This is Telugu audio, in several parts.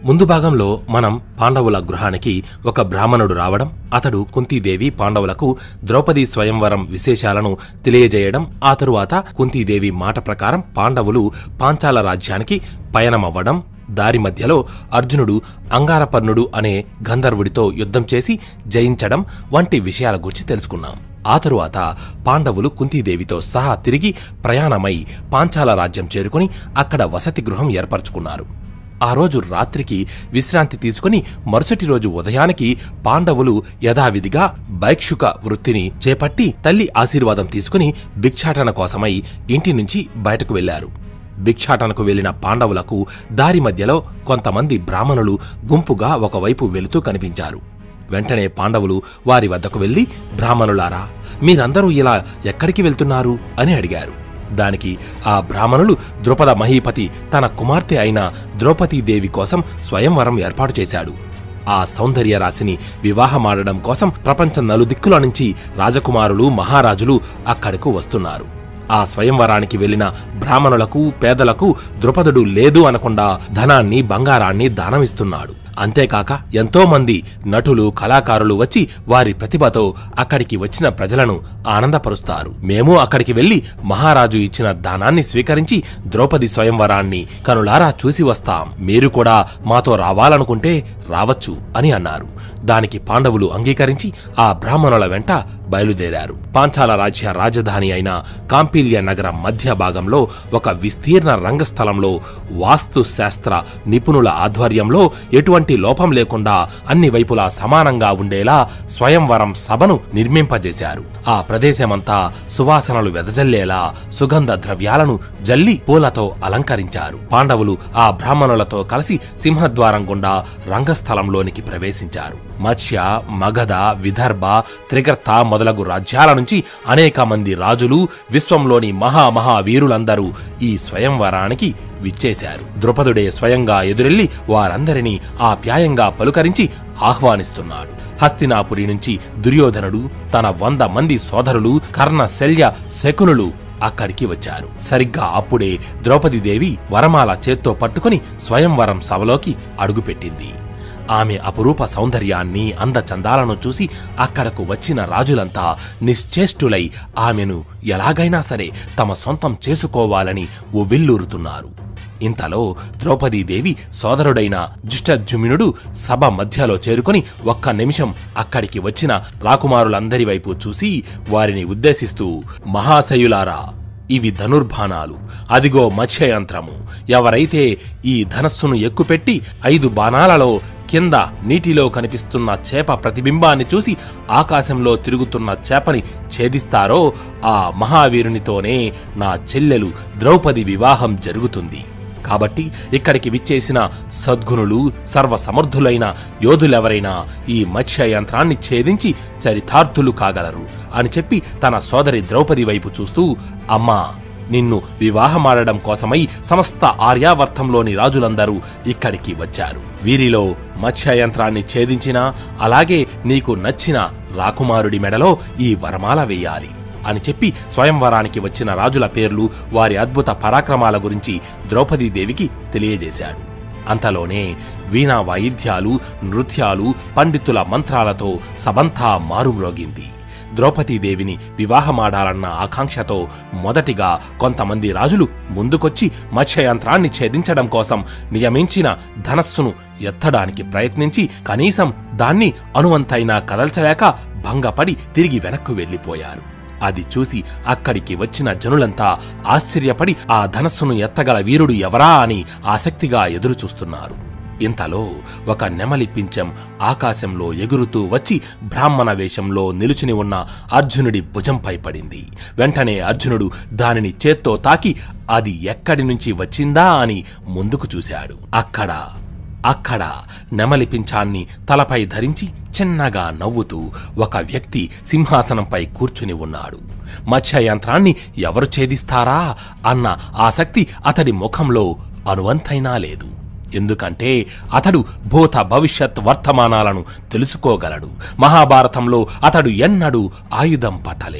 ముందు భాగంలో మనం పాండవుల గృహానికి ఒక బ్రాహ్మణుడు రావడం అతడు కుంతీదేవి పాండవులకు ద్రౌపది స్వయంవరం విశేషాలను తెలియజేయడం ఆ తరువాత కుంతీదేవి మాట ప్రకారం పాండవులు పాంచాల రాజ్యానికి పయనమవ్వడం దారి మధ్యలో అర్జునుడు అంగారపర్ణుడు అనే గంధర్వుడితో యుద్ధం చేసి జయించడం వంటి విషయాల గురించి తెలుసుకున్నాం ఆ తరువాత పాండవులు కుంతీదేవితో సహా తిరిగి ప్రయాణమై పాంచాల రాజ్యం చేరుకుని అక్కడ వసతి గృహం ఏర్పరచుకున్నారు ఆ రోజు రాత్రికి విశ్రాంతి తీసుకుని మరుసటి రోజు ఉదయానికి పాండవులు యథావిధిగా బైక్షుక వృత్తిని చేపట్టి తల్లి ఆశీర్వాదం తీసుకుని భిక్షాటన కోసమై ఇంటి నుంచి బయటకు వెళ్లారు భిక్షాటనకు వెళ్లిన పాండవులకు దారి మధ్యలో కొంతమంది బ్రాహ్మణులు గుంపుగా ఒకవైపు వెళుతూ కనిపించారు వెంటనే పాండవులు వారి వద్దకు వెళ్లి బ్రాహ్మణులారా మీరందరూ ఇలా ఎక్కడికి వెళ్తున్నారు అని అడిగారు దానికి ఆ బ్రాహ్మణులు ద్రుపద మహీపతి తన కుమార్తె అయిన ద్రౌపదీదేవి కోసం స్వయంవరం ఏర్పాటు చేశాడు ఆ సౌందర్య రాశిని వివాహమాడడం కోసం ప్రపంచం నలుదిక్కుల నుంచి రాజకుమారులు మహారాజులు అక్కడకు వస్తున్నారు ఆ స్వయంవరానికి వెళ్లిన బ్రాహ్మణులకు పేదలకు ద్రుపదుడు లేదు అనకుండా ధనాన్ని బంగారాన్ని దానమిస్తున్నాడు అంతేకాక ఎంతో మంది నటులు కళాకారులు వచ్చి వారి ప్రతిభతో అక్కడికి వచ్చిన ప్రజలను ఆనందపరుస్తారు మేము అక్కడికి వెళ్లి మహారాజు ఇచ్చిన దానాన్ని స్వీకరించి ద్రౌపది స్వయంవరాన్ని కనులారా చూసి వస్తాం మీరు కూడా మాతో రావాలనుకుంటే రావచ్చు అని అన్నారు దానికి పాండవులు అంగీకరించి ఆ బ్రాహ్మణుల వెంట బయలుదేరారు పాంచాల రాజ్య రాజధాని అయిన కాంపిల్య నగరం మధ్య భాగంలో ఒక విస్తీర్ణ రంగస్థలంలో వాస్తు శాస్త్ర నిపుణుల ఆధ్వర్యంలో ఎటువంటి లోపం లేకుండా అన్ని వైపులా సమానంగా ఉండేలా స్వయంవరం సభను నిర్మింపజేశారు ఆ ప్రదేశమంతా సువాసనలు వెదజల్లేలా సుగంధ ద్రవ్యాలను జల్లి పూలతో అలంకరించారు పాండవులు ఆ బ్రాహ్మణులతో కలిసి సింహద్వారం గుండా రంగస్థలంలోనికి ప్రవేశించారు మత్స్య మగధ విదర్భ త్రిగర్త మొదలగు రాజ్యాల నుంచి అనేక మంది రాజులు విశ్వంలోని మహామహా వీరులందరూ ఈ స్వయంవరానికి విచ్చేశారు ద్రుపదుడే స్వయంగా ఎదురెళ్లి వారందరినీ ఆప్యాయంగా పలుకరించి ఆహ్వానిస్తున్నాడు హస్తినాపురి నుంచి దుర్యోధనుడు తన వంద మంది సోదరులు కర్ణ శల్య శకునులు అక్కడికి వచ్చారు సరిగ్గా అప్పుడే ద్రౌపదీదేవి వరమాల చేత్తో పట్టుకుని స్వయంవరం సభలోకి అడుగుపెట్టింది ఆమె అపురూప సౌందర్యాన్ని అందచందాలను చూసి అక్కడకు వచ్చిన రాజులంతా నిశ్చేష్టులై ఆమెను ఎలాగైనా సరే తమ సొంతం చేసుకోవాలని ఉవ్విల్లూరుతున్నారు ఇంతలో ద్రౌపదీదేవి సోదరుడైన జుష్టజుమ్నుడు సభ మధ్యలో చేరుకొని ఒక్క నిమిషం అక్కడికి వచ్చిన రాకుమారులందరి వైపు చూసి వారిని ఉద్దేశిస్తూ మహాశయులారా ఇవి ధనుర్బాణాలు అదిగో మత్స్యయంత్రము ఎవరైతే ఈ ధనస్సును ఎక్కుపెట్టి ఐదు బాణాలలో కింద నీటిలో కనిపిస్తున్న చేప ప్రతిబింబాన్ని చూసి ఆకాశంలో తిరుగుతున్న చేపని ఛేదిస్తారో ఆ మహావీరునితోనే నా చెల్లెలు ద్రౌపది వివాహం జరుగుతుంది కాబట్టి ఇక్కడికి విచ్చేసిన సద్గుణులు సర్వసమర్థులైన యోధులెవరైనా ఈ మత్స్య యంత్రాన్ని ఛేదించి చరితార్థులు కాగలరు అని చెప్పి తన సోదరి ద్రౌపది వైపు చూస్తూ అమ్మా నిన్ను వివాహమాడడం కోసమై సమస్త ఆర్యావర్తంలోని రాజులందరూ ఇక్కడికి వచ్చారు వీరిలో మత్స్య యంత్రాన్ని ఛేదించినా అలాగే నీకు నచ్చిన రాకుమారుడి మెడలో ఈ వరమాల వేయాలి అని చెప్పి స్వయంవరానికి వచ్చిన రాజుల పేర్లు వారి అద్భుత పరాక్రమాల గురించి ద్రౌపదీదేవికి తెలియజేశాడు అంతలోనే వీణా వాయిద్యాలు నృత్యాలు పండితుల మంత్రాలతో సబంతా మారుమ్రోగింది ద్రౌపదీదేవిని వివాహమాడాలన్న ఆకాంక్షతో మొదటిగా కొంతమంది రాజులు ముందుకొచ్చి మత్స్యయంత్రాన్ని ఛేదించడం కోసం నియమించిన ధనస్సును ఎత్తడానికి ప్రయత్నించి కనీసం దాన్ని అనువంతైనా కదల్చలేక భంగపడి తిరిగి వెనక్కు వెళ్ళిపోయారు అది చూసి అక్కడికి వచ్చిన జనులంతా ఆశ్చర్యపడి ఆ ధనస్సును ఎత్తగల వీరుడు ఎవరా అని ఆసక్తిగా ఎదురుచూస్తున్నారు ఇంతలో ఒక నెమలి పించం ఆకాశంలో ఎగురుతూ వచ్చి బ్రాహ్మణ వేషంలో నిలుచుని ఉన్న అర్జునుడి భుజంపై పడింది వెంటనే అర్జునుడు దానిని చేత్తో తాకి అది ఎక్కడి నుంచి వచ్చిందా అని ముందుకు చూశాడు అక్కడ అక్కడ నెమలి పింఛాన్ని తలపై ధరించి చిన్నగా నవ్వుతూ ఒక వ్యక్తి సింహాసనంపై కూర్చుని ఉన్నాడు మత్స్య యంత్రాన్ని ఎవరు ఛేదిస్తారా అన్న ఆసక్తి అతడి ముఖంలో అనువంతైనా లేదు ఎందుకంటే అతడు భూత భవిష్యత్ వర్తమానాలను తెలుసుకోగలడు మహాభారతంలో అతడు ఎన్నడూ ఆయుధం పట్టలేదు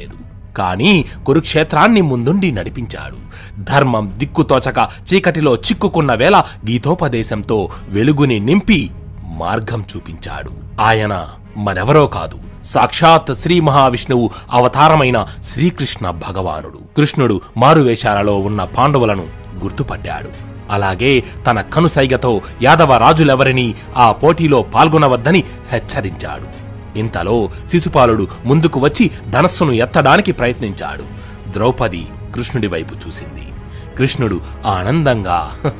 కానీ కురుక్షేత్రాన్ని ముందుండి నడిపించాడు ధర్మం దిక్కుతోచక చీకటిలో చిక్కుకున్న వేళ గీతోపదేశంతో వెలుగుని నింపి మార్గం చూపించాడు ఆయన మరెవరో కాదు సాక్షాత్ శ్రీ మహావిష్ణువు అవతారమైన శ్రీకృష్ణ భగవానుడు కృష్ణుడు మారువేషాలలో ఉన్న పాండవులను గుర్తుపట్టాడు అలాగే తన కనుసైగతో యాదవ రాజులెవరినీ ఆ పోటీలో పాల్గొనవద్దని హెచ్చరించాడు ఇంతలో శిశుపాలుడు ముందుకు వచ్చి ధనస్సును ఎత్తడానికి ప్రయత్నించాడు ద్రౌపది కృష్ణుడి వైపు చూసింది కృష్ణుడు ఆనందంగా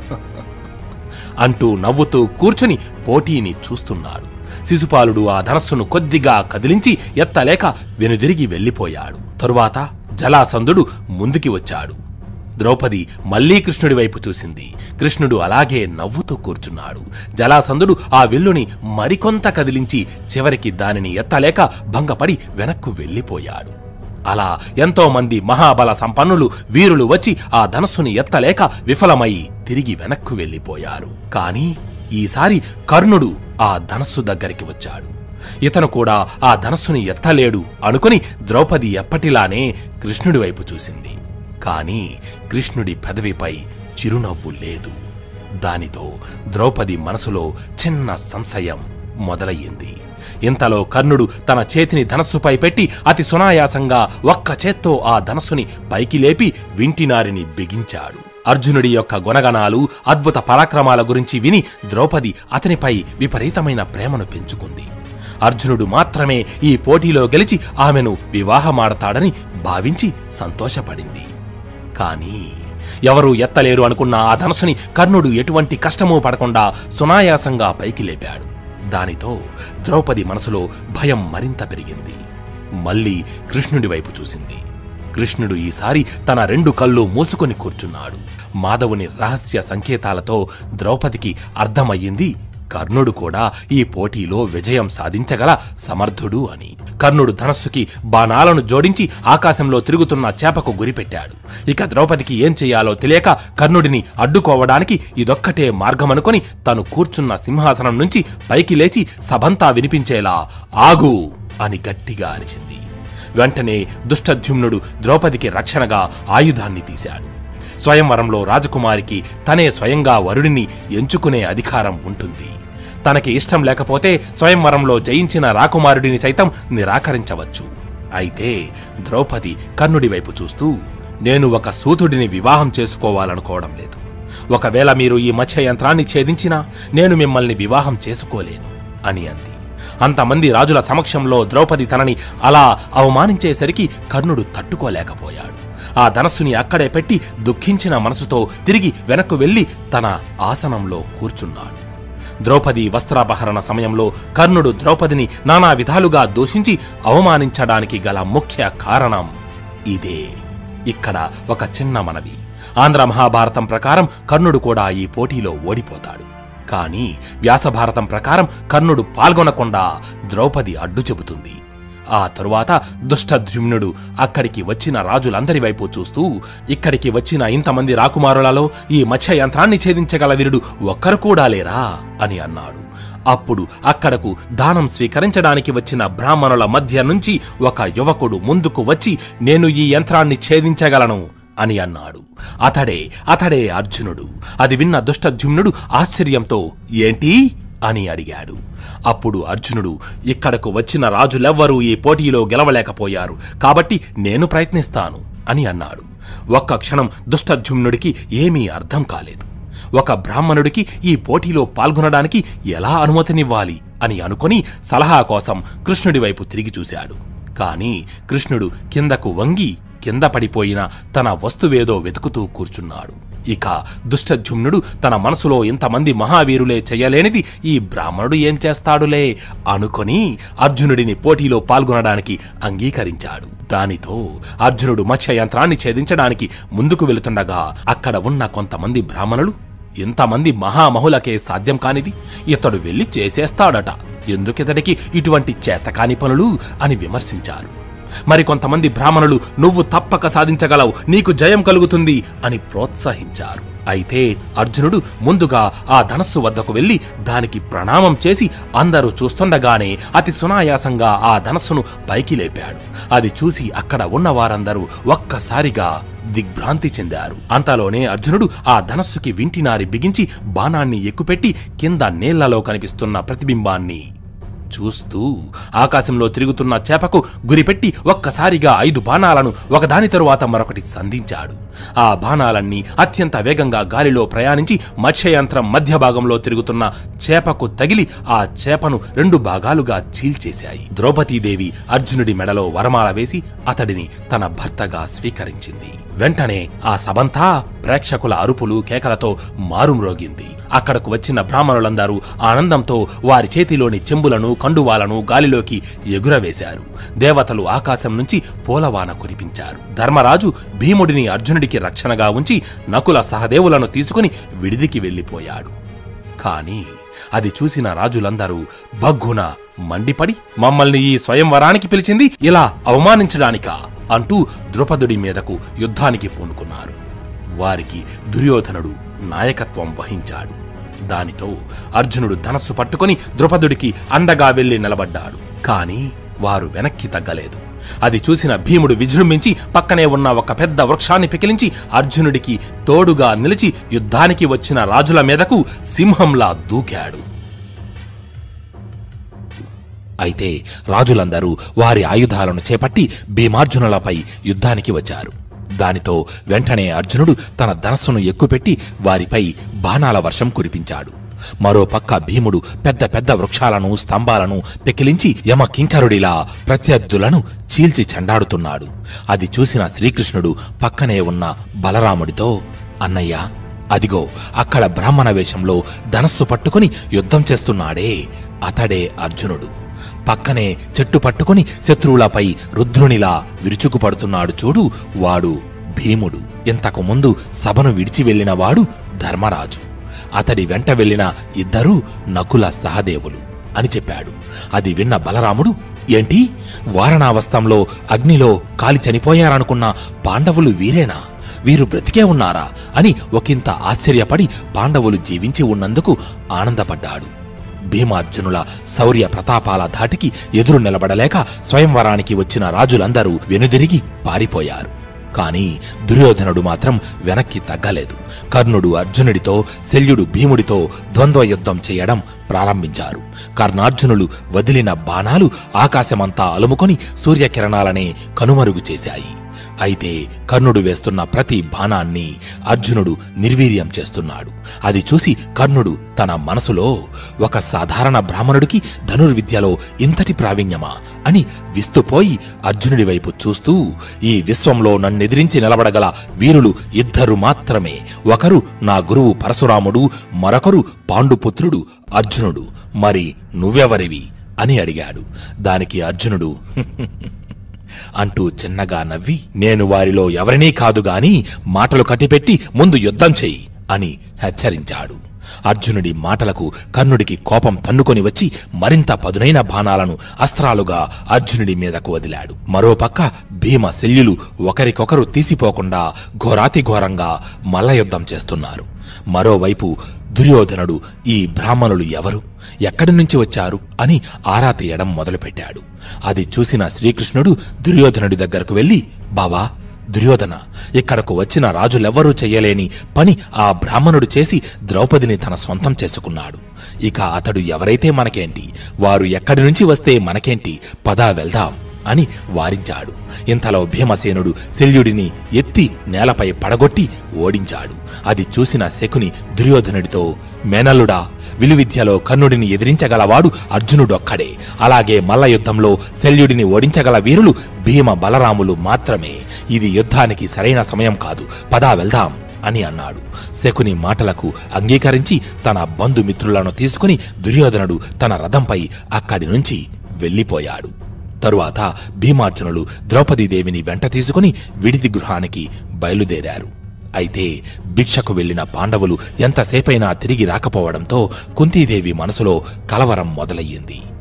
అంటూ నవ్వుతూ కూర్చుని పోటీని చూస్తున్నాడు శిశుపాలుడు ఆ ధనస్సును కొద్దిగా కదిలించి ఎత్తలేక వెనుదిరిగి వెళ్ళిపోయాడు తరువాత జలాసంధుడు ముందుకి వచ్చాడు ద్రౌపది మళ్లీ కృష్ణుడి వైపు చూసింది కృష్ణుడు అలాగే నవ్వుతూ కూర్చున్నాడు జలాసంధుడు ఆ విల్లుని మరికొంత కదిలించి చివరికి దానిని ఎత్తలేక భంగపడి వెనక్కు వెళ్ళిపోయాడు అలా ఎంతో మంది మహాబల సంపన్నులు వీరులు వచ్చి ఆ ధనస్సుని ఎత్తలేక విఫలమై తిరిగి వెనక్కు వెళ్ళిపోయారు కాని ఈసారి కర్ణుడు ఆ ధనస్సు దగ్గరికి వచ్చాడు ఇతను కూడా ఆ ధనస్సుని ఎత్తలేడు అనుకుని ద్రౌపది ఎప్పటిలానే కృష్ణుడి వైపు చూసింది కాని కృష్ణుడి పెదవిపై చిరునవ్వు లేదు దానితో ద్రౌపది మనసులో చిన్న సంశయం మొదలయ్యింది ఇంతలో కర్ణుడు తన చేతిని ధనస్సుపై పెట్టి అతి సునాయాసంగా ఒక్క చేత్తో ఆ ధనస్సుని పైకి లేపి వింటినారిని బిగించాడు అర్జునుడి యొక్క గుణగణాలు అద్భుత పరాక్రమాల గురించి విని ద్రౌపది అతనిపై విపరీతమైన ప్రేమను పెంచుకుంది అర్జునుడు మాత్రమే ఈ పోటీలో గెలిచి ఆమెను వివాహమాడతాడని భావించి సంతోషపడింది కానీ ఎవరూ ఎత్తలేరు అనుకున్న ఆ ధనస్సుని కర్ణుడు ఎటువంటి కష్టమూ పడకుండా సునాయాసంగా పైకి లేపాడు దానితో ద్రౌపది మనసులో భయం మరింత పెరిగింది మళ్ళీ కృష్ణుడి వైపు చూసింది కృష్ణుడు ఈసారి తన రెండు కళ్ళు మూసుకొని కూర్చున్నాడు మాధవుని రహస్య సంకేతాలతో ద్రౌపదికి అర్థమయ్యింది కర్ణుడు కూడా ఈ పోటీలో విజయం సాధించగల సమర్థుడు అని కర్ణుడు ధనస్సుకి బాణాలను జోడించి ఆకాశంలో తిరుగుతున్న చేపకు గురిపెట్టాడు ఇక ద్రౌపదికి ఏం చేయాలో తెలియక కర్ణుడిని అడ్డుకోవడానికి ఇదొక్కటే మార్గమనుకొని తను కూర్చున్న సింహాసనం నుంచి పైకి లేచి సభంతా వినిపించేలా ఆగు అని గట్టిగా అరిచింది వెంటనే దుష్టద్యుమ్నుడు ద్రౌపదికి రక్షణగా ఆయుధాన్ని తీశాడు స్వయంవరంలో రాజకుమారికి తనే స్వయంగా వరుడిని ఎంచుకునే అధికారం ఉంటుంది తనకి ఇష్టం లేకపోతే స్వయంవరంలో జయించిన రాకుమారుడిని సైతం నిరాకరించవచ్చు అయితే ద్రౌపది కర్ణుడి వైపు చూస్తూ నేను ఒక సూతుడిని వివాహం చేసుకోవాలనుకోవడం లేదు ఒకవేళ మీరు ఈ మత్స్య యంత్రాన్ని ఛేదించినా నేను మిమ్మల్ని వివాహం చేసుకోలేను అని అంది అంతమంది రాజుల సమక్షంలో ద్రౌపది తనని అలా అవమానించేసరికి కర్ణుడు తట్టుకోలేకపోయాడు ఆ ధనస్సుని అక్కడే పెట్టి దుఃఖించిన మనసుతో తిరిగి వెనక్కు వెళ్లి తన ఆసనంలో కూర్చున్నాడు ద్రౌపది వస్త్రాపహరణ సమయంలో కర్ణుడు ద్రౌపదిని నానా విధాలుగా దూషించి అవమానించడానికి గల ముఖ్య కారణం ఇదే ఇక్కడ ఒక చిన్న మనవి ఆంధ్ర మహాభారతం ప్రకారం కర్ణుడు కూడా ఈ పోటీలో ఓడిపోతాడు కానీ వ్యాసభారతం ప్రకారం కర్ణుడు పాల్గొనకుండా ద్రౌపది అడ్డు చెబుతుంది ఆ తరువాత దుష్టద్యుమ్నుడు అక్కడికి వచ్చిన రాజులందరి వైపు చూస్తూ ఇక్కడికి వచ్చిన ఇంతమంది రాకుమారులలో ఈ మత్స్య యంత్రాన్ని ఛేదించగల వీరుడు ఒక్కరు కూడా లేరా అని అన్నాడు అప్పుడు అక్కడకు దానం స్వీకరించడానికి వచ్చిన బ్రాహ్మణుల మధ్య నుంచి ఒక యువకుడు ముందుకు వచ్చి నేను ఈ యంత్రాన్ని ఛేదించగలను అని అన్నాడు అతడే అతడే అర్జునుడు అది విన్న దుష్టద్యుమ్నుడు ఆశ్చర్యంతో ఏంటి అని అడిగాడు అప్పుడు అర్జునుడు ఇక్కడకు వచ్చిన రాజులెవ్వరూ ఈ పోటీలో గెలవలేకపోయారు కాబట్టి నేను ప్రయత్నిస్తాను అని అన్నాడు ఒక్క క్షణం దుష్టద్యుమ్నుడికి ఏమీ అర్థం కాలేదు ఒక బ్రాహ్మణుడికి ఈ పోటీలో పాల్గొనడానికి ఎలా అనుమతినివ్వాలి అని అనుకొని సలహా కోసం కృష్ణుడి వైపు తిరిగి చూశాడు కాని కృష్ణుడు కిందకు వంగి కింద పడిపోయిన తన వస్తువేదో వెతుకుతూ కూర్చున్నాడు ఇక దుష్టజుమ్నుడు తన మనసులో ఇంతమంది మహావీరులే చెయ్యలేనిది ఈ బ్రాహ్మణుడు ఏం చేస్తాడులే అనుకొని అర్జునుడిని పోటీలో పాల్గొనడానికి అంగీకరించాడు దానితో అర్జునుడు మత్స్య యంత్రాన్ని ఛేదించడానికి ముందుకు వెళుతుండగా అక్కడ ఉన్న కొంతమంది బ్రాహ్మణులు ఇంతమంది మహామహులకే సాధ్యం కానిది ఇతడు వెళ్లి చేసేస్తాడట ఎందుకితడికి ఇటువంటి చేతకాని పనులు అని విమర్శించారు మరికొంతమంది బ్రాహ్మణులు నువ్వు తప్పక సాధించగలవు నీకు జయం కలుగుతుంది అని ప్రోత్సహించారు అయితే అర్జునుడు ముందుగా ఆ ధనస్సు వద్దకు వెళ్లి దానికి ప్రణామం చేసి అందరూ చూస్తుండగానే అతి సునాయాసంగా ఆ ధనస్సును పైకి లేపాడు అది చూసి అక్కడ ఉన్న వారందరూ ఒక్కసారిగా దిగ్భ్రాంతి చెందారు అంతలోనే అర్జునుడు ఆ ధనస్సుకి వింటినారి బిగించి బాణాన్ని ఎక్కుపెట్టి కింద నీళ్లలో కనిపిస్తున్న ప్రతిబింబాన్ని చూస్తూ ఆకాశంలో తిరుగుతున్న చేపకు గురిపెట్టి ఒక్కసారిగా ఐదు బాణాలను ఒకదాని తరువాత మరొకటి సంధించాడు ఆ బాణాలన్నీ అత్యంత వేగంగా గాలిలో ప్రయాణించి మత్స్యయంత్రం మధ్య భాగంలో తిరుగుతున్న చేపకు తగిలి ఆ చేపను రెండు భాగాలుగా చీల్చేశాయి ద్రౌపదీదేవి అర్జునుడి మెడలో వరమాల వేసి అతడిని తన భర్తగా స్వీకరించింది వెంటనే ఆ సభంతా ప్రేక్షకుల అరుపులు కేకలతో మారుమ్రోగింది అక్కడకు వచ్చిన బ్రాహ్మణులందరూ ఆనందంతో వారి చేతిలోని చెంబులను కండువాలను గాలిలోకి ఎగురవేశారు దేవతలు ఆకాశం నుంచి పూలవాన కురిపించారు ధర్మరాజు భీముడిని అర్జునుడికి రక్షణగా ఉంచి నకుల సహదేవులను తీసుకుని విడిదికి వెళ్ళిపోయాడు కాని అది చూసిన రాజులందరూ బగ్గున మండిపడి మమ్మల్ని ఈ స్వయంవరానికి పిలిచింది ఇలా అవమానించడానికా అంటూ ద్రుపదుడి మీదకు యుద్ధానికి పూనుకున్నారు వారికి దుర్యోధనుడు నాయకత్వం వహించాడు దానితో అర్జునుడు ధనస్సు పట్టుకొని ద్రుపదుడికి అండగా వెళ్లి నిలబడ్డాడు కాని వారు వెనక్కి తగ్గలేదు అది చూసిన భీముడు విజృంభించి పక్కనే ఉన్న ఒక పెద్ద వృక్షాన్ని పెకిలించి అర్జునుడికి తోడుగా నిలిచి యుద్ధానికి వచ్చిన రాజుల మీదకు సింహంలా దూకాడు అయితే రాజులందరూ వారి ఆయుధాలను చేపట్టి భీమార్జునులపై యుద్ధానికి వచ్చారు దానితో వెంటనే అర్జునుడు తన ధనస్సును ఎక్కుపెట్టి వారిపై బాణాల వర్షం కురిపించాడు మరోపక్క భీముడు పెద్ద పెద్ద వృక్షాలను స్తంభాలను పెకిలించి యమ కింకరుడిలా ప్రత్యర్థులను చీల్చి చెండాడుతున్నాడు అది చూసిన శ్రీకృష్ణుడు పక్కనే ఉన్న బలరాముడితో అన్నయ్య అదిగో అక్కడ బ్రాహ్మణ వేషంలో ధనస్సు పట్టుకుని యుద్ధం చేస్తున్నాడే అతడే అర్జునుడు పక్కనే చెట్టు పట్టుకుని శత్రువులపై రుద్రునిలా విరుచుకుపడుతున్నాడు చూడు వాడు భీముడు ఇంతకు ముందు సభను విడిచి వెళ్లిన వాడు ధర్మరాజు అతడి వెంట వెళ్లిన ఇద్దరూ నకుల సహదేవులు అని చెప్పాడు అది విన్న బలరాముడు ఏంటి వారణావస్థంలో అగ్నిలో కాలి చనిపోయారనుకున్న పాండవులు వీరేనా వీరు బ్రతికే ఉన్నారా అని ఒకంత ఆశ్చర్యపడి పాండవులు జీవించి ఉన్నందుకు ఆనందపడ్డాడు భీమార్జునుల శౌర్య ప్రతాపాల ధాటికి ఎదురు నిలబడలేక స్వయంవరానికి వచ్చిన రాజులందరూ వెనుదిరిగి పారిపోయారు కాని దుర్యోధనుడు మాత్రం వెనక్కి తగ్గలేదు కర్ణుడు అర్జునుడితో శల్యుడు భీముడితో ద్వంద్వ యుద్ధం చేయడం ప్రారంభించారు కర్ణార్జునులు వదిలిన బాణాలు ఆకాశమంతా అలుముకొని సూర్యకిరణాలనే కనుమరుగు చేశాయి అయితే కర్ణుడు వేస్తున్న ప్రతి బాణాన్ని అర్జునుడు నిర్వీర్యం చేస్తున్నాడు అది చూసి కర్ణుడు తన మనసులో ఒక సాధారణ బ్రాహ్మణుడికి ధనుర్విద్యలో ఇంతటి ప్రావీణ్యమా అని విస్తుపోయి అర్జునుడి వైపు చూస్తూ ఈ విశ్వంలో నన్నెదిరించి నిలబడగల వీరులు ఇద్దరు మాత్రమే ఒకరు నా గురువు పరశురాముడు మరొకరు పాండుపుత్రుడు అర్జునుడు మరి నువ్వెవరివి అని అడిగాడు దానికి అర్జునుడు అంటూ చిన్నగా నవ్వి నేను వారిలో ఎవరినీ కాదు గాని మాటలు కట్టిపెట్టి ముందు యుద్ధం చెయ్యి అని హెచ్చరించాడు అర్జునుడి మాటలకు కర్ణుడికి కోపం తన్నుకొని వచ్చి మరింత పదునైన బాణాలను అస్త్రాలుగా అర్జునుడి మీదకు వదిలాడు మరోపక్క భీమ శల్యులు ఒకరికొకరు తీసిపోకుండా ఘోరాతి ఘోరంగా మల్లయుద్ధం చేస్తున్నారు మరోవైపు దుర్యోధనుడు ఈ బ్రాహ్మణులు ఎవరు ఎక్కడి నుంచి వచ్చారు అని ఆరా తీయడం మొదలుపెట్టాడు అది చూసిన శ్రీకృష్ణుడు దుర్యోధనుడి దగ్గరకు వెళ్లి బావా దుర్యోధన ఇక్కడకు వచ్చిన రాజులెవ్వరూ చెయ్యలేని పని ఆ బ్రాహ్మణుడు చేసి ద్రౌపదిని తన సొంతం చేసుకున్నాడు ఇక అతడు ఎవరైతే మనకేంటి వారు ఎక్కడి నుంచి వస్తే మనకేంటి పదా వెళ్దాం అని వారించాడు ఇంతలో భీమసేనుడు శల్యుడిని ఎత్తి నేలపై పడగొట్టి ఓడించాడు అది చూసిన శకుని దుర్యోధనుడితో మేనల్లుడా విలువిద్యలో కర్ణుడిని ఎదిరించగలవాడు అర్జునుడొక్కడే అలాగే మల్ల యుద్ధంలో శల్యుడిని ఓడించగల వీరులు భీమ బలరాములు మాత్రమే ఇది యుద్ధానికి సరైన సమయం కాదు పదా వెళ్దాం అని అన్నాడు శకుని మాటలకు అంగీకరించి తన బంధుమిత్రులను తీసుకుని దుర్యోధనుడు తన రథంపై అక్కడి నుంచి వెళ్ళిపోయాడు తరువాత భీమార్జునులు ద్రౌపదీదేవిని వెంట తీసుకుని విడిది గృహానికి బయలుదేరారు అయితే భిక్షకు వెళ్లిన పాండవులు ఎంతసేపైనా తిరిగి రాకపోవడంతో కుంతీదేవి మనసులో కలవరం మొదలయ్యింది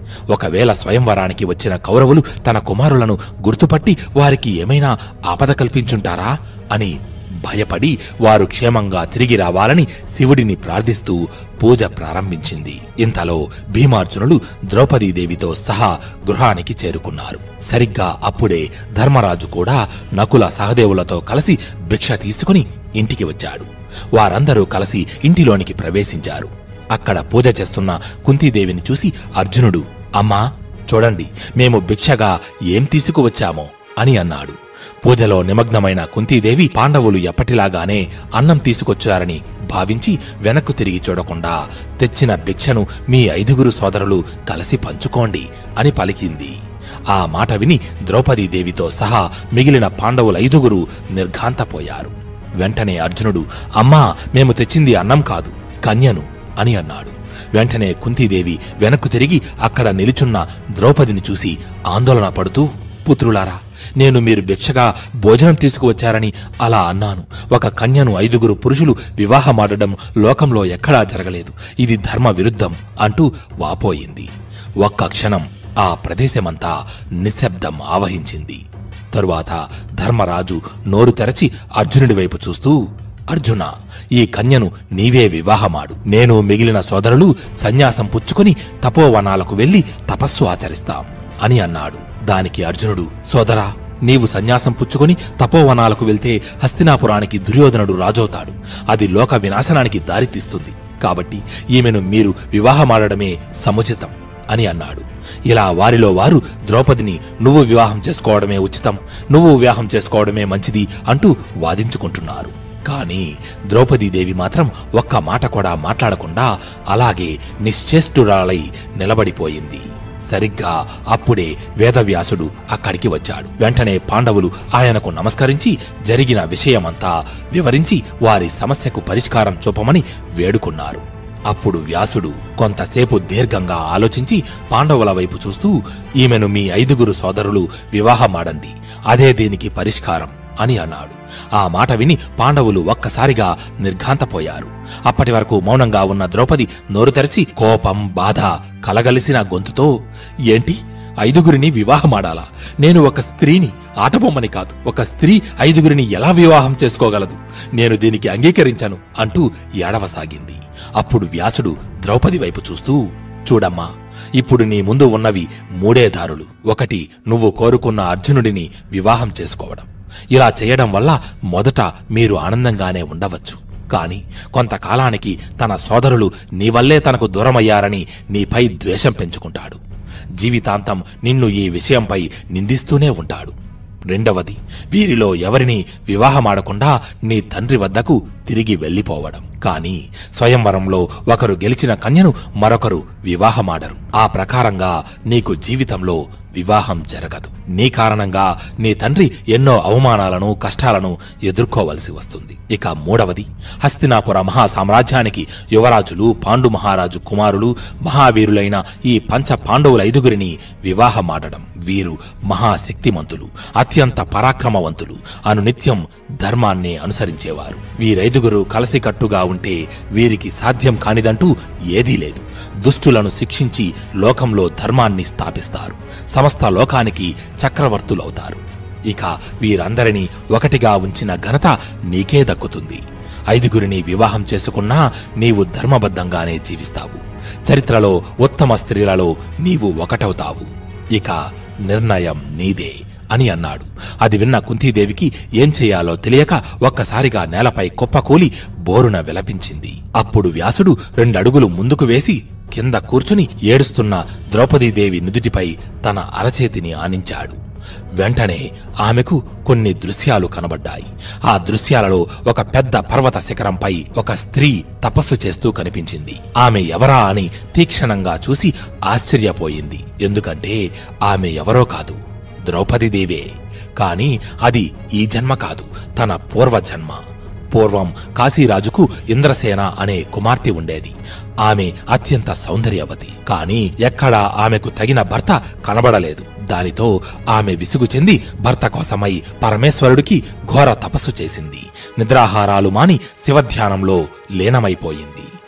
ఒకవేళ స్వయంవరానికి వచ్చిన కౌరవులు తన కుమారులను గుర్తుపట్టి వారికి ఏమైనా ఆపద కల్పించుంటారా అని భయపడి వారు క్షేమంగా తిరిగి రావాలని శివుడిని ప్రార్థిస్తూ పూజ ప్రారంభించింది ఇంతలో భీమార్జునులు ద్రౌపదీదేవితో సహా గృహానికి చేరుకున్నారు సరిగ్గా అప్పుడే ధర్మరాజు కూడా నకుల సహదేవులతో కలిసి భిక్ష తీసుకుని ఇంటికి వచ్చాడు వారందరూ కలిసి ఇంటిలోనికి ప్రవేశించారు అక్కడ పూజ చేస్తున్న కుంతీదేవిని చూసి అర్జునుడు అమ్మా చూడండి మేము భిక్షగా ఏం తీసుకువచ్చామో అని అన్నాడు పూజలో నిమగ్నమైన కుంతీదేవి పాండవులు ఎప్పటిలాగానే అన్నం తీసుకొచ్చారని భావించి వెనక్కు తిరిగి చూడకుండా తెచ్చిన భిక్షను మీ ఐదుగురు సోదరులు కలిసి పంచుకోండి అని పలికింది ఆ మాట విని ద్రౌపదీదేవితో సహా మిగిలిన పాండవులైదుగురు నిర్ఘాంతపోయారు వెంటనే అర్జునుడు అమ్మా మేము తెచ్చింది అన్నం కాదు కన్యను అని అన్నాడు వెంటనే కుంతీదేవి వెనక్కు తిరిగి అక్కడ నిలుచున్న ద్రౌపదిని చూసి ఆందోళన పడుతూ పుత్రులారా నేను మీరు భిక్షగా భోజనం తీసుకువచ్చారని అలా అన్నాను ఒక కన్యను ఐదుగురు పురుషులు వివాహమాడడం లోకంలో ఎక్కడా జరగలేదు ఇది ధర్మ విరుద్ధం అంటూ వాపోయింది ఒక్క క్షణం ఆ ప్రదేశమంతా నిశ్శబ్దం ఆవహించింది తరువాత ధర్మరాజు నోరు తెరచి అర్జునుడి వైపు చూస్తూ అర్జున ఈ కన్యను నీవే వివాహమాడు నేను మిగిలిన సోదరులు సన్యాసం పుచ్చుకొని తపోవనాలకు వెళ్లి తపస్సు ఆచరిస్తాం అని అన్నాడు దానికి అర్జునుడు సోదరా నీవు సన్యాసం పుచ్చుకొని తపోవనాలకు వెళ్తే హస్తినాపురానికి దుర్యోధనుడు రాజవుతాడు అది లోక వినాశనానికి దారితీస్తుంది కాబట్టి ఈమెను మీరు వివాహమాడడమే సముచితం అని అన్నాడు ఇలా వారిలో వారు ద్రౌపదిని నువ్వు వివాహం చేసుకోవడమే ఉచితం నువ్వు వివాహం చేసుకోవడమే మంచిది అంటూ వాదించుకుంటున్నారు కానీ ద్రౌపదీదేవి మాత్రం ఒక్క మాట కూడా మాట్లాడకుండా అలాగే నిశ్చేష్టురాలై నిలబడిపోయింది సరిగ్గా అప్పుడే వేదవ్యాసుడు అక్కడికి వచ్చాడు వెంటనే పాండవులు ఆయనకు నమస్కరించి జరిగిన విషయమంతా వివరించి వారి సమస్యకు పరిష్కారం చూపమని వేడుకున్నారు అప్పుడు వ్యాసుడు కొంతసేపు దీర్ఘంగా ఆలోచించి పాండవుల వైపు చూస్తూ ఈమెను మీ ఐదుగురు సోదరులు వివాహమాడండి అదే దీనికి పరిష్కారం అని అన్నాడు ఆ మాట విని పాండవులు ఒక్కసారిగా నిర్ఘాంతపోయారు అప్పటి వరకు మౌనంగా ఉన్న ద్రౌపది నోరు తెరచి కోపం బాధ కలగలిసిన గొంతుతో ఏంటి ఐదుగురిని వివాహమాడాలా నేను ఒక స్త్రీని ఆటబొమ్మని కాదు ఒక స్త్రీ ఐదుగురిని ఎలా వివాహం చేసుకోగలదు నేను దీనికి అంగీకరించను అంటూ ఏడవసాగింది అప్పుడు వ్యాసుడు ద్రౌపది వైపు చూస్తూ చూడమ్మా ఇప్పుడు నీ ముందు ఉన్నవి మూడే దారులు ఒకటి నువ్వు కోరుకున్న అర్జునుడిని వివాహం చేసుకోవడం ఇలా చేయడం వల్ల మొదట మీరు ఆనందంగానే ఉండవచ్చు కాని కొంతకాలానికి తన సోదరులు నీ వల్లే తనకు దూరమయ్యారని నీపై ద్వేషం పెంచుకుంటాడు జీవితాంతం నిన్ను ఈ విషయంపై నిందిస్తూనే ఉంటాడు రెండవది వీరిలో ఎవరిని వివాహమాడకుండా నీ తండ్రి వద్దకు తిరిగి వెళ్ళిపోవడం కాని స్వయంవరంలో ఒకరు గెలిచిన కన్యను మరొకరు వివాహమాడరు ఆ ప్రకారంగా నీకు జీవితంలో వివాహం జరగదు నీ కారణంగా నీ తండ్రి ఎన్నో అవమానాలను కష్టాలను ఎదుర్కోవలసి వస్తుంది ఇక మూడవది హస్తినాపుర మహాసామ్రాజ్యానికి యువరాజులు పాండు మహారాజు కుమారులు మహావీరులైన ఈ పంచ పాండవుల ఐదుగురిని వివాహమాడడం వీరు మహాశక్తిమంతులు అత్యంత పరాక్రమవంతులు అనునిత్యం ధర్మాన్ని అనుసరించేవారు వీరైదుగురు కలసికట్టుగా ఉంటే వీరికి సాధ్యం కానిదంటూ ఏదీ లేదు దుష్టులను శిక్షించి లోకంలో ధర్మాన్ని స్థాపిస్తారు సమస్త లోకానికి చక్రవర్తులవుతారు ఇక వీరందరినీ ఒకటిగా ఉంచిన ఘనత నీకే దక్కుతుంది ఐదుగురిని వివాహం చేసుకున్నా నీవు ధర్మబద్ధంగానే జీవిస్తావు చరిత్రలో ఉత్తమ స్త్రీలలో నీవు ఒకటవుతావు ఇక నిర్ణయం నీదే అని అన్నాడు అది విన్న కుంతీదేవికి ఏం చేయాలో తెలియక ఒక్కసారిగా నేలపై కుప్పకూలి బోరున విలపించింది అప్పుడు వ్యాసుడు రెండడుగులు ముందుకు వేసి కింద కూర్చుని ఏడుస్తున్న ద్రౌపదీదేవి నుదుటిపై తన అరచేతిని ఆనించాడు వెంటనే ఆమెకు కొన్ని దృశ్యాలు కనబడ్డాయి ఆ దృశ్యాలలో ఒక పెద్ద పర్వత శిఖరంపై ఒక స్త్రీ తపస్సు చేస్తూ కనిపించింది ఆమె ఎవరా అని తీక్షణంగా చూసి ఆశ్చర్యపోయింది ఎందుకంటే ఆమె ఎవరో కాదు ద్రౌపదీదేవే కాని అది ఈ జన్మ కాదు తన పూర్వజన్మ పూర్వం కాశీరాజుకు ఇంద్రసేన అనే కుమార్తె ఉండేది ఆమె అత్యంత సౌందర్యవతి కాని ఎక్కడా ఆమెకు తగిన భర్త కనబడలేదు దానితో ఆమె విసుగు చెంది భర్త కోసమై పరమేశ్వరుడికి ఘోర తపస్సు చేసింది నిద్రాహారాలు మాని శివధ్యానంలో లీనమైపోయింది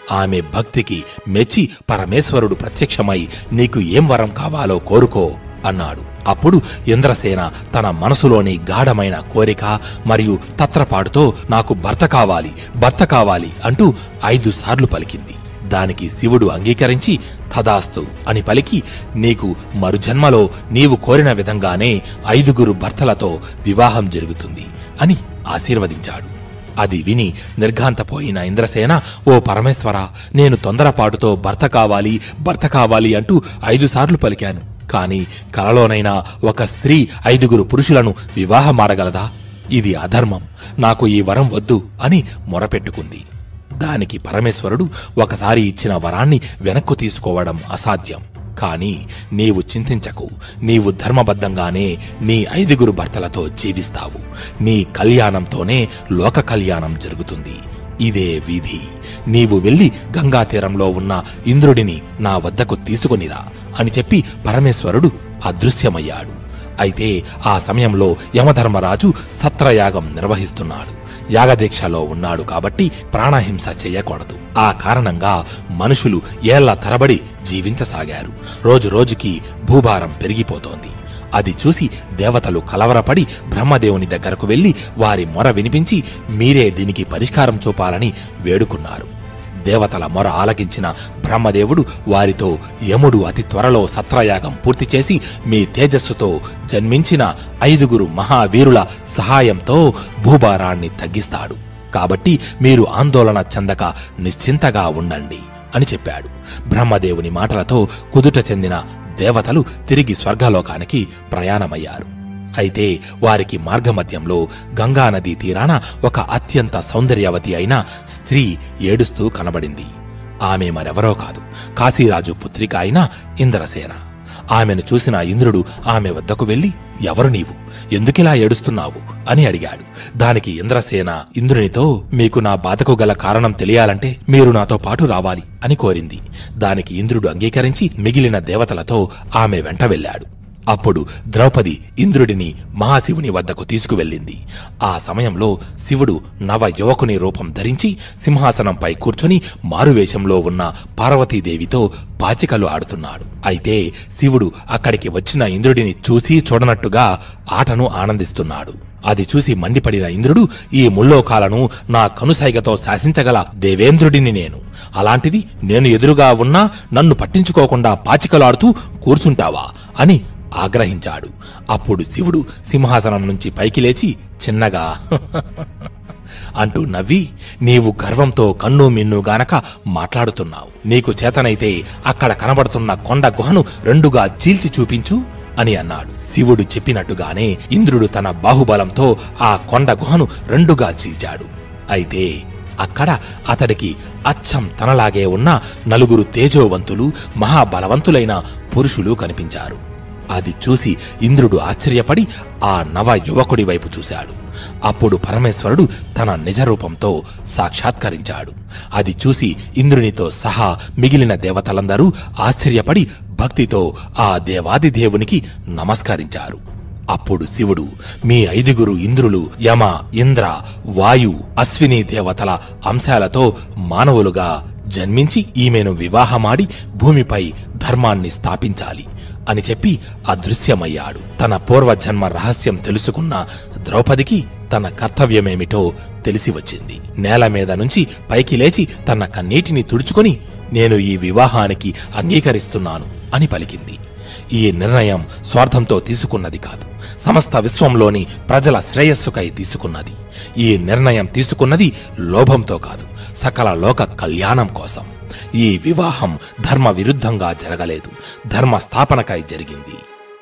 ఆమె భక్తికి మెచ్చి పరమేశ్వరుడు ప్రత్యక్షమై నీకు ఏం వరం కావాలో కోరుకో అన్నాడు అప్పుడు ఇంద్రసేన తన మనసులోని గాఢమైన కోరిక మరియు తత్రపాటుతో నాకు భర్త కావాలి భర్త కావాలి అంటూ ఐదు సార్లు పలికింది దానికి శివుడు అంగీకరించి తదాస్తు అని పలికి నీకు మరుజన్మలో నీవు కోరిన విధంగానే ఐదుగురు భర్తలతో వివాహం జరుగుతుంది అని ఆశీర్వదించాడు అది విని నిర్ఘాంతపోయిన ఇంద్రసేన ఓ పరమేశ్వర నేను తొందరపాటుతో భర్త కావాలి భర్త కావాలి అంటూ ఐదు సార్లు పలికాను కాని కలలోనైనా ఒక స్త్రీ ఐదుగురు పురుషులను వివాహమాడగలదా ఇది అధర్మం నాకు ఈ వరం వద్దు అని మొరపెట్టుకుంది దానికి పరమేశ్వరుడు ఒకసారి ఇచ్చిన వరాన్ని వెనక్కు తీసుకోవడం అసాధ్యం కాని నీవు చింతించకు నీవు ధర్మబద్ధంగానే నీ ఐదుగురు భర్తలతో జీవిస్తావు నీ కళ్యాణంతోనే లోక కళ్యాణం జరుగుతుంది ఇదే విధి నీవు వెళ్లి గంగా తీరంలో ఉన్న ఇంద్రుడిని నా వద్దకు తీసుకొనిరా అని చెప్పి పరమేశ్వరుడు అదృశ్యమయ్యాడు అయితే ఆ సమయంలో యమధర్మరాజు సత్రయాగం నిర్వహిస్తున్నాడు యాగదీక్షలో ఉన్నాడు కాబట్టి ప్రాణహింస చెయ్యకూడదు ఆ కారణంగా మనుషులు ఏళ్ల తరబడి జీవించసాగారు రోజు రోజుకి భూభారం పెరిగిపోతోంది అది చూసి దేవతలు కలవరపడి బ్రహ్మదేవుని దగ్గరకు వెళ్లి వారి మొర వినిపించి మీరే దీనికి పరిష్కారం చూపాలని వేడుకున్నారు దేవతల మొర ఆలకించిన బ్రహ్మదేవుడు వారితో యముడు అతి త్వరలో సత్రయాగం పూర్తి చేసి మీ తేజస్సుతో జన్మించిన ఐదుగురు మహావీరుల సహాయంతో భూభారాన్ని తగ్గిస్తాడు కాబట్టి మీరు ఆందోళన చెందక నిశ్చింతగా ఉండండి అని చెప్పాడు బ్రహ్మదేవుని మాటలతో కుదుట చెందిన దేవతలు తిరిగి స్వర్గలోకానికి ప్రయాణమయ్యారు అయితే వారికి మార్గమధ్యంలో గంగానదీ తీరాన ఒక అత్యంత సౌందర్యవతి అయిన స్త్రీ ఏడుస్తూ కనబడింది ఆమె మరెవరో కాదు కాశీరాజు పుత్రిక అయిన ఇంద్రసేన ఆమెను చూసిన ఇంద్రుడు ఆమె వద్దకు వెళ్లి ఎవరు నీవు ఎందుకిలా ఏడుస్తున్నావు అని అడిగాడు దానికి ఇంద్రసేన ఇంద్రునితో మీకు నా బాధకు గల కారణం తెలియాలంటే మీరు నాతో పాటు రావాలి అని కోరింది దానికి ఇంద్రుడు అంగీకరించి మిగిలిన దేవతలతో ఆమె వెంట వెళ్ళాడు అప్పుడు ద్రౌపది ఇంద్రుడిని మహాశివుని వద్దకు తీసుకువెళ్ళింది ఆ సమయంలో శివుడు నవ యువకుని రూపం ధరించి సింహాసనంపై కూర్చొని మారువేషంలో ఉన్న పార్వతీదేవితో పాచికలు ఆడుతున్నాడు అయితే శివుడు అక్కడికి వచ్చిన ఇంద్రుడిని చూసి చూడనట్టుగా ఆటను ఆనందిస్తున్నాడు అది చూసి మండిపడిన ఇంద్రుడు ఈ ముల్లోకాలను నా కనుసైగతో శాసించగల దేవేంద్రుడిని నేను అలాంటిది నేను ఎదురుగా ఉన్నా నన్ను పట్టించుకోకుండా పాచికలాడుతూ కూర్చుంటావా అని ఆగ్రహించాడు అప్పుడు శివుడు సింహాసనం నుంచి పైకి లేచి చిన్నగా అంటూ నవ్వి నీవు గర్వంతో కన్ను మిన్ను గానక మాట్లాడుతున్నావు నీకు చేతనైతే అక్కడ కనబడుతున్న కొండ గుహను రెండుగా చీల్చి చూపించు అని అన్నాడు శివుడు చెప్పినట్టుగానే ఇంద్రుడు తన బాహుబలంతో ఆ కొండ గుహను రెండుగా చీల్చాడు అయితే అక్కడ అతడికి అచ్చం తనలాగే ఉన్న నలుగురు తేజోవంతులు మహాబలవంతులైన పురుషులు కనిపించారు అది చూసి ఇంద్రుడు ఆశ్చర్యపడి ఆ నవ యువకుడి వైపు చూశాడు అప్పుడు పరమేశ్వరుడు తన నిజరూపంతో సాక్షాత్కరించాడు అది చూసి ఇంద్రునితో సహా మిగిలిన దేవతలందరూ ఆశ్చర్యపడి భక్తితో ఆ దేవాది దేవునికి నమస్కరించారు అప్పుడు శివుడు మీ ఐదుగురు ఇంద్రులు యమ ఇంద్ర వాయు అశ్విని దేవతల అంశాలతో మానవులుగా జన్మించి ఈమెను వివాహమాడి భూమిపై ధర్మాన్ని స్థాపించాలి అని చెప్పి అదృశ్యమయ్యాడు తన పూర్వజన్మ రహస్యం తెలుసుకున్న ద్రౌపదికి తన కర్తవ్యమేమిటో తెలిసి వచ్చింది నేల మీద నుంచి పైకి లేచి తన కన్నీటిని తుడుచుకొని నేను ఈ వివాహానికి అంగీకరిస్తున్నాను అని పలికింది ఈ నిర్ణయం స్వార్థంతో తీసుకున్నది కాదు సమస్త విశ్వంలోని ప్రజల శ్రేయస్సుకై తీసుకున్నది ఈ నిర్ణయం తీసుకున్నది లోభంతో కాదు సకల లోక కళ్యాణం కోసం ఈ వివాహం ధర్మ విరుద్ధంగా జరగలేదు ధర్మ స్థాపనకై జరిగింది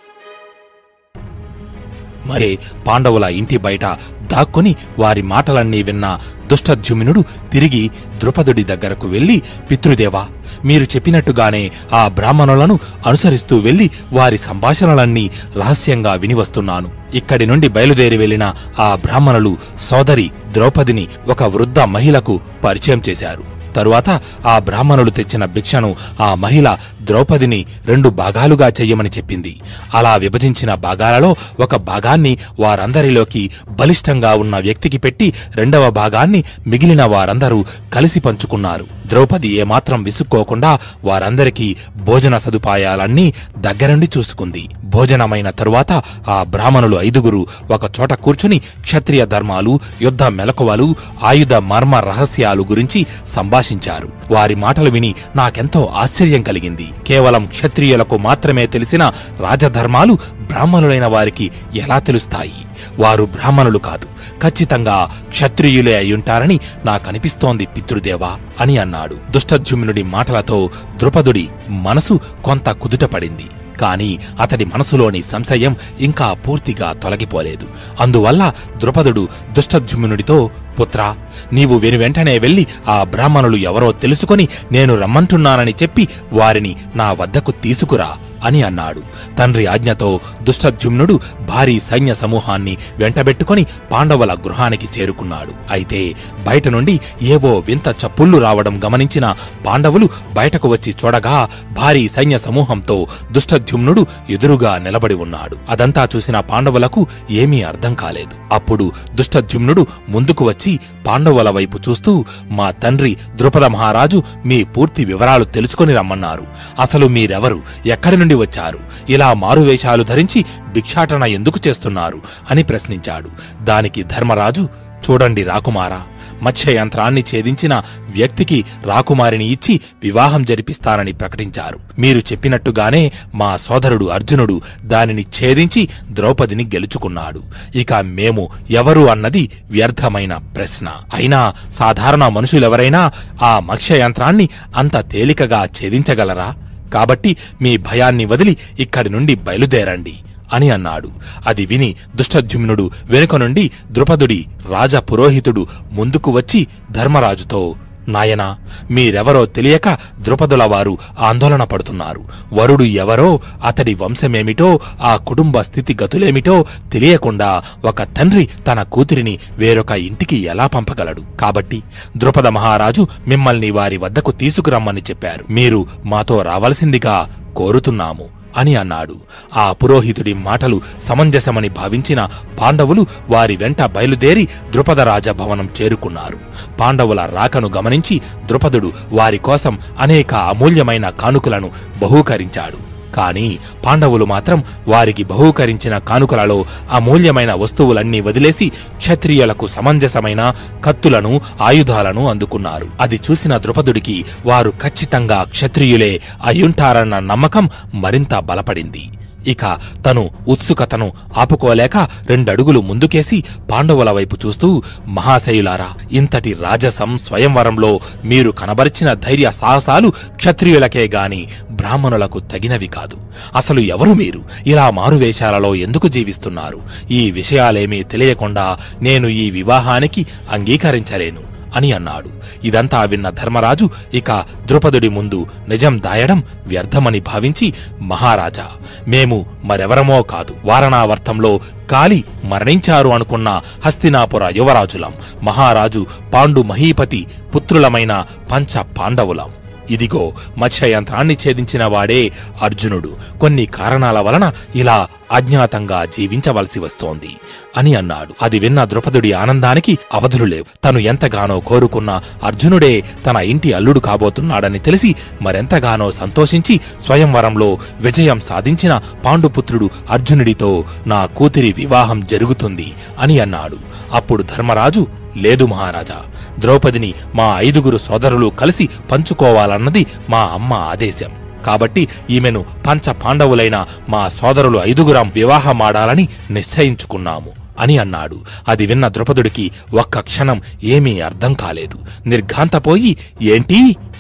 మరే పాండవుల ఇంటి బయట దాక్కుని వారి మాటలన్నీ విన్న దుష్టద్యుమ్నుడు తిరిగి ద్రుపదుడి దగ్గరకు వెళ్లి పితృదేవా మీరు చెప్పినట్టుగానే ఆ బ్రాహ్మణులను అనుసరిస్తూ వెళ్లి వారి సంభాషణలన్నీ రహస్యంగా విని వస్తున్నాను ఇక్కడి నుండి బయలుదేరి వెళ్లిన ఆ బ్రాహ్మణులు సోదరి ద్రౌపదిని ఒక వృద్ధ మహిళకు పరిచయం చేశారు తరువాత ఆ బ్రాహ్మణులు తెచ్చిన భిక్షను ఆ మహిళ ద్రౌపదిని రెండు భాగాలుగా చెయ్యమని చెప్పింది అలా విభజించిన భాగాలలో ఒక భాగాన్ని వారందరిలోకి బలిష్టంగా ఉన్న వ్యక్తికి పెట్టి రెండవ భాగాన్ని మిగిలిన వారందరూ కలిసి పంచుకున్నారు ద్రౌపది ఏమాత్రం విసుక్కోకుండా వారందరికీ భోజన సదుపాయాలన్నీ దగ్గరుండి చూసుకుంది భోజనమైన తరువాత ఆ బ్రాహ్మణులు ఐదుగురు ఒక చోట కూర్చుని క్షత్రియ ధర్మాలు యుద్ధ మెలకువలు ఆయుధ మర్మ రహస్యాలు గురించి సంభాషించారు వారి మాటలు విని నాకెంతో ఆశ్చర్యం కలిగింది కేవలం క్షత్రియులకు మాత్రమే తెలిసిన రాజధర్మాలు బ్రాహ్మణులైన వారికి ఎలా తెలుస్తాయి వారు బ్రాహ్మణులు కాదు ఖచ్చితంగా క్షత్రియులే అయ్యుంటారని నాకనిపిస్తోంది పితృదేవా అని అన్నాడు దుష్టజుమ్నుడి మాటలతో ద్రుపదుడి మనసు కొంత కుదుటపడింది కాని అతడి మనసులోని సంశయం ఇంకా పూర్తిగా తొలగిపోలేదు అందువల్ల ద్రుపదుడు దుష్టజుమ్నుడితో పుత్రా నీవు వెనువెంటనే వెళ్లి ఆ బ్రాహ్మణులు ఎవరో తెలుసుకొని నేను రమ్మంటున్నానని చెప్పి వారిని నా వద్దకు తీసుకురా అని అన్నాడు తండ్రి ఆజ్ఞతో దుష్టజుమ్నుడు భారీ సైన్య సమూహాన్ని వెంటబెట్టుకొని పాండవుల గృహానికి చేరుకున్నాడు అయితే బయట నుండి ఏవో వింత చప్పుళ్లు రావడం గమనించిన పాండవులు బయటకు వచ్చి చూడగా భారీ సైన్య సమూహంతో దుష్టజుమ్నుడు ఎదురుగా నిలబడి ఉన్నాడు అదంతా చూసిన పాండవులకు ఏమీ అర్థం కాలేదు అప్పుడు దుష్టజుమ్నుడు ముందుకు వచ్చి పాండవుల వైపు చూస్తూ మా తండ్రి ద్రుపద మహారాజు మీ పూర్తి వివరాలు తెలుసుకొని రమ్మన్నారు అసలు మీరెవరు ఎక్కడి నుండి వచ్చారు ఇలా మారువేషాలు ధరించి భిక్షాటన ఎందుకు చేస్తున్నారు అని ప్రశ్నించాడు దానికి ధర్మరాజు చూడండి రాకుమారా మత్స్య యంత్రాన్ని ఛేదించిన వ్యక్తికి రాకుమారిని ఇచ్చి వివాహం జరిపిస్తానని ప్రకటించారు మీరు చెప్పినట్టుగానే మా సోదరుడు అర్జునుడు దానిని ఛేదించి ద్రౌపదిని గెలుచుకున్నాడు ఇక మేము ఎవరు అన్నది వ్యర్థమైన ప్రశ్న అయినా సాధారణ మనుషులెవరైనా ఆ మత్స్య యంత్రాన్ని అంత తేలికగా ఛేదించగలరా కాబట్టి మీ భయాన్ని వదిలి ఇక్కడి నుండి బయలుదేరండి అని అన్నాడు అది విని దుష్టజుమ్నుడు వెనుక నుండి ద్రుపదుడి రాజ పురోహితుడు ముందుకు వచ్చి ధర్మరాజుతో నాయనా మీరెవరో తెలియక ద్రుపదుల వారు ఆందోళన పడుతున్నారు వరుడు ఎవరో అతడి వంశమేమిటో ఆ కుటుంబ స్థితి గతులేమిటో తెలియకుండా ఒక తండ్రి తన కూతురిని వేరొక ఇంటికి ఎలా పంపగలడు కాబట్టి ద్రుపద మహారాజు మిమ్మల్ని వారి వద్దకు తీసుకురమ్మని చెప్పారు మీరు మాతో రావలసిందిగా కోరుతున్నాము అని అన్నాడు ఆ పురోహితుడి మాటలు సమంజసమని భావించిన పాండవులు వారి వెంట బయలుదేరి ద్రుపదరాజ భవనం చేరుకున్నారు పాండవుల రాకను గమనించి ద్రుపదుడు వారి కోసం అనేక అమూల్యమైన కానుకలను బహూకరించాడు కాని పాండవులు మాత్రం వారికి బహూకరించిన కానుకలలో అమూల్యమైన వస్తువులన్నీ వదిలేసి క్షత్రియులకు సమంజసమైన కత్తులను ఆయుధాలను అందుకున్నారు అది చూసిన ద్రుపదుడికి వారు ఖచ్చితంగా క్షత్రియులే అయ్యుంటారన్న నమ్మకం మరింత బలపడింది ఇక తను ఉత్సుకతను ఆపుకోలేక రెండడుగులు ముందుకేసి పాండవుల వైపు చూస్తూ మహాశయులారా ఇంతటి రాజసం స్వయంవరంలో మీరు కనబరిచిన ధైర్య సాహసాలు క్షత్రియులకే గాని బ్రాహ్మణులకు తగినవి కాదు అసలు ఎవరు మీరు ఇలా మారువేషాలలో ఎందుకు జీవిస్తున్నారు ఈ విషయాలేమీ తెలియకుండా నేను ఈ వివాహానికి అంగీకరించలేను అని అన్నాడు ఇదంతా విన్న ధర్మరాజు ఇక ద్రుపదుడి ముందు నిజం దాయడం వ్యర్థమని భావించి మహారాజా మేము మరెవరమో కాదు వారణావర్తంలో కాలి మరణించారు అనుకున్న హస్తినాపుర యువరాజులం మహారాజు పాండు మహీపతి పుత్రులమైన పంచ పాండవులం ఇదిగో మత్స్యయంత్రాన్ని ఛేదించిన వాడే అర్జునుడు కొన్ని కారణాల వలన ఇలా అజ్ఞాతంగా జీవించవలసి వస్తోంది అని అన్నాడు అది విన్న ద్రుపదుడి ఆనందానికి అవధులు లేవు తను ఎంతగానో కోరుకున్న అర్జునుడే తన ఇంటి అల్లుడు కాబోతున్నాడని తెలిసి మరెంతగానో సంతోషించి స్వయంవరంలో విజయం సాధించిన పాండుపుత్రుడు అర్జునుడితో నా కూతురి వివాహం జరుగుతుంది అని అన్నాడు అప్పుడు ధర్మరాజు లేదు మహారాజా ద్రౌపదిని మా ఐదుగురు సోదరులు కలిసి పంచుకోవాలన్నది మా అమ్మ ఆదేశం కాబట్టి ఈమెను పంచ పాండవులైన మా సోదరులు ఐదుగురం వివాహమాడాలని నిశ్చయించుకున్నాము అని అన్నాడు అది విన్న ద్రుపదుడికి ఒక్క క్షణం ఏమీ అర్థం కాలేదు నిర్ఘాంతపోయి ఏంటి అని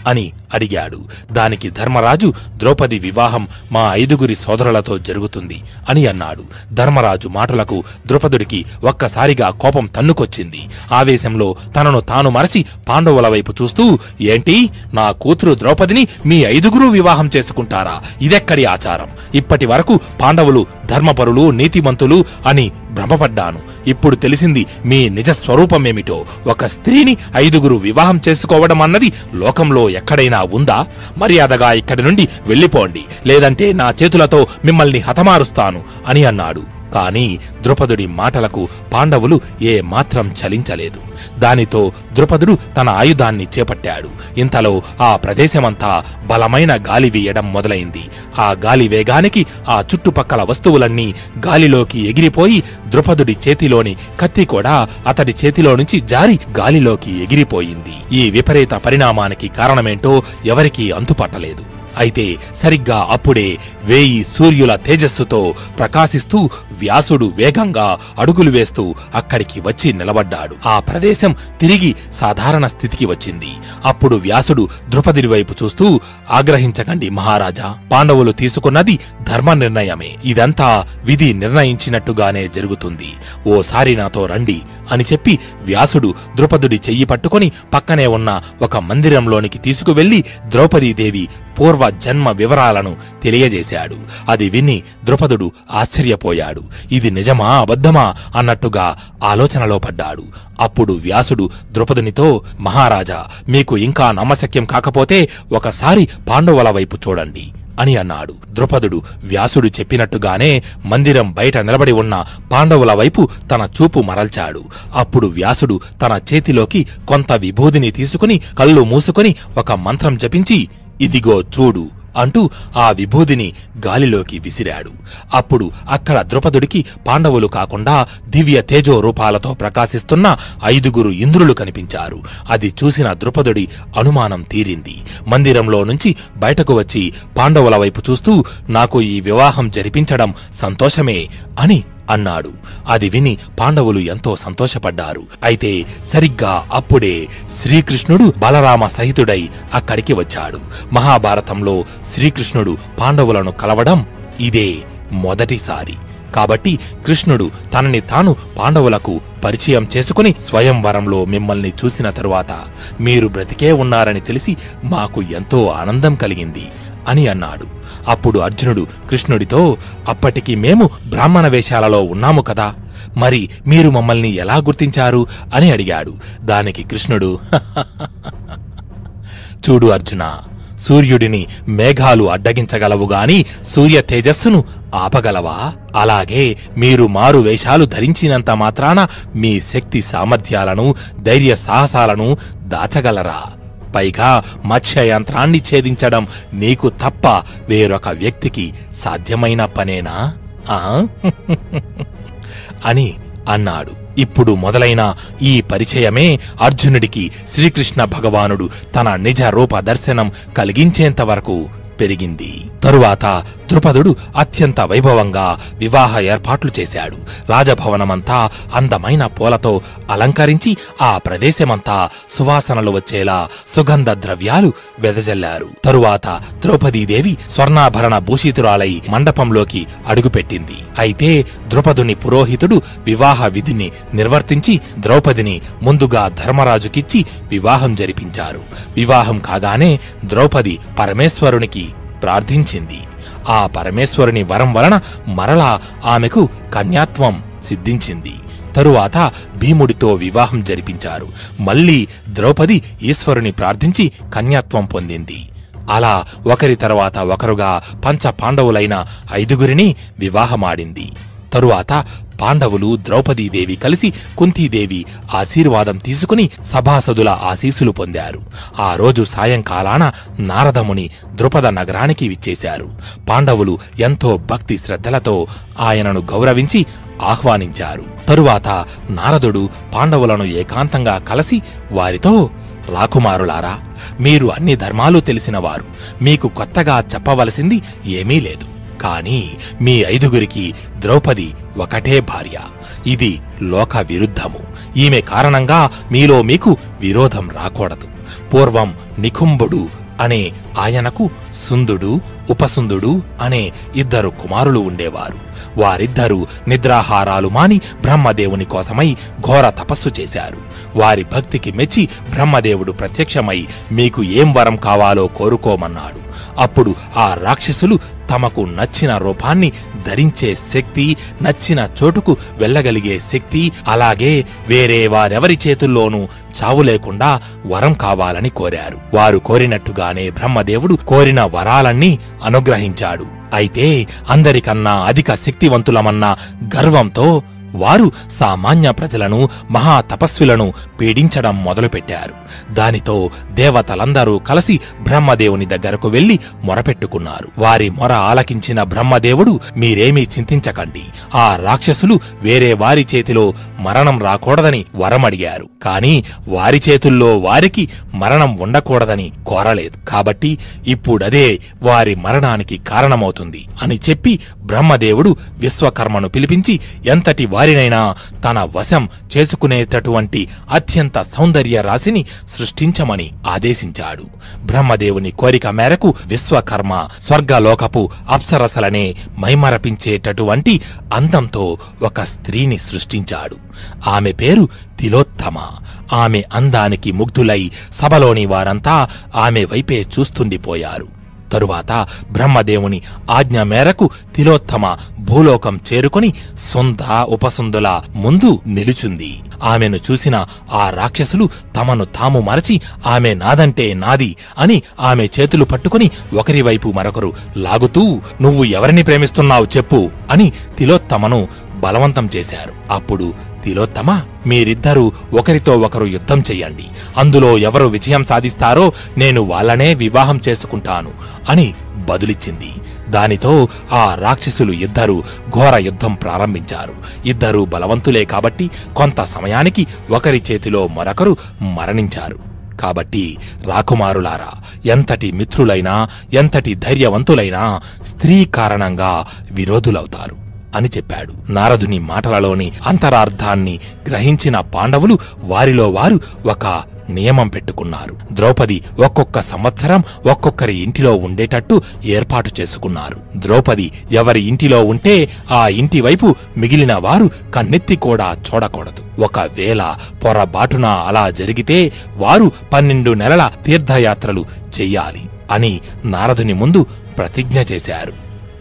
అడిగాడు దానికి ధర్మరాజు ద్రౌపది వివాహం మా ఐదుగురి సోదరులతో జరుగుతుంది అని అన్నాడు ధర్మరాజు మాటలకు ద్రుపదుడికి ఒక్కసారిగా కోపం తన్నుకొచ్చింది ఆవేశంలో తనను తాను మరచి పాండవుల వైపు చూస్తూ ఏంటి నా కూతురు ద్రౌపదిని మీ ఐదుగురు వివాహం చేసుకుంటారా ఇదెక్కడి ఆచారం ఇప్పటి వరకు పాండవులు ధర్మపరులు నీతిమంతులు అని భ్రమపడ్డాను ఇప్పుడు తెలిసింది మీ నిజ స్వరూపమేమిటో ఒక స్త్రీని ఐదుగురు వివాహం చేసుకోవడం అన్నది లోకంలో ఎక్కడైనా ఉందా మర్యాదగా ఇక్కడి నుండి వెళ్ళిపోండి లేదంటే నా చేతులతో మిమ్మల్ని హతమారుస్తాను అని అన్నాడు కాని ద్రుపదుడి మాటలకు పాండవులు ఏ మాత్రం చలించలేదు దానితో ద్రుపదుడు తన ఆయుధాన్ని చేపట్టాడు ఇంతలో ఆ ప్రదేశమంతా బలమైన గాలి వీయడం మొదలైంది ఆ గాలి వేగానికి ఆ చుట్టుపక్కల వస్తువులన్నీ గాలిలోకి ఎగిరిపోయి ద్రుపదుడి చేతిలోని కత్తి కూడా అతడి చేతిలో నుంచి జారి గాలిలోకి ఎగిరిపోయింది ఈ విపరీత పరిణామానికి కారణమేంటో ఎవరికీ అంతుపట్టలేదు అయితే సరిగ్గా అప్పుడే వేయి సూర్యుల తేజస్సుతో ప్రకాశిస్తూ వ్యాసుడు వేగంగా అడుగులు వేస్తూ అక్కడికి వచ్చి నిలబడ్డాడు ఆ ప్రదేశం తిరిగి సాధారణ స్థితికి వచ్చింది అప్పుడు వ్యాసుడు ద్రుపదిడి వైపు చూస్తూ ఆగ్రహించకండి మహారాజా పాండవులు తీసుకున్నది ధర్మ నిర్ణయమే ఇదంతా విధి నిర్ణయించినట్టుగానే జరుగుతుంది ఓసారి నాతో రండి అని చెప్పి వ్యాసుడు ద్రుపదుడి చెయ్యి పట్టుకొని పక్కనే ఉన్న ఒక మందిరంలోనికి తీసుకువెళ్లి ద్రౌపదీదేవి పూర్వ జన్మ వివరాలను తెలియజేశాడు అది విని ద్రుపదుడు ఆశ్చర్యపోయాడు ఇది నిజమా అబద్ధమా అన్నట్టుగా ఆలోచనలో పడ్డాడు అప్పుడు వ్యాసుడు ద్రుపదునితో మహారాజా మీకు ఇంకా నమ్మశక్యం కాకపోతే ఒకసారి పాండవుల వైపు చూడండి అని అన్నాడు ద్రుపదుడు వ్యాసుడు చెప్పినట్టుగానే మందిరం బయట నిలబడి ఉన్న పాండవుల వైపు తన చూపు మరల్చాడు అప్పుడు వ్యాసుడు తన చేతిలోకి కొంత విభూదిని తీసుకుని కళ్ళు మూసుకొని ఒక మంత్రం జపించి ఇదిగో చూడు అంటూ ఆ విభూదిని గాలిలోకి విసిరాడు అప్పుడు అక్కడ ద్రుపదుడికి పాండవులు కాకుండా దివ్య తేజో రూపాలతో ప్రకాశిస్తున్న ఐదుగురు ఇంద్రులు కనిపించారు అది చూసిన ద్రుపదుడి అనుమానం తీరింది మందిరంలో నుంచి బయటకు వచ్చి పాండవుల వైపు చూస్తూ నాకు ఈ వివాహం జరిపించడం సంతోషమే అని అన్నాడు అది విని పాండవులు ఎంతో సంతోషపడ్డారు అయితే సరిగ్గా అప్పుడే శ్రీకృష్ణుడు బలరామ సహితుడై అక్కడికి వచ్చాడు మహాభారతంలో శ్రీకృష్ణుడు పాండవులను కలవడం ఇదే మొదటిసారి కాబట్టి కృష్ణుడు తనని తాను పాండవులకు పరిచయం చేసుకుని స్వయంవరంలో మిమ్మల్ని చూసిన తరువాత మీరు బ్రతికే ఉన్నారని తెలిసి మాకు ఎంతో ఆనందం కలిగింది అని అన్నాడు అప్పుడు అర్జునుడు కృష్ణుడితో అప్పటికి మేము బ్రాహ్మణ వేషాలలో ఉన్నాము కదా మరి మీరు మమ్మల్ని ఎలా గుర్తించారు అని అడిగాడు దానికి కృష్ణుడు చూడు అర్జున సూర్యుడిని మేఘాలు అడ్డగించగలవు గాని సూర్య తేజస్సును ఆపగలవా అలాగే మీరు మారు వేషాలు ధరించినంత మాత్రాన మీ శక్తి సామర్థ్యాలను ధైర్య సాహసాలను దాచగలరా పైగా మత్స్య యంత్రాన్ని ఛేదించడం నీకు తప్ప వేరొక వ్యక్తికి సాధ్యమైన పనేనా ఆ అని అన్నాడు ఇప్పుడు మొదలైన ఈ పరిచయమే అర్జునుడికి శ్రీకృష్ణ భగవానుడు తన నిజ రూప దర్శనం కలిగించేంత వరకు పెరిగింది తరువాత ద్రుపదుడు అత్యంత వైభవంగా వివాహ ఏర్పాట్లు చేశాడు రాజభవనమంతా అందమైన పూలతో అలంకరించి ఆ ప్రదేశమంతా సువాసనలు వచ్చేలా సుగంధ ద్రవ్యాలు వెదజల్లారు తరువాత ద్రౌపదీదేవి స్వర్ణాభరణ భూషితురాలై మండపంలోకి అడుగుపెట్టింది అయితే ద్రుపదుని పురోహితుడు వివాహ విధిని నిర్వర్తించి ద్రౌపదిని ముందుగా ధర్మరాజుకిచ్చి వివాహం జరిపించారు వివాహం కాగానే ద్రౌపది పరమేశ్వరునికి ప్రార్థించింది ఆ పరమేశ్వరుని వరం వలన మరలా ఆమెకు కన్యాత్వం సిద్ధించింది తరువాత భీముడితో వివాహం జరిపించారు మళ్ళీ ద్రౌపది ఈశ్వరుని ప్రార్థించి కన్యాత్వం పొందింది అలా ఒకరి తర్వాత ఒకరుగా పంచ పాండవులైన ఐదుగురిని వివాహమాడింది తరువాత పాండవులు ద్రౌపదీదేవి కలిసి కుంతీదేవి ఆశీర్వాదం తీసుకుని సభాసదుల ఆశీస్సులు పొందారు ఆ రోజు సాయంకాలాన నారదముని ద్రుపద నగరానికి విచ్చేశారు పాండవులు ఎంతో భక్తి శ్రద్ధలతో ఆయనను గౌరవించి ఆహ్వానించారు తరువాత నారదుడు పాండవులను ఏకాంతంగా కలిసి వారితో రాకుమారులారా మీరు అన్ని ధర్మాలు తెలిసినవారు మీకు కొత్తగా చెప్పవలసింది ఏమీ లేదు కాని మీ ఐదుగురికి ద్రౌపది ఒకటే భార్య ఇది లోక విరుద్ధము ఈమె కారణంగా మీలో మీకు విరోధం రాకూడదు పూర్వం నికుంభుడు అనే ఆయనకు సుందుడు ఉపసుందుడు అనే ఇద్దరు కుమారులు ఉండేవారు వారిద్దరూ నిద్రాహారాలు మాని బ్రహ్మదేవుని కోసమై ఘోర తపస్సు చేశారు వారి భక్తికి మెచ్చి బ్రహ్మదేవుడు ప్రత్యక్షమై మీకు ఏం వరం కావాలో కోరుకోమన్నాడు అప్పుడు ఆ రాక్షసులు తమకు నచ్చిన రూపాన్ని ధరించే శక్తి నచ్చిన చోటుకు వెళ్ళగలిగే శక్తి అలాగే వేరే వారెవరి చేతుల్లోనూ చావు లేకుండా వరం కావాలని కోరారు వారు కోరినట్టుగానే బ్రహ్మదేవుడు కోరిన వరాలన్నీ అనుగ్రహించాడు అయితే అందరికన్నా అధిక శక్తివంతులమన్న గర్వంతో వారు సామాన్య ప్రజలను మహా తపస్విలను పీడించడం మొదలుపెట్టారు దానితో దేవతలందరూ కలిసి బ్రహ్మదేవుని దగ్గరకు వెళ్లి మొరపెట్టుకున్నారు వారి మొర ఆలకించిన బ్రహ్మదేవుడు మీరేమీ చింతించకండి ఆ రాక్షసులు వేరే వారి చేతిలో మరణం రాకూడదని వరమడిగారు కాని వారి చేతుల్లో వారికి మరణం ఉండకూడదని కోరలేదు కాబట్టి ఇప్పుడదే వారి మరణానికి కారణమవుతుంది అని చెప్పి బ్రహ్మదేవుడు విశ్వకర్మను పిలిపించి ఎంతటి వారినైనా తన వశం చేసుకునేటటువంటి అత్యంత సౌందర్య రాశిని సృష్టించమని ఆదేశించాడు బ్రహ్మదేవుని కోరిక మేరకు విశ్వకర్మ స్వర్గలోకపు అప్సరసలనే మైమరపించేటటువంటి అందంతో ఒక స్త్రీని సృష్టించాడు ఆమె పేరు తిలోత్తమ ఆమె అందానికి ముగ్ధులై సభలోని వారంతా ఆమె వైపే చూస్తుండిపోయారు తరువాత బ్రహ్మదేవుని ఆజ్ఞ మేరకు తిలోత్తమ భూలోకం చేరుకొని సొంత ఉపసుందుల ముందు నిలుచుంది ఆమెను చూసిన ఆ రాక్షసులు తమను తాము మరచి ఆమె నాదంటే నాది అని ఆమె చేతులు పట్టుకుని ఒకరి వైపు మరొకరు లాగుతూ నువ్వు ఎవరిని ప్రేమిస్తున్నావు చెప్పు అని తిలోత్తమను బలవంతం చేశారు అప్పుడు తిలోత్తమ మీరిద్దరూ ఒకరితో ఒకరు యుద్ధం చెయ్యండి అందులో ఎవరు విజయం సాధిస్తారో నేను వాళ్ళనే వివాహం చేసుకుంటాను అని బదులిచ్చింది దానితో ఆ రాక్షసులు ఇద్దరూ ఘోర యుద్ధం ప్రారంభించారు ఇద్దరూ బలవంతులే కాబట్టి కొంత సమయానికి ఒకరి చేతిలో మరొకరు మరణించారు కాబట్టి రాకుమారులారా ఎంతటి మిత్రులైనా ఎంతటి ధైర్యవంతులైనా స్త్రీ కారణంగా విరోధులవుతారు అని చెప్పాడు నారదుని మాటలలోని అంతరార్థాన్ని గ్రహించిన పాండవులు వారిలో వారు ఒక నియమం పెట్టుకున్నారు ద్రౌపది ఒక్కొక్క సంవత్సరం ఒక్కొక్కరి ఇంటిలో ఉండేటట్టు ఏర్పాటు చేసుకున్నారు ద్రౌపది ఎవరి ఇంటిలో ఉంటే ఆ ఇంటి వైపు మిగిలిన వారు కన్నెత్తి కూడా చూడకూడదు ఒకవేళ పొరబాటున అలా జరిగితే వారు పన్నెండు నెలల తీర్థయాత్రలు చెయ్యాలి అని నారదుని ముందు ప్రతిజ్ఞ చేశారు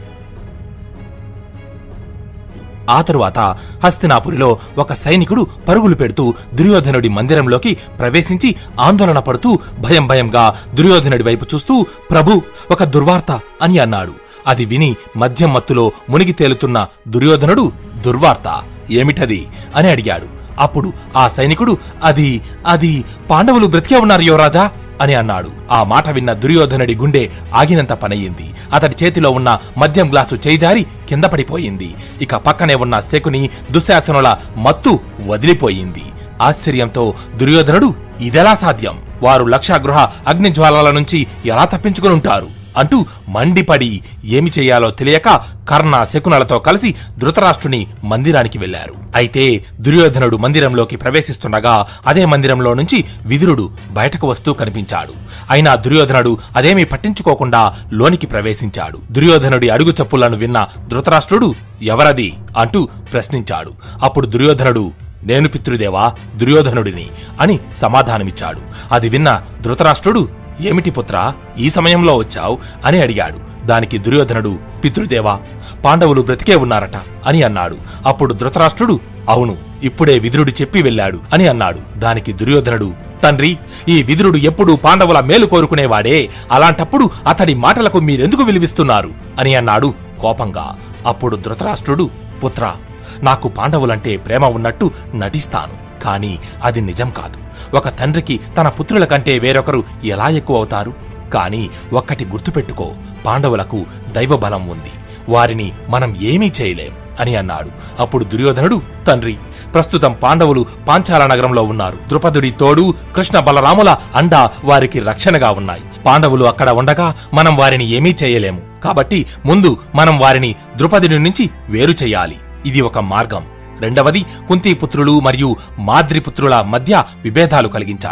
ఆ తరువాత హస్తినాపురిలో ఒక సైనికుడు పరుగులు పెడుతూ దుర్యోధనుడి మందిరంలోకి ప్రవేశించి ఆందోళన పడుతూ భయం భయంగా దుర్యోధనుడి వైపు చూస్తూ ప్రభు ఒక దుర్వార్త అని అన్నాడు అది విని మద్యం మత్తులో మునిగి తేలుతున్న దుర్యోధనుడు దుర్వార్త ఏమిటది అని అడిగాడు అప్పుడు ఆ సైనికుడు అది అది పాండవులు బ్రతికే ఉన్నారు యువరాజా అని అన్నాడు ఆ మాట విన్న దుర్యోధనుడి గుండె ఆగినంత పనయ్యింది అతడి చేతిలో ఉన్న మద్యం గ్లాసు చేయిజారి కింద పడిపోయింది ఇక పక్కనే ఉన్న శకుని దుశ్శాసనుల మత్తు వదిలిపోయింది ఆశ్చర్యంతో దుర్యోధనుడు ఇదెలా సాధ్యం వారు లక్షాగృహ అగ్నిజ్వాలల నుంచి ఎలా తప్పించుకుని ఉంటారు అంటూ మండిపడి ఏమి చేయాలో తెలియక కర్ణ శకునలతో కలిసి ధృతరాష్ట్రుని మందిరానికి వెళ్లారు అయితే దుర్యోధనుడు మందిరంలోకి ప్రవేశిస్తుండగా అదే మందిరంలో నుంచి విదురుడు బయటకు వస్తూ కనిపించాడు అయినా దుర్యోధనుడు అదేమీ పట్టించుకోకుండా లోనికి ప్రవేశించాడు దుర్యోధనుడి అడుగు చప్పులను విన్న ధృతరాష్ట్రుడు ఎవరది అంటూ ప్రశ్నించాడు అప్పుడు దుర్యోధనుడు నేను పితృదేవా దుర్యోధనుడిని అని సమాధానమిచ్చాడు అది విన్న ధృతరాష్ట్రుడు ఏమిటి పుత్రా ఈ సమయంలో వచ్చావు అని అడిగాడు దానికి దుర్యోధనుడు పితృదేవా పాండవులు బ్రతికే ఉన్నారట అని అన్నాడు అప్పుడు ధృతరాష్ట్రుడు అవును ఇప్పుడే విదురుడు చెప్పి వెళ్ళాడు అని అన్నాడు దానికి దుర్యోధనుడు తండ్రి ఈ విదురుడు ఎప్పుడూ పాండవుల మేలు కోరుకునేవాడే అలాంటప్పుడు అతడి మాటలకు మీరెందుకు విలువిస్తున్నారు అని అన్నాడు కోపంగా అప్పుడు ధృతరాష్ట్రుడు పుత్ర నాకు పాండవులంటే ప్రేమ ఉన్నట్టు నటిస్తాను కాని అది నిజం కాదు ఒక తండ్రికి తన పుత్రుల కంటే వేరొకరు ఎలా ఎక్కువ అవుతారు కాని ఒక్కటి గుర్తుపెట్టుకో పాండవులకు దైవబలం ఉంది వారిని మనం ఏమీ చేయలేం అని అన్నాడు అప్పుడు దుర్యోధనుడు తండ్రి ప్రస్తుతం పాండవులు పాంచాల నగరంలో ఉన్నారు ద్రుపదుడి తోడు కృష్ణ బలరాముల అండ వారికి రక్షణగా ఉన్నాయి పాండవులు అక్కడ ఉండగా మనం వారిని ఏమీ చేయలేము కాబట్టి ముందు మనం వారిని ద్రుపదుడి నుంచి వేరు చేయాలి ఇది ఒక మార్గం రెండవది కుంతీపుత్రులు మరియు మాద్రిపుత్రుల మధ్య విభేదాలు కలిగించాలి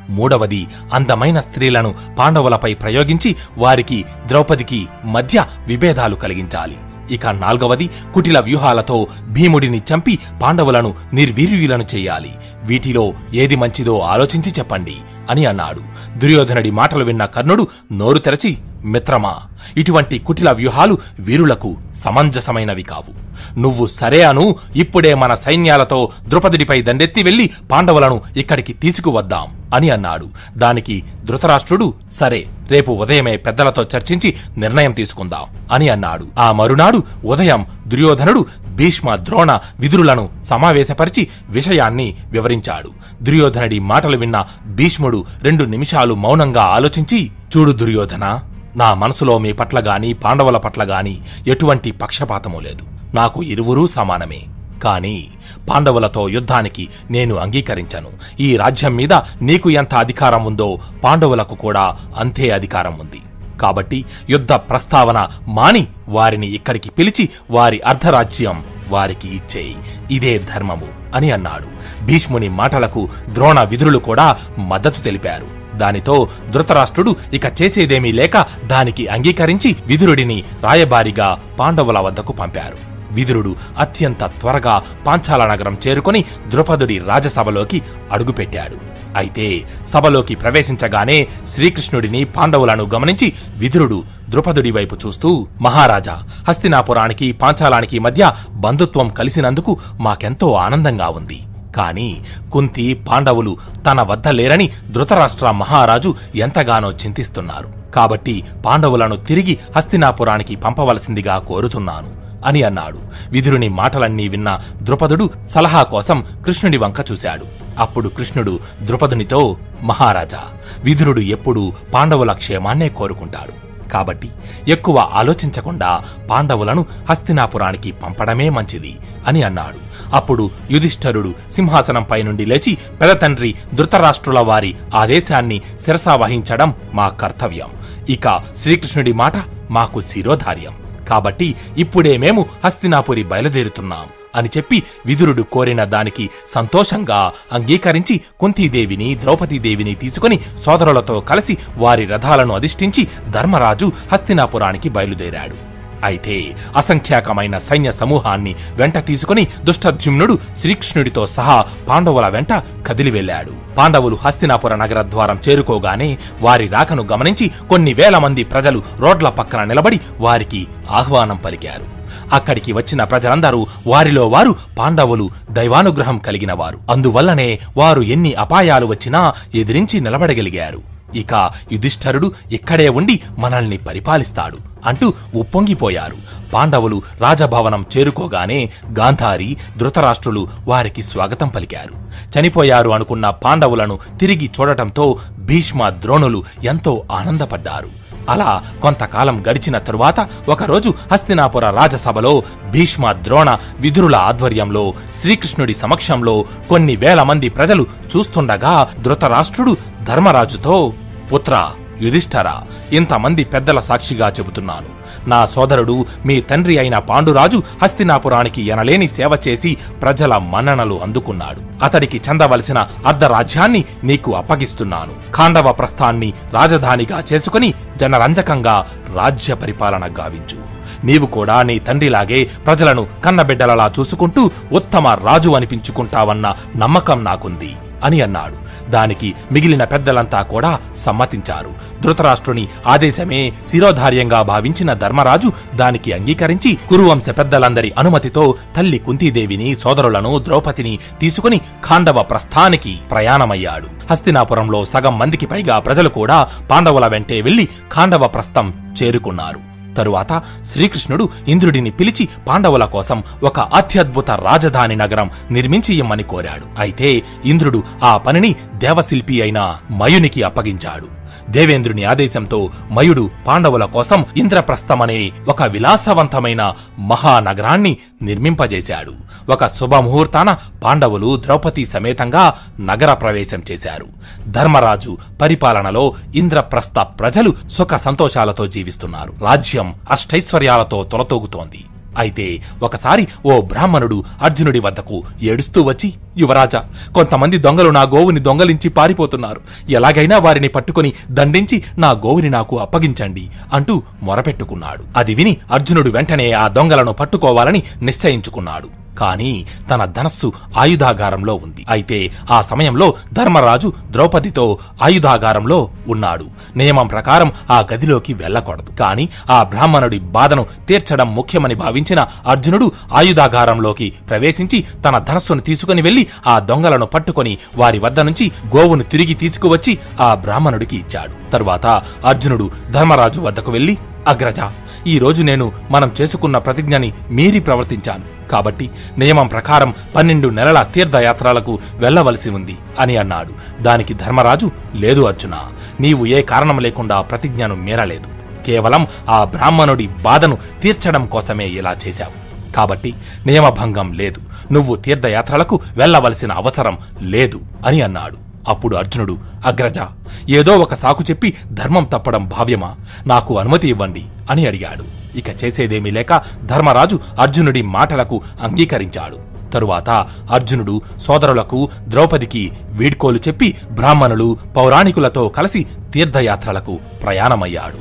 మూడవది అందమైన స్త్రీలను పాండవులపై ప్రయోగించి వారికి ద్రౌపదికి మధ్య విభేదాలు కలిగించాలి ఇక నాల్గవది కుటిల వ్యూహాలతో భీముడిని చంపి పాండవులను నిర్వీర్యులను చెయ్యాలి వీటిలో ఏది మంచిదో ఆలోచించి చెప్పండి అని అన్నాడు దుర్యోధనుడి మాటలు విన్న కర్ణుడు నోరు తెరచి మిత్రమా ఇటువంటి కుటిల వ్యూహాలు వీరులకు సమంజసమైనవి కావు నువ్వు సరే అను ఇప్పుడే మన సైన్యాలతో ద్రుపదుడిపై దండెత్తి వెళ్లి పాండవులను ఇక్కడికి తీసుకువద్దాం అని అన్నాడు దానికి ధృతరాష్ట్రుడు సరే రేపు ఉదయమే పెద్దలతో చర్చించి నిర్ణయం తీసుకుందాం అని అన్నాడు ఆ మరునాడు ఉదయం దుర్యోధనుడు భీష్మ ద్రోణ విదురులను సమావేశపరిచి విషయాన్ని వివరించాడు దుర్యోధనుడి మాటలు విన్న భీష్ముడు రెండు నిమిషాలు మౌనంగా ఆలోచించి చూడు దుర్యోధన నా మనసులో మీ పట్ల గాని పాండవుల పట్ల గాని ఎటువంటి పక్షపాతము లేదు నాకు ఇరువురూ సమానమే కాని పాండవులతో యుద్ధానికి నేను అంగీకరించను ఈ రాజ్యం మీద నీకు ఎంత అధికారం ఉందో పాండవులకు కూడా అంతే అధికారం ఉంది కాబట్టి యుద్ధ ప్రస్తావన మాని వారిని ఇక్కడికి పిలిచి వారి అర్ధరాజ్యం వారికి ఇచ్చేయి ఇదే ధర్మము అని అన్నాడు భీష్ముని మాటలకు ద్రోణ విదురులు కూడా మద్దతు తెలిపారు దానితో ధృతరాష్ట్రుడు ఇక చేసేదేమీ లేక దానికి అంగీకరించి విదురుడిని రాయబారిగా పాండవుల వద్దకు పంపారు విదురుడు అత్యంత త్వరగా పాంచాల నగరం చేరుకొని ద్రుపదుడి రాజసభలోకి అడుగుపెట్టాడు అయితే సభలోకి ప్రవేశించగానే శ్రీకృష్ణుడిని పాండవులను గమనించి విదురుడు ద్రుపదుడి వైపు చూస్తూ మహారాజా హస్తినాపురానికి పాంచాలానికి మధ్య బంధుత్వం కలిసినందుకు మాకెంతో ఆనందంగా ఉంది కాని కుంతి పాండవులు తన వద్ద లేరని ధృతరాష్ట్ర మహారాజు ఎంతగానో చింతిస్తున్నారు కాబట్టి పాండవులను తిరిగి హస్తినాపురానికి పంపవలసిందిగా కోరుతున్నాను అని అన్నాడు విదురుని మాటలన్నీ విన్న ద్రుపదుడు సలహా కోసం కృష్ణుడి వంక చూశాడు అప్పుడు కృష్ణుడు ద్రుపదునితో మహారాజా విదురుడు ఎప్పుడూ పాండవుల క్షేమాన్నే కోరుకుంటాడు కాబట్టి ఎక్కువ ఆలోచించకుండా పాండవులను హస్తినాపురానికి పంపడమే మంచిది అని అన్నాడు అప్పుడు యుధిష్ఠరుడు సింహాసనంపై నుండి లేచి పెదతండ్రి ధృతరాష్ట్రుల వారి ఆదేశాన్ని శిరసావహించడం మా కర్తవ్యం ఇక శ్రీకృష్ణుడి మాట మాకు శిరోధార్యం కాబట్టి ఇప్పుడే మేము హస్తినాపురి బయలుదేరుతున్నాం అని చెప్పి విదురుడు కోరిన దానికి సంతోషంగా అంగీకరించి కుంతీదేవిని ద్రౌపదీదేవిని తీసుకుని సోదరులతో కలిసి వారి రథాలను అధిష్ఠించి ధర్మరాజు హస్తినాపురానికి బయలుదేరాడు అయితే అసంఖ్యాకమైన సైన్య సమూహాన్ని వెంట తీసుకుని దుష్టద్యుమ్నుడు శ్రీకృష్ణుడితో సహా పాండవుల వెంట కదిలి వెళ్ళాడు పాండవులు హస్తినాపుర నగర ద్వారం చేరుకోగానే వారి రాకను గమనించి కొన్ని వేల మంది ప్రజలు రోడ్ల పక్కన నిలబడి వారికి ఆహ్వానం పలికారు అక్కడికి వచ్చిన ప్రజలందరూ వారిలో వారు పాండవులు దైవానుగ్రహం కలిగిన వారు అందువల్లనే వారు ఎన్ని అపాయాలు వచ్చినా ఎదిరించి నిలబడగలిగారు ఇక యుధిష్ఠరుడు ఇక్కడే ఉండి మనల్ని పరిపాలిస్తాడు అంటూ ఉప్పొంగిపోయారు పాండవులు రాజభవనం చేరుకోగానే గాంధారి ధృతరాష్ట్రులు వారికి స్వాగతం పలికారు చనిపోయారు అనుకున్న పాండవులను తిరిగి చూడటంతో భీష్మ ద్రోణులు ఎంతో ఆనందపడ్డారు అలా కొంతకాలం గడిచిన తరువాత ఒకరోజు హస్తినాపుర రాజసభలో భీష్మ ద్రోణ విదురుల ఆధ్వర్యంలో శ్రీకృష్ణుడి సమక్షంలో కొన్ని వేల మంది ప్రజలు చూస్తుండగా ధృతరాష్ట్రుడు ధర్మరాజుతో పుత్ర యుధిష్ఠర ఇంతమంది పెద్దల సాక్షిగా చెబుతున్నాను నా సోదరుడు మీ తండ్రి అయిన పాండురాజు హస్తినాపురానికి ఎనలేని సేవ చేసి ప్రజల మన్ననలు అందుకున్నాడు అతడికి చెందవలసిన అర్ధరాజ్యాన్ని నీకు అప్పగిస్తున్నాను ఖాండవ ప్రస్థాన్ని రాజధానిగా చేసుకుని జనరంజకంగా రాజ్య పరిపాలన గావించు నీవు కూడా నీ తండ్రిలాగే ప్రజలను కన్నబిడ్డలలా చూసుకుంటూ ఉత్తమ రాజు అనిపించుకుంటావన్న నమ్మకం నాకుంది అని అన్నాడు దానికి మిగిలిన పెద్దలంతా కూడా సమ్మతించారు ధృతరాష్ట్రుని ఆదేశమే శిరోధార్యంగా భావించిన ధర్మరాజు దానికి అంగీకరించి కురువంశ పెద్దలందరి అనుమతితో తల్లి కుంతీదేవిని సోదరులను ద్రౌపదిని తీసుకుని ఖాండవ ప్రస్థానికి ప్రయాణమయ్యాడు హస్తినాపురంలో సగం మందికి పైగా ప్రజలు కూడా పాండవుల వెంటే వెళ్లి ఖాండవ ప్రస్థం చేరుకున్నారు తరువాత శ్రీకృష్ణుడు ఇంద్రుడిని పిలిచి పాండవుల కోసం ఒక అత్యద్భుత రాజధాని నగరం నిర్మించి ఇమ్మని కోరాడు అయితే ఇంద్రుడు ఆ పనిని దేవశిల్పి అయిన మయునికి అప్పగించాడు దేవేంద్రుని ఆదేశంతో మయుడు పాండవుల కోసం ఇంద్రప్రస్థమనే ఒక విలాసవంతమైన మహానగరాన్ని నిర్మింపజేశాడు ఒక శుభముహూర్తాన పాండవులు ద్రౌపది సమేతంగా నగర ప్రవేశం చేశారు ధర్మరాజు పరిపాలనలో ఇంద్రప్రస్థ ప్రజలు సుఖ సంతోషాలతో జీవిస్తున్నారు రాజ్యం అష్టైశ్వర్యాలతో తొలతూగుతోంది అయితే ఒకసారి ఓ బ్రాహ్మణుడు అర్జునుడి వద్దకు ఏడుస్తూ వచ్చి యువరాజా కొంతమంది దొంగలు నా గోవుని దొంగలించి పారిపోతున్నారు ఎలాగైనా వారిని పట్టుకొని దండించి నా గోవుని నాకు అప్పగించండి అంటూ మొరపెట్టుకున్నాడు అది విని అర్జునుడు వెంటనే ఆ దొంగలను పట్టుకోవాలని నిశ్చయించుకున్నాడు కాని తన ధనస్సు ఆయుధాగారంలో ఉంది అయితే ఆ సమయంలో ధర్మరాజు ద్రౌపదితో ఆయుధాగారంలో ఉన్నాడు నియమం ప్రకారం ఆ గదిలోకి వెళ్ళకూడదు కాని ఆ బ్రాహ్మణుడి బాధను తీర్చడం ముఖ్యమని భావించిన అర్జునుడు ఆయుధాగారంలోకి ప్రవేశించి తన ధనస్సును తీసుకుని వెళ్లి ఆ దొంగలను పట్టుకొని వారి వద్ద నుంచి గోవును తిరిగి తీసుకువచ్చి ఆ బ్రాహ్మణుడికి ఇచ్చాడు తరువాత అర్జునుడు ధర్మరాజు వద్దకు వెళ్లి అగ్రజ ఈ రోజు నేను మనం చేసుకున్న ప్రతిజ్ఞని మీరి ప్రవర్తించాను కాబట్టి నియమం ప్రకారం పన్నెండు నెలల తీర్థయాత్రలకు వెళ్ళవలసి ఉంది అని అన్నాడు దానికి ధర్మరాజు లేదు అర్జున నీవు ఏ కారణం లేకుండా ప్రతిజ్ఞను మీరలేదు కేవలం ఆ బ్రాహ్మణుడి బాధను తీర్చడం కోసమే ఇలా చేశావు కాబట్టి నియమభంగం లేదు నువ్వు తీర్థయాత్రలకు వెళ్ళవలసిన అవసరం లేదు అని అన్నాడు అప్పుడు అర్జునుడు అగ్రజ ఏదో ఒక సాకు చెప్పి ధర్మం తప్పడం భావ్యమా నాకు అనుమతి ఇవ్వండి అని అడిగాడు ఇక చేసేదేమీ లేక ధర్మరాజు అర్జునుడి మాటలకు అంగీకరించాడు తరువాత అర్జునుడు సోదరులకు ద్రౌపదికి వీడ్కోలు చెప్పి బ్రాహ్మణులు పౌరాణికులతో కలిసి తీర్థయాత్రలకు ప్రయాణమయ్యాడు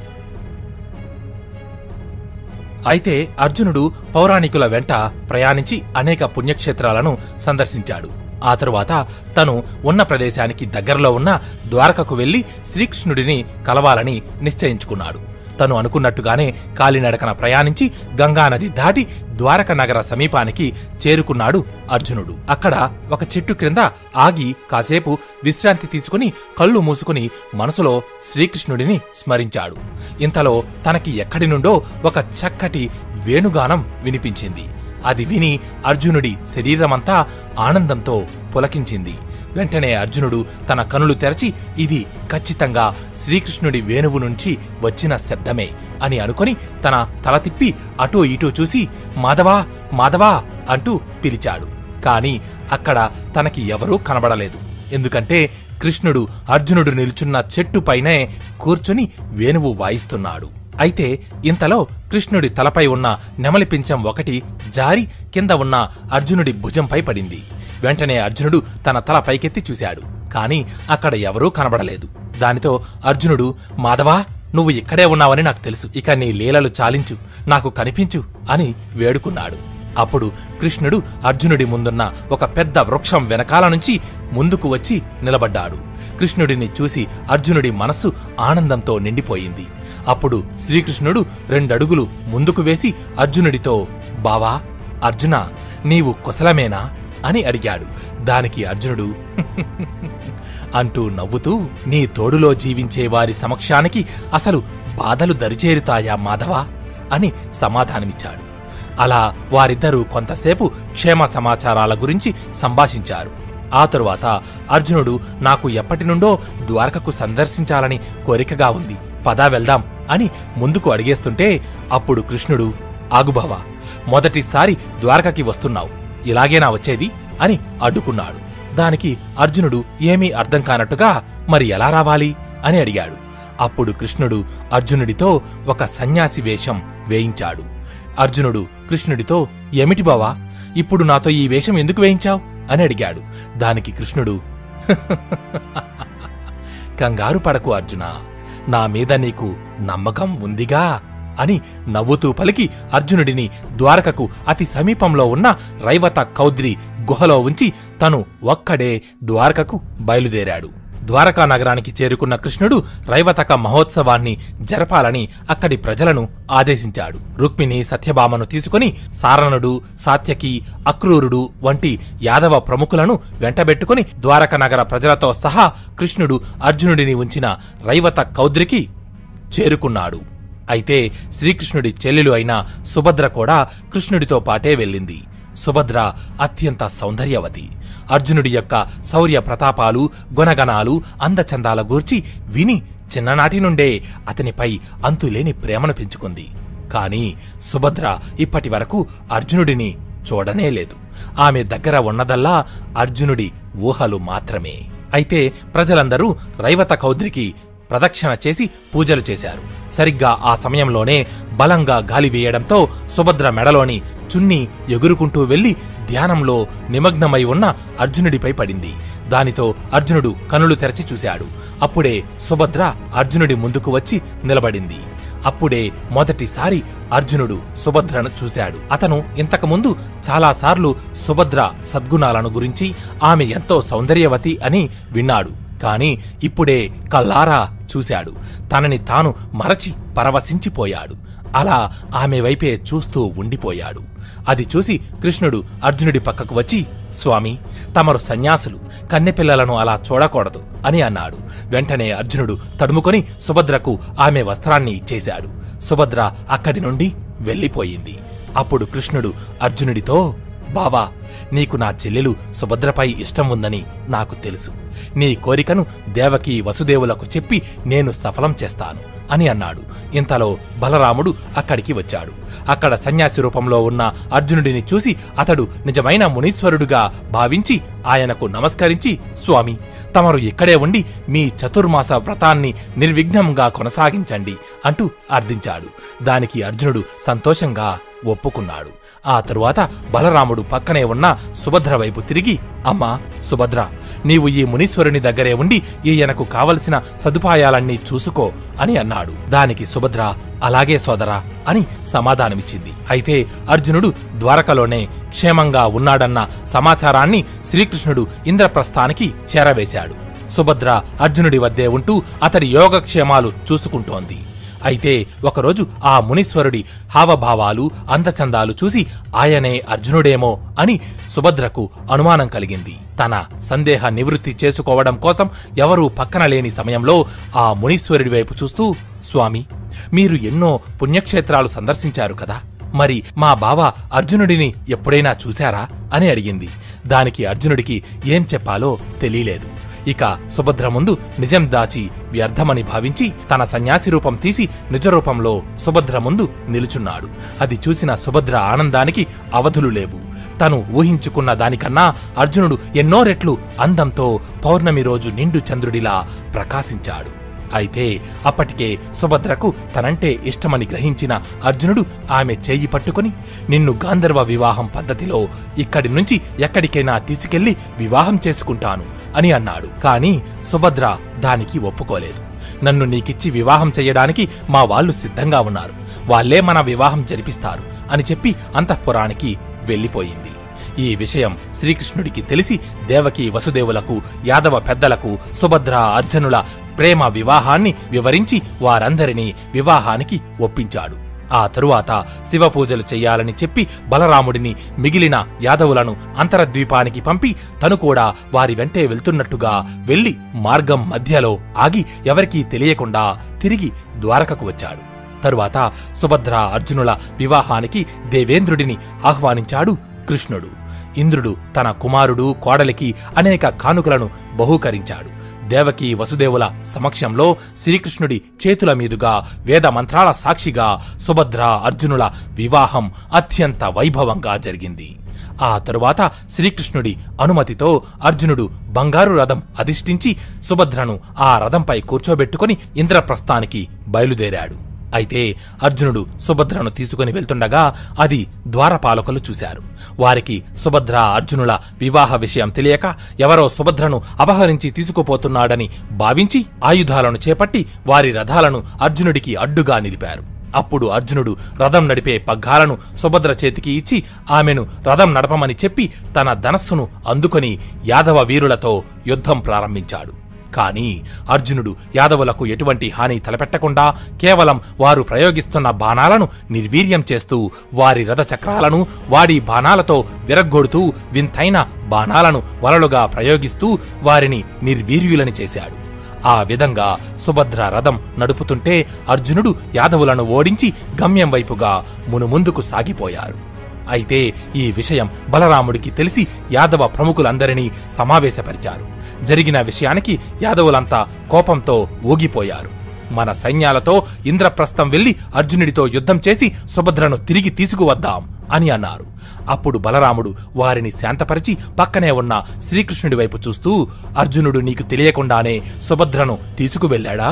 అయితే అర్జునుడు పౌరాణికుల వెంట ప్రయాణించి అనేక పుణ్యక్షేత్రాలను సందర్శించాడు ఆ తరువాత తను ఉన్న ప్రదేశానికి దగ్గరలో ఉన్న ద్వారకకు వెళ్లి శ్రీకృష్ణుడిని కలవాలని నిశ్చయించుకున్నాడు తను అనుకున్నట్టుగానే కాలినడకన ప్రయాణించి గంగానది దాటి ద్వారక నగర సమీపానికి చేరుకున్నాడు అర్జునుడు అక్కడ ఒక చెట్టు క్రింద ఆగి కాసేపు విశ్రాంతి తీసుకుని కళ్ళు మూసుకుని మనసులో శ్రీకృష్ణుడిని స్మరించాడు ఇంతలో తనకి ఎక్కడి నుండో ఒక చక్కటి వేణుగానం వినిపించింది అది విని అర్జునుడి శరీరమంతా ఆనందంతో పులకించింది వెంటనే అర్జునుడు తన కనులు తెరచి ఇది ఖచ్చితంగా శ్రీకృష్ణుడి వేణువు నుంచి వచ్చిన శబ్దమే అని అనుకొని తన తల తిప్పి అటూ ఇటూ చూసి మాధవా మాధవా అంటూ పిలిచాడు కాని అక్కడ తనకి ఎవరూ కనబడలేదు ఎందుకంటే కృష్ణుడు అర్జునుడు నిల్చున్న చెట్టు పైనే కూర్చుని వేణువు వాయిస్తున్నాడు అయితే ఇంతలో కృష్ణుడి తలపై ఉన్న నెమలి పించం ఒకటి జారి కింద ఉన్న అర్జునుడి భుజంపై పడింది వెంటనే అర్జునుడు తన తల పైకెత్తి చూశాడు కాని అక్కడ ఎవరూ కనబడలేదు దానితో అర్జునుడు మాధవా నువ్వు ఇక్కడే ఉన్నావని నాకు తెలుసు ఇక నీ లీలలు చాలించు నాకు కనిపించు అని వేడుకున్నాడు అప్పుడు కృష్ణుడు అర్జునుడి ముందున్న ఒక పెద్ద వృక్షం వెనకాల నుంచి ముందుకు వచ్చి నిలబడ్డాడు కృష్ణుడిని చూసి అర్జునుడి మనస్సు ఆనందంతో నిండిపోయింది అప్పుడు శ్రీకృష్ణుడు రెండడుగులు ముందుకు వేసి అర్జునుడితో బావా అర్జున నీవు కుశలమేనా అని అడిగాడు దానికి అర్జునుడు అంటూ నవ్వుతూ నీ తోడులో జీవించే వారి సమక్షానికి అసలు బాధలు దరిచేరుతాయా మాధవా అని సమాధానమిచ్చాడు అలా వారిద్దరూ కొంతసేపు క్షేమ సమాచారాల గురించి సంభాషించారు ఆ తరువాత అర్జునుడు నాకు ఎప్పటి నుండో ద్వారకకు సందర్శించాలని కోరికగా ఉంది పదా వెళ్దాం అని ముందుకు అడిగేస్తుంటే అప్పుడు కృష్ణుడు ఆగుబావా మొదటిసారి ద్వారకకి వస్తున్నావు ఇలాగేనా వచ్చేది అని అడ్డుకున్నాడు దానికి అర్జునుడు ఏమీ అర్థం కానట్టుగా మరి ఎలా రావాలి అని అడిగాడు అప్పుడు కృష్ణుడు అర్జునుడితో ఒక సన్యాసి వేషం వేయించాడు అర్జునుడు కృష్ణుడితో ఏమిటి బావా ఇప్పుడు నాతో ఈ వేషం ఎందుకు వేయించావు అని అడిగాడు దానికి కృష్ణుడు కంగారు పడకు అర్జున నా మీద నీకు నమ్మకం ఉందిగా అని నవ్వుతూ పలికి అర్జునుడిని ద్వారకకు అతి సమీపంలో ఉన్న రైవత కౌద్రి గుహలో ఉంచి తను ఒక్కడే ద్వారకకు బయలుదేరాడు ద్వారకా నగరానికి చేరుకున్న కృష్ణుడు రైవతక మహోత్సవాన్ని జరపాలని అక్కడి ప్రజలను ఆదేశించాడు రుక్మిణి సత్యభామను తీసుకుని సారణుడు సాత్యకి అక్రూరుడు వంటి యాదవ ప్రముఖులను వెంటబెట్టుకుని ద్వారక నగర ప్రజలతో సహా కృష్ణుడు అర్జునుడిని ఉంచిన రైవత కౌద్రికి చేరుకున్నాడు అయితే శ్రీకృష్ణుడి చెల్లెలు అయిన సుభద్ర కూడా కృష్ణుడితో పాటే వెళ్ళింది సుభద్ర అత్యంత సౌందర్యవతి అర్జునుడి యొక్క శౌర్య ప్రతాపాలు గుణగణాలు అందచందాల గూర్చి విని చిన్ననాటి నుండే అతనిపై అంతులేని ప్రేమను పెంచుకుంది కాని సుభద్ర ఇప్పటి వరకు అర్జునుడిని చూడనే లేదు ఆమె దగ్గర ఉన్నదల్లా అర్జునుడి ఊహలు మాత్రమే అయితే ప్రజలందరూ రైవత కౌద్రికి ప్రదక్షిణ చేసి పూజలు చేశారు సరిగ్గా ఆ సమయంలోనే బలంగా గాలి వేయడంతో సుభద్ర మెడలోని చున్ని ఎగురుకుంటూ వెళ్లి ధ్యానంలో నిమగ్నమై ఉన్న అర్జునుడిపై పడింది దానితో అర్జునుడు కనులు తెరచి చూశాడు అప్పుడే సుభద్ర అర్జునుడి ముందుకు వచ్చి నిలబడింది అప్పుడే మొదటిసారి అర్జునుడు సుభద్రను చూశాడు అతను ఇంతకుముందు చాలాసార్లు సుభద్ర సద్గుణాలను గురించి ఆమె ఎంతో సౌందర్యవతి అని విన్నాడు కాని ఇప్పుడే కల్లారా చూశాడు తనని తాను మరచి పరవశించిపోయాడు అలా ఆమె వైపే చూస్తూ ఉండిపోయాడు అది చూసి కృష్ణుడు అర్జునుడి పక్కకు వచ్చి స్వామి తమరు సన్యాసులు కన్నెపిల్లలను అలా చూడకూడదు అని అన్నాడు వెంటనే అర్జునుడు తడుముకొని సుభద్రకు ఆమె వస్త్రాన్ని ఇచ్చేశాడు సుభద్ర అక్కడి నుండి వెళ్ళిపోయింది అప్పుడు కృష్ణుడు అర్జునుడితో బావా నీకు నా చెల్లెలు సుభద్రపై ఇష్టం ఉందని నాకు తెలుసు నీ కోరికను దేవకి వసుదేవులకు చెప్పి నేను సఫలం చేస్తాను అని అన్నాడు ఇంతలో బలరాముడు అక్కడికి వచ్చాడు అక్కడ సన్యాసి రూపంలో ఉన్న అర్జునుడిని చూసి అతడు నిజమైన మునీశ్వరుడుగా భావించి ఆయనకు నమస్కరించి స్వామి తమరు ఇక్కడే ఉండి మీ చతుర్మాస వ్రతాన్ని నిర్విఘ్నంగా కొనసాగించండి అంటూ అర్థించాడు దానికి అర్జునుడు సంతోషంగా ఒప్పుకున్నాడు ఆ తరువాత బలరాముడు పక్కనే ఉన్న సుభద్ర వైపు తిరిగి అమ్మా సుభద్ర నీవు ఈ మునీశ్వరుని దగ్గరే ఉండి ఈయనకు కావలసిన సదుపాయాలన్నీ చూసుకో అని అన్నాడు దానికి సుభద్ర అలాగే సోదరా అని సమాధానమిచ్చింది అయితే అర్జునుడు ద్వారకలోనే క్షేమంగా ఉన్నాడన్న సమాచారాన్ని శ్రీకృష్ణుడు ఇంద్రప్రస్థానికి చేరవేశాడు సుభద్ర అర్జునుడి వద్దే ఉంటూ అతడి యోగక్షేమాలు చూసుకుంటోంది అయితే ఒకరోజు ఆ మునీశ్వరుడి హావభావాలు అందచందాలు చూసి ఆయనే అర్జునుడేమో అని సుభద్రకు అనుమానం కలిగింది తన సందేహ నివృత్తి చేసుకోవడం కోసం ఎవరూ పక్కన లేని సమయంలో ఆ మునీశ్వరుడి వైపు చూస్తూ స్వామి మీరు ఎన్నో పుణ్యక్షేత్రాలు సందర్శించారు కదా మరి మా బావ అర్జునుడిని ఎప్పుడైనా చూశారా అని అడిగింది దానికి అర్జునుడికి ఏం చెప్పాలో తెలియలేదు ఇక సుభద్ర ముందు నిజం దాచి వ్యర్థమని భావించి తన సన్యాసి రూపం తీసి నిజ రూపంలో సుభద్ర ముందు నిలుచున్నాడు అది చూసిన సుభద్ర ఆనందానికి అవధులు లేవు తను ఊహించుకున్న దానికన్నా అర్జునుడు ఎన్నో రెట్లు అందంతో పౌర్ణమి రోజు నిండు చంద్రుడిలా ప్రకాశించాడు అయితే అప్పటికే సుభద్రకు తనంటే ఇష్టమని గ్రహించిన అర్జునుడు ఆమె చేయి పట్టుకుని నిన్ను గాంధర్వ వివాహం పద్ధతిలో ఇక్కడి నుంచి ఎక్కడికైనా తీసుకెళ్లి వివాహం చేసుకుంటాను అని అన్నాడు కాని సుభద్ర దానికి ఒప్పుకోలేదు నన్ను నీకిచ్చి వివాహం చెయ్యడానికి మా వాళ్ళు సిద్ధంగా ఉన్నారు వాళ్ళే మన వివాహం జరిపిస్తారు అని చెప్పి అంతఃపురానికి వెళ్ళిపోయింది ఈ విషయం శ్రీకృష్ణుడికి తెలిసి దేవకి వసుదేవులకు యాదవ పెద్దలకు సుభద్ర అర్జునుల ప్రేమ వివాహాన్ని వివరించి వారందరినీ వివాహానికి ఒప్పించాడు ఆ తరువాత శివపూజలు చెయ్యాలని చెప్పి బలరాముడిని మిగిలిన యాదవులను అంతరద్వీపానికి పంపి తను కూడా వారి వెంటే వెళ్తున్నట్టుగా వెళ్లి మార్గం మధ్యలో ఆగి ఎవరికీ తెలియకుండా తిరిగి ద్వారకకు వచ్చాడు తరువాత సుభద్ర అర్జునుల వివాహానికి దేవేంద్రుడిని ఆహ్వానించాడు కృష్ణుడు ఇంద్రుడు తన కుమారుడు కోడలికి అనేక కానుకలను బహూకరించాడు దేవకి వసుదేవుల సమక్షంలో శ్రీకృష్ణుడి చేతుల మీదుగా వేద మంత్రాల సాక్షిగా సుభద్ర అర్జునుల వివాహం అత్యంత వైభవంగా జరిగింది ఆ తరువాత శ్రీకృష్ణుడి అనుమతితో అర్జునుడు బంగారు రథం అధిష్ఠించి సుభద్రను ఆ రథంపై కూర్చోబెట్టుకుని ఇంద్రప్రస్థానికి బయలుదేరాడు అయితే అర్జునుడు సుభద్రను తీసుకుని వెళ్తుండగా అది ద్వారపాలకులు చూశారు వారికి సుభద్ర అర్జునుల వివాహ విషయం తెలియక ఎవరో సుభద్రను అపహరించి తీసుకుపోతున్నాడని భావించి ఆయుధాలను చేపట్టి వారి రథాలను అర్జునుడికి అడ్డుగా నిలిపారు అప్పుడు అర్జునుడు రథం నడిపే పగ్గాలను సుభద్ర చేతికి ఇచ్చి ఆమెను రథం నడపమని చెప్పి తన ధనస్సును అందుకొని యాదవ వీరులతో యుద్ధం ప్రారంభించాడు కాని అర్జునుడు యాదవులకు ఎటువంటి హాని తలపెట్టకుండా కేవలం వారు ప్రయోగిస్తున్న బాణాలను నిర్వీర్యం చేస్తూ వారి రథ చక్రాలను వాడి బాణాలతో విరగ్గొడుతూ వింతైన బాణాలను వలలుగా ప్రయోగిస్తూ వారిని నిర్వీర్యులని చేశాడు ఆ విధంగా సుభద్ర రథం నడుపుతుంటే అర్జునుడు యాదవులను ఓడించి గమ్యం వైపుగా మునుముందుకు సాగిపోయారు అయితే ఈ విషయం బలరాముడికి తెలిసి యాదవ ప్రముఖులందరినీ సమావేశపరిచారు జరిగిన విషయానికి యాదవులంతా కోపంతో ఊగిపోయారు మన సైన్యాలతో ఇంద్రప్రస్థం వెళ్లి అర్జునుడితో యుద్ధం చేసి సుభద్రను తిరిగి తీసుకువద్దాం అని అన్నారు అప్పుడు బలరాముడు వారిని శాంతపరిచి పక్కనే ఉన్న శ్రీకృష్ణుడి వైపు చూస్తూ అర్జునుడు నీకు తెలియకుండానే సుభద్రను తీసుకువెళ్ళాడా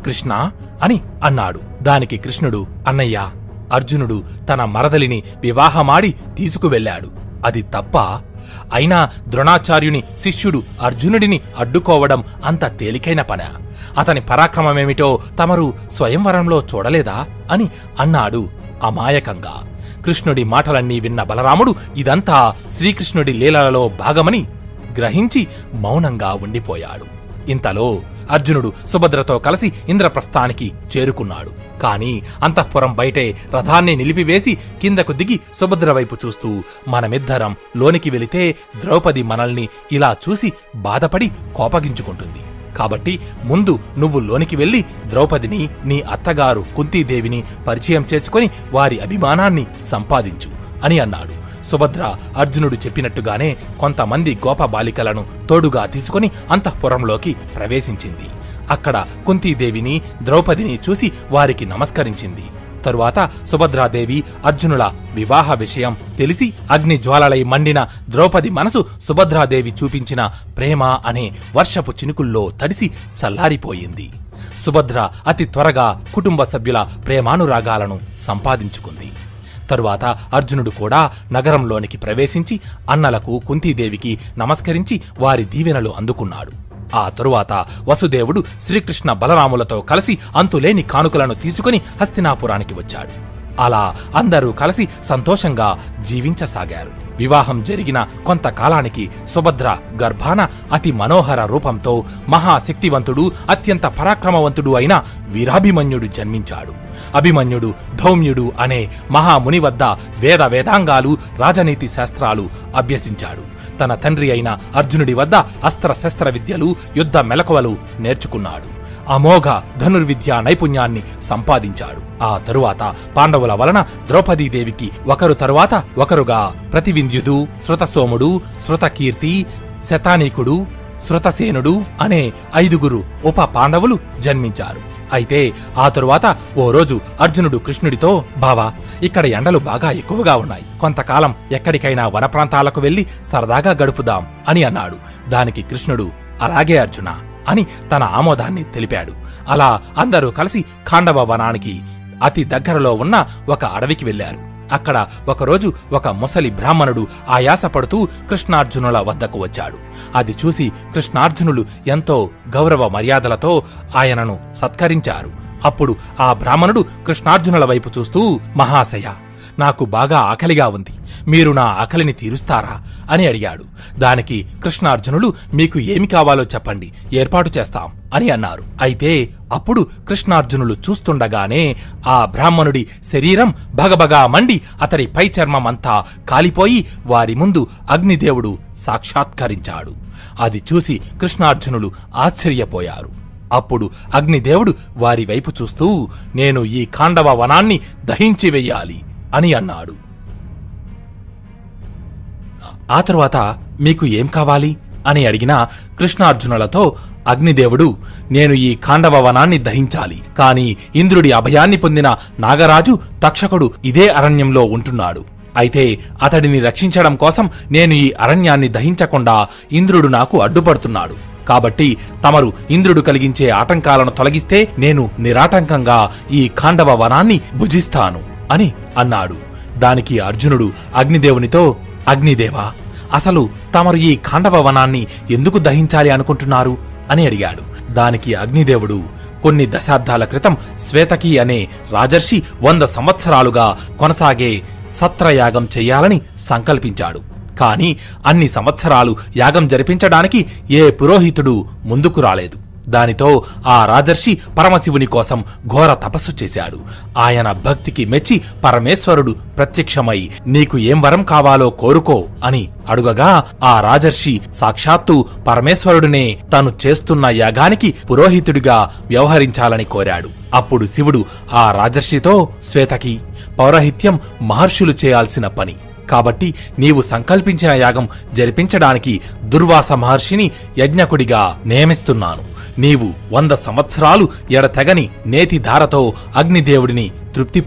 కృష్ణ అని అన్నాడు దానికి కృష్ణుడు అన్నయ్య అర్జునుడు తన మరదలిని వివాహమాడి తీసుకువెళ్ళాడు అది తప్ప అయినా ద్రోణాచార్యుని శిష్యుడు అర్జునుడిని అడ్డుకోవడం అంత తేలికైన పన అతని పరాక్రమమేమిటో తమరు స్వయంవరంలో చూడలేదా అని అన్నాడు అమాయకంగా కృష్ణుడి మాటలన్నీ విన్న బలరాముడు ఇదంతా శ్రీకృష్ణుడి లీలలలో భాగమని గ్రహించి మౌనంగా ఉండిపోయాడు ఇంతలో అర్జునుడు సుభద్రతో కలిసి ఇంద్రప్రస్థానికి చేరుకున్నాడు కాని అంతఃపురం బయటే రథాన్ని నిలిపివేసి కిందకు దిగి సుభద్ర వైపు చూస్తూ మనమిద్దరం లోనికి వెళితే ద్రౌపది మనల్ని ఇలా చూసి బాధపడి కోపగించుకుంటుంది కాబట్టి ముందు నువ్వు లోనికి వెళ్ళి ద్రౌపదిని నీ అత్తగారు కుంతీదేవిని పరిచయం చేసుకొని వారి అభిమానాన్ని సంపాదించు అని అన్నాడు సుభద్ర అర్జునుడు చెప్పినట్టుగానే కొంతమంది గోప బాలికలను తోడుగా తీసుకుని అంతఃపురంలోకి ప్రవేశించింది అక్కడ కుంతీదేవిని ద్రౌపదిని చూసి వారికి నమస్కరించింది తరువాత సుభద్రాదేవి అర్జునుల వివాహ విషయం తెలిసి అగ్ని జ్వాలలై మండిన ద్రౌపది మనసు సుభద్రాదేవి చూపించిన ప్రేమ అనే వర్షపు చినుకుల్లో తడిసి చల్లారిపోయింది సుభద్ర అతి త్వరగా కుటుంబ సభ్యుల ప్రేమానురాగాలను సంపాదించుకుంది తరువాత అర్జునుడు కూడా నగరంలోనికి ప్రవేశించి అన్నలకు కుంతీదేవికి నమస్కరించి వారి దీవెనలు అందుకున్నాడు ఆ తరువాత వసుదేవుడు శ్రీకృష్ణ బలరాములతో కలిసి అంతులేని కానుకలను తీసుకుని హస్తినాపురానికి వచ్చాడు అలా అందరూ కలిసి సంతోషంగా జీవించసాగారు వివాహం జరిగిన కొంతకాలానికి సుభద్ర గర్భాన అతి మనోహర రూపంతో మహాశక్తివంతుడు అత్యంత పరాక్రమవంతుడు అయిన వీరాభిమన్యుడు జన్మించాడు అభిమన్యుడు ధౌమ్యుడు అనే మహాముని వద్ద వేద వేదాంగాలు రాజనీతి శాస్త్రాలు అభ్యసించాడు తన తండ్రి అయిన అర్జునుడి వద్ద అస్త్ర శస్త్ర విద్యలు యుద్ధ మెలకువలు నేర్చుకున్నాడు అమోఘ ధనుర్విద్యా నైపుణ్యాన్ని సంపాదించాడు ఆ తరువాత పాండవుల వలన ద్రౌపదీదేవికి ఒకరు తరువాత ఒకరుగా ప్రతివింధ్యుడు శృతసోముడు శృతకీర్తి శతానీకుడు శృతసేనుడు అనే ఐదుగురు ఉప పాండవులు జన్మించారు అయితే ఆ తరువాత ఓ రోజు అర్జునుడు కృష్ణుడితో బావా ఇక్కడ ఎండలు బాగా ఎక్కువగా ఉన్నాయి కొంతకాలం ఎక్కడికైనా వన ప్రాంతాలకు వెళ్లి సరదాగా గడుపుదాం అని అన్నాడు దానికి కృష్ణుడు అలాగే అర్జున అని తన ఆమోదాన్ని తెలిపాడు అలా అందరూ కలిసి ఖాండవ వనానికి అతి దగ్గరలో ఉన్న ఒక అడవికి వెళ్లారు అక్కడ ఒకరోజు ఒక ముసలి బ్రాహ్మణుడు ఆయాసపడుతూ కృష్ణార్జునుల వద్దకు వచ్చాడు అది చూసి కృష్ణార్జునులు ఎంతో గౌరవ మర్యాదలతో ఆయనను సత్కరించారు అప్పుడు ఆ బ్రాహ్మణుడు కృష్ణార్జునుల వైపు చూస్తూ మహాశయ నాకు బాగా ఆకలిగా ఉంది మీరు నా ఆకలిని తీరుస్తారా అని అడిగాడు దానికి కృష్ణార్జునులు మీకు ఏమి కావాలో చెప్పండి ఏర్పాటు చేస్తాం అని అన్నారు అయితే అప్పుడు కృష్ణార్జునులు చూస్తుండగానే ఆ బ్రాహ్మణుడి శరీరం భగభగా మండి అతడి పై చర్మమంతా కాలిపోయి వారి ముందు అగ్నిదేవుడు సాక్షాత్కరించాడు అది చూసి కృష్ణార్జునులు ఆశ్చర్యపోయారు అప్పుడు అగ్నిదేవుడు వారి వైపు చూస్తూ నేను ఈ ఖాండవ వనాన్ని దహించి వెయ్యాలి అని అన్నాడు ఆ తరువాత మీకు ఏం కావాలి అని అడిగిన కృష్ణార్జునులతో అగ్నిదేవుడు నేను ఈ ఖాండవ వనాన్ని దహించాలి కాని ఇంద్రుడి అభయాన్ని పొందిన నాగరాజు తక్షకుడు ఇదే అరణ్యంలో ఉంటున్నాడు అయితే అతడిని రక్షించడం కోసం నేను ఈ అరణ్యాన్ని దహించకుండా ఇంద్రుడు నాకు అడ్డుపడుతున్నాడు కాబట్టి తమరు ఇంద్రుడు కలిగించే ఆటంకాలను తొలగిస్తే నేను నిరాటంకంగా ఈ ఖాండవ వనాన్ని భుజిస్తాను అని అన్నాడు దానికి అర్జునుడు అగ్నిదేవునితో అగ్నిదేవా అసలు తమరు ఈ ఖాండవ వనాన్ని ఎందుకు దహించాలి అనుకుంటున్నారు అని అడిగాడు దానికి అగ్నిదేవుడు కొన్ని దశాబ్దాల క్రితం శ్వేతకి అనే రాజర్షి వంద సంవత్సరాలుగా కొనసాగే సత్రయాగం చెయ్యాలని సంకల్పించాడు కాని అన్ని సంవత్సరాలు యాగం జరిపించడానికి ఏ పురోహితుడు ముందుకు రాలేదు దానితో ఆ రాజర్షి పరమశివుని కోసం ఘోర తపస్సు చేశాడు ఆయన భక్తికి మెచ్చి పరమేశ్వరుడు ప్రత్యక్షమై నీకు ఏం వరం కావాలో కోరుకో అని అడుగగా ఆ రాజర్షి సాక్షాత్తు పరమేశ్వరుడినే తను చేస్తున్న యాగానికి పురోహితుడిగా వ్యవహరించాలని కోరాడు అప్పుడు శివుడు ఆ రాజర్షితో శ్వేతకి పౌరహిత్యం మహర్షులు చేయాల్సిన పని కాబట్టి నీవు సంకల్పించిన యాగం జరిపించడానికి దుర్వాస మహర్షిని యజ్ఞకుడిగా నియమిస్తున్నాను నీవు వంద సంవత్సరాలు ఎడతెగని నేతి ధారతో అగ్నిదేవుడిని తృప్తిపరుచు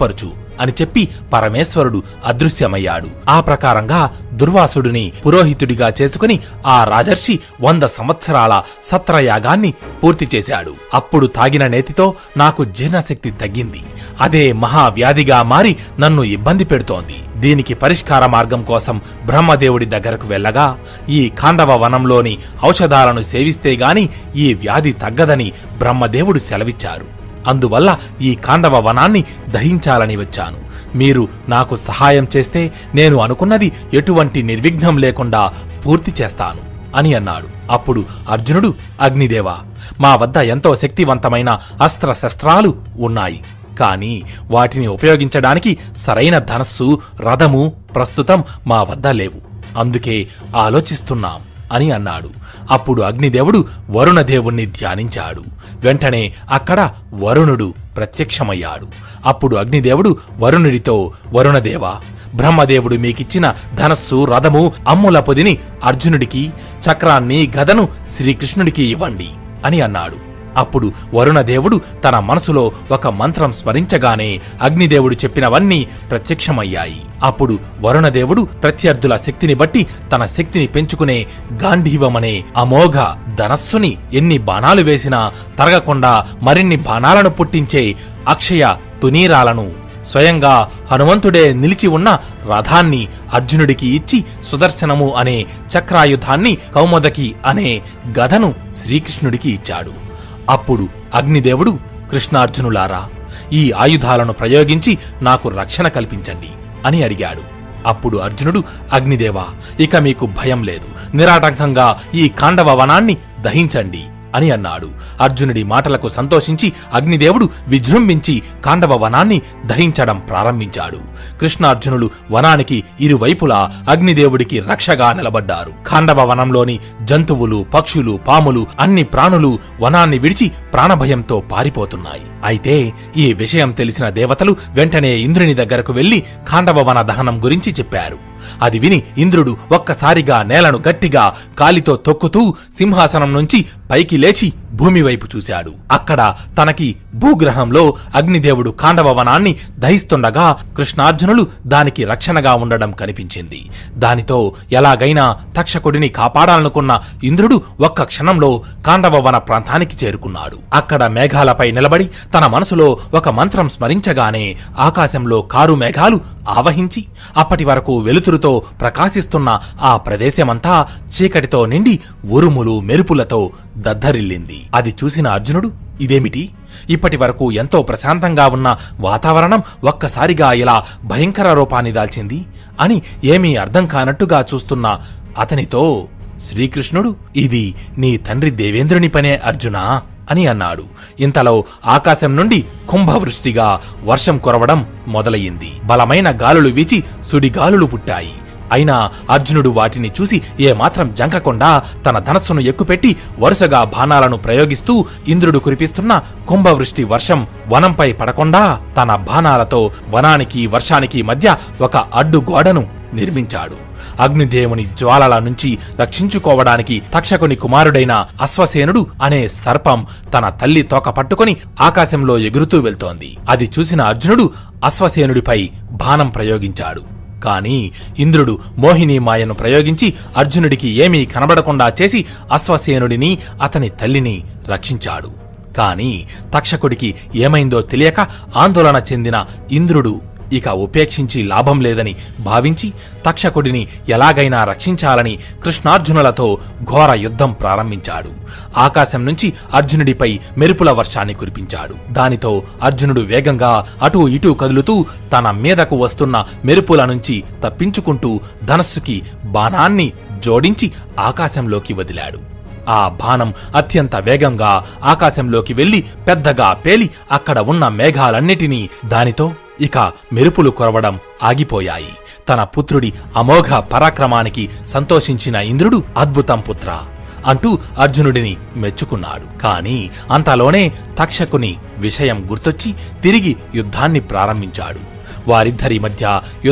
అని చెప్పి పరమేశ్వరుడు అదృశ్యమయ్యాడు ఆ ప్రకారంగా దుర్వాసుడిని పురోహితుడిగా చేసుకుని ఆ రాజర్షి వంద సంవత్సరాల సత్రయాగాన్ని పూర్తి చేశాడు అప్పుడు తాగిన నేతితో నాకు జీర్ణశక్తి తగ్గింది అదే మహావ్యాధిగా మారి నన్ను ఇబ్బంది పెడుతోంది దీనికి పరిష్కార మార్గం కోసం బ్రహ్మదేవుడి దగ్గరకు వెళ్ళగా ఈ ఖాండవ వనంలోని ఔషధాలను సేవిస్తే గాని ఈ వ్యాధి తగ్గదని బ్రహ్మదేవుడు సెలవిచ్చారు అందువల్ల ఈ ఖాండవ వనాన్ని దహించాలని వచ్చాను మీరు నాకు సహాయం చేస్తే నేను అనుకున్నది ఎటువంటి నిర్విఘ్నం లేకుండా పూర్తి చేస్తాను అని అన్నాడు అప్పుడు అర్జునుడు అగ్నిదేవా మా వద్ద ఎంతో శక్తివంతమైన అస్త్ర శస్త్రాలు ఉన్నాయి కానీ వాటిని ఉపయోగించడానికి సరైన ధనస్సు రథము ప్రస్తుతం మా వద్ద లేవు అందుకే ఆలోచిస్తున్నాం అని అన్నాడు అప్పుడు అగ్నిదేవుడు వరుణదేవుణ్ణి ధ్యానించాడు వెంటనే అక్కడ వరుణుడు ప్రత్యక్షమయ్యాడు అప్పుడు అగ్నిదేవుడు వరుణుడితో వరుణదేవా బ్రహ్మదేవుడు మీకిచ్చిన ధనస్సు రథము అమ్ముల పొదిని అర్జునుడికి చక్రాన్ని గదను శ్రీకృష్ణుడికి ఇవ్వండి అని అన్నాడు అప్పుడు వరుణదేవుడు తన మనసులో ఒక మంత్రం స్మరించగానే అగ్నిదేవుడు చెప్పినవన్నీ ప్రత్యక్షమయ్యాయి అప్పుడు వరుణదేవుడు ప్రత్యర్థుల శక్తిని బట్టి తన శక్తిని పెంచుకునే గాంధీవమనే అమోఘ ధనస్సుని ఎన్ని బాణాలు వేసినా తరగకుండా మరిన్ని బాణాలను పుట్టించే అక్షయ తునీరాలను స్వయంగా హనుమంతుడే నిలిచి ఉన్న రథాన్ని అర్జునుడికి ఇచ్చి సుదర్శనము అనే చక్రాయుధాన్ని కౌమదకి అనే గదను శ్రీకృష్ణుడికి ఇచ్చాడు అప్పుడు అగ్నిదేవుడు కృష్ణార్జునులారా ఈ ఆయుధాలను ప్రయోగించి నాకు రక్షణ కల్పించండి అని అడిగాడు అప్పుడు అర్జునుడు అగ్నిదేవా ఇక మీకు భయం లేదు నిరాటంకంగా ఈ కాండవ వనాన్ని దహించండి అని అన్నాడు అర్జునుడి మాటలకు సంతోషించి అగ్నిదేవుడు విజృంభించి కాండవ వనాన్ని దహించడం ప్రారంభించాడు కృష్ణార్జునులు వనానికి ఇరువైపులా అగ్నిదేవుడికి రక్షగా నిలబడ్డారు కాండవ వనంలోని జంతువులు పక్షులు పాములు అన్ని ప్రాణులు వనాన్ని విడిచి ప్రాణభయంతో పారిపోతున్నాయి అయితే ఈ విషయం తెలిసిన దేవతలు వెంటనే ఇంద్రుని దగ్గరకు వెళ్లి కాండవ వన దహనం గురించి చెప్పారు అది విని ఇంద్రుడు ఒక్కసారిగా నేలను గట్టిగా కాలితో తొక్కుతూ సింహాసనం నుంచి పైకి లేచి భూమి వైపు చూశాడు అక్కడ తనకి భూగ్రహంలో అగ్నిదేవుడు కాండవ వనాన్ని దహిస్తుండగా కృష్ణార్జునులు దానికి రక్షణగా ఉండడం కనిపించింది దానితో ఎలాగైనా తక్షకుడిని కాపాడాలనుకున్న ఇంద్రుడు ఒక్క క్షణంలో కాండవ వన ప్రాంతానికి చేరుకున్నాడు అక్కడ మేఘాలపై నిలబడి తన మనసులో ఒక మంత్రం స్మరించగానే ఆకాశంలో కారు మేఘాలు ఆవహించి అప్పటి వరకు వెలుతురుతో ప్రకాశిస్తున్న ఆ ప్రదేశమంతా చీకటితో నిండి ఉరుములు మెరుపులతో దద్దరిల్లింది అది చూసిన అర్జునుడు ఇదేమిటి ఇప్పటి వరకు ఎంతో ప్రశాంతంగా ఉన్న వాతావరణం ఒక్కసారిగా ఇలా భయంకర రూపాన్ని దాల్చింది అని ఏమీ అర్థం కానట్టుగా చూస్తున్న అతనితో శ్రీకృష్ణుడు ఇది నీ తండ్రి దేవేంద్రుని పనే అర్జునా అని అన్నాడు ఇంతలో ఆకాశం నుండి కుంభవృష్టిగా వర్షం కురవడం మొదలయ్యింది బలమైన గాలులు వీచి సుడిగాలులు పుట్టాయి అయినా అర్జునుడు వాటిని చూసి ఏమాత్రం జంకకుండా తన ధనస్సును ఎక్కుపెట్టి వరుసగా బాణాలను ప్రయోగిస్తూ ఇంద్రుడు కురిపిస్తున్న కుంభవృష్టి వర్షం వనంపై పడకుండా తన బాణాలతో వనానికి వర్షానికి మధ్య ఒక అడ్డు గోడను నిర్మించాడు అగ్నిదేవుని జ్వాలల నుంచి రక్షించుకోవడానికి తక్షకుని కుమారుడైన అశ్వసేనుడు అనే సర్పం తన తల్లి తోక పట్టుకుని ఆకాశంలో ఎగురుతూ వెళ్తోంది అది చూసిన అర్జునుడు అశ్వసేనుడిపై బాణం ప్రయోగించాడు కాని ఇంద్రుడు మోహిని మాయను ప్రయోగించి అర్జునుడికి ఏమీ కనబడకుండా చేసి అశ్వసేనుడిని అతని తల్లిని రక్షించాడు కాని తక్షకుడికి ఏమైందో తెలియక ఆందోళన చెందిన ఇంద్రుడు ఇక ఉపేక్షించి లాభం లేదని భావించి తక్షకుడిని ఎలాగైనా రక్షించాలని కృష్ణార్జునులతో ఘోర యుద్ధం ప్రారంభించాడు ఆకాశం నుంచి అర్జునుడిపై మెరుపుల వర్షాన్ని కురిపించాడు దానితో అర్జునుడు వేగంగా అటూ ఇటూ కదులుతూ తన మీదకు వస్తున్న మెరుపుల నుంచి తప్పించుకుంటూ ధనస్సుకి బాణాన్ని జోడించి ఆకాశంలోకి వదిలాడు ఆ బాణం అత్యంత వేగంగా ఆకాశంలోకి వెళ్లి పెద్దగా పేలి అక్కడ ఉన్న మేఘాలన్నిటినీ దానితో ఇక మెరుపులు కురవడం ఆగిపోయాయి తన పుత్రుడి అమోఘ పరాక్రమానికి సంతోషించిన ఇంద్రుడు అద్భుతం పుత్ర అంటూ అర్జునుడిని మెచ్చుకున్నాడు కాని అంతలోనే తక్షకుని విషయం గుర్తొచ్చి తిరిగి యుద్ధాన్ని ప్రారంభించాడు వారిద్దరి మధ్య యుద్ధం